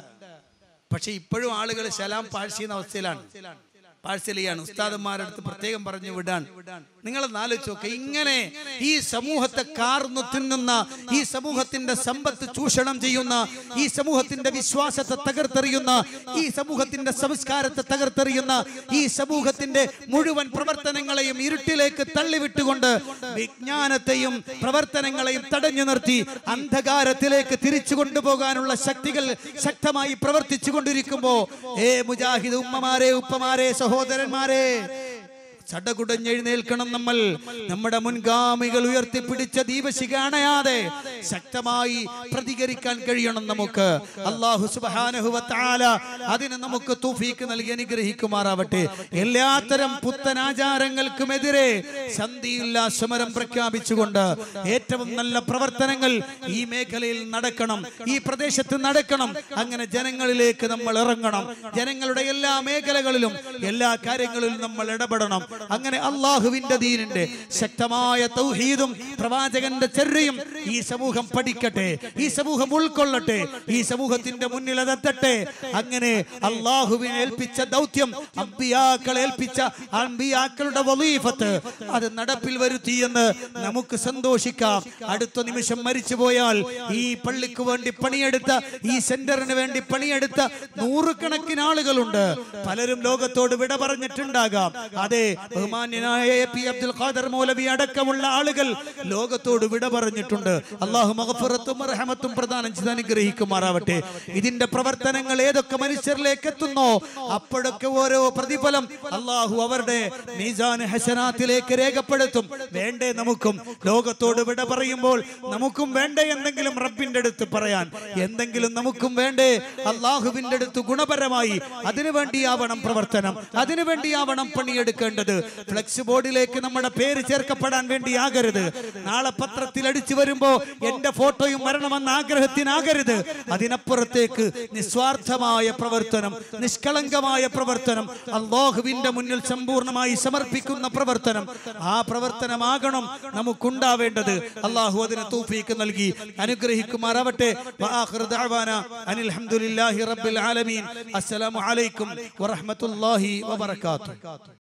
പക്ഷെ ഇപ്പോഴും ആളുകൾ സലാം പാഴ്സ് ചെയ്യുന്ന അവസ്ഥയിലാണ് പാഴ്സൽ ചെയ്യാണ് ഉസ്താദന്മാരുടെ അടുത്ത് പ്രത്യേകം പറഞ്ഞു വിടാൻ നിങ്ങൾ ആലോചിച്ച് നോക്കെ ഇങ്ങനെ ഈ സമൂഹത്തെ കാർന്നു തിന്നുന്ന ഈ സമൂഹത്തിന്റെ സമ്പത്ത് ചൂഷണം ചെയ്യുന്ന ഈ സമൂഹത്തിന്റെ വിശ്വാസത്തെ തകർത്തെറിയുന്ന ഈ സമൂഹത്തിന്റെ സംസ്കാരത്തെ തകർത്തെറിയുന്ന ഈ സമൂഹത്തിന്റെ മുഴുവൻ പ്രവർത്തനങ്ങളെയും ഇരുട്ടിലേക്ക് തള്ളിവിട്ടുകൊണ്ട് വിജ്ഞാനത്തെയും പ്രവർത്തനങ്ങളെയും തടഞ്ഞു നിർത്തി അന്ധകാരത്തിലേക്ക് തിരിച്ചു കൊണ്ടുപോകാനുള്ള ശക്തികൾ ശക്തമായി പ്രവർത്തിച്ചു കൊണ്ടിരിക്കുമ്പോ ഏ മുജാഹിദ് ഉമ്മമാരെ ഉപ്പമാരെ സഹോദരന്മാരെ ചടകുടഞ്ഞെഴുന്നേൽക്കണം നമ്മൾ നമ്മുടെ മുൻഗാമികൾ ഉയർത്തിപ്പിടിച്ച ദീപശിഖ അണയാതെ ശക്തമായി പ്രതികരിക്കാൻ കഴിയണം നമുക്ക് അള്ളാഹു സുബാനഹുവത്താല അതിന് നമുക്ക് തൂഫീക്ക് നൽകി അനുഗ്രഹിക്കുമാറാവട്ടെ എല്ലാത്തരം പുത്തനാചാരങ്ങൾക്കുമെതിരെ സന്ധിയില്ല സമരം പ്രഖ്യാപിച്ചുകൊണ്ട് ഏറ്റവും നല്ല പ്രവർത്തനങ്ങൾ ഈ മേഖലയിൽ നടക്കണം ഈ പ്രദേശത്ത് നടക്കണം അങ്ങനെ ജനങ്ങളിലേക്ക് നമ്മൾ ഇറങ്ങണം ജനങ്ങളുടെ എല്ലാ മേഖലകളിലും എല്ലാ കാര്യങ്ങളിലും നമ്മൾ ഇടപെടണം അങ്ങനെ അള്ളാഹുവിന്റെ ദീനിന്റെ ശക്തമായ തൗഹീദും പ്രവാചകന്റെ ചെറിയും ഈ സമൂഹം പഠിക്കട്ടെ ഈ സമൂഹം ഉൾക്കൊള്ളട്ടെ ഈ സമൂഹത്തിന്റെ മുന്നിൽ അതെത്തട്ടെ അങ്ങനെ അള്ളാഹുവിനെ ഏൽപ്പിച്ച ദൗത്യം അമ്പിയാക്കളെ ഏൽപ്പിച്ച അമ്പിയാക്കളുടെ വലീഫത്ത് അത് നടപ്പിൽ വരുത്തിയെന്ന് നമുക്ക് സന്തോഷിക്കാം അടുത്ത നിമിഷം മരിച്ചു പോയാൽ ഈ പള്ളിക്ക് വേണ്ടി പണിയെടുത്ത ഈ സെന്ററിന് വേണ്ടി പണിയെടുത്ത നൂറുകണക്കിന് ആളുകളുണ്ട് പലരും ലോകത്തോട് വിട പറഞ്ഞിട്ടുണ്ടാകാം അതെ ബഹുമാന്യനായ എ പി അബ്ദുൽ ഖാദർ മൗലവി അടക്കമുള്ള ആളുകൾ ലോകത്തോട് വിട പറഞ്ഞിട്ടുണ്ട് അള്ളാഹു മഹഫുറത്തും റഹമത്തും പ്രദാനം ചെയ്ത് അനുഗ്രഹിക്കുമാറാവട്ടെ ഇതിന്റെ പ്രവർത്തനങ്ങൾ ഏതൊക്കെ മനുഷ്യരിലേക്ക് എത്തുന്നോ അപ്പോഴൊക്കെ ഓരോ പ്രതിഫലം അള്ളാഹു അവരുടെ മീസാൻ ഹസനാത്തിലേക്ക് രേഖപ്പെടുത്തും വേണ്ടേ നമുക്കും ലോകത്തോട് വിട പറയുമ്പോൾ നമുക്കും വേണ്ടേ എന്തെങ്കിലും റബ്ബിന്റെ അടുത്ത് പറയാൻ എന്തെങ്കിലും നമുക്കും വേണ്ടേ അള്ളാഹുവിന്റെ അടുത്ത് ഗുണപരമായി അതിനു വേണ്ടിയാവണം പ്രവർത്തനം അതിനു വേണ്ടിയാവണം പണിയെടുക്കേണ്ടത് ഫ്ലെക്സ് ബോർഡിലേക്ക് നമ്മുടെ പേര് ചേർക്കപ്പെടാൻ വേണ്ടിയാകരുത് നാളെ പത്രത്തിൽ അടിച്ചു വരുമ്പോ എന്റെ ഫോട്ടോയും വരണമെന്ന ആഗ്രഹത്തിനാകരുത് അതിനപ്പുറത്തേക്ക് നിസ്വാർത്ഥമായ പ്രവർത്തനം നിഷ്കളങ്കമായ പ്രവർത്തനം അള്ളാഹുവിന്റെ മുന്നിൽ സമ്പൂർണ്ണമായി സമർപ്പിക്കുന്ന പ്രവർത്തനം ആ പ്രവർത്തനമാകണം നമുക്കുണ്ടാവേണ്ടത് അള്ളാഹു അതിന് തൗഫീക്ക് നൽകി അനുഗ്രഹിക്കുമാറാവട്ടെ വആഖിറു ദഅവാന അനിൽ ഹംദുലില്ലാഹി റബ്ബിൽ ആലമീൻ അസ്സലാമു അലൈക്കും വറഹ്മത്തുള്ളാഹി വബറകാതുഹു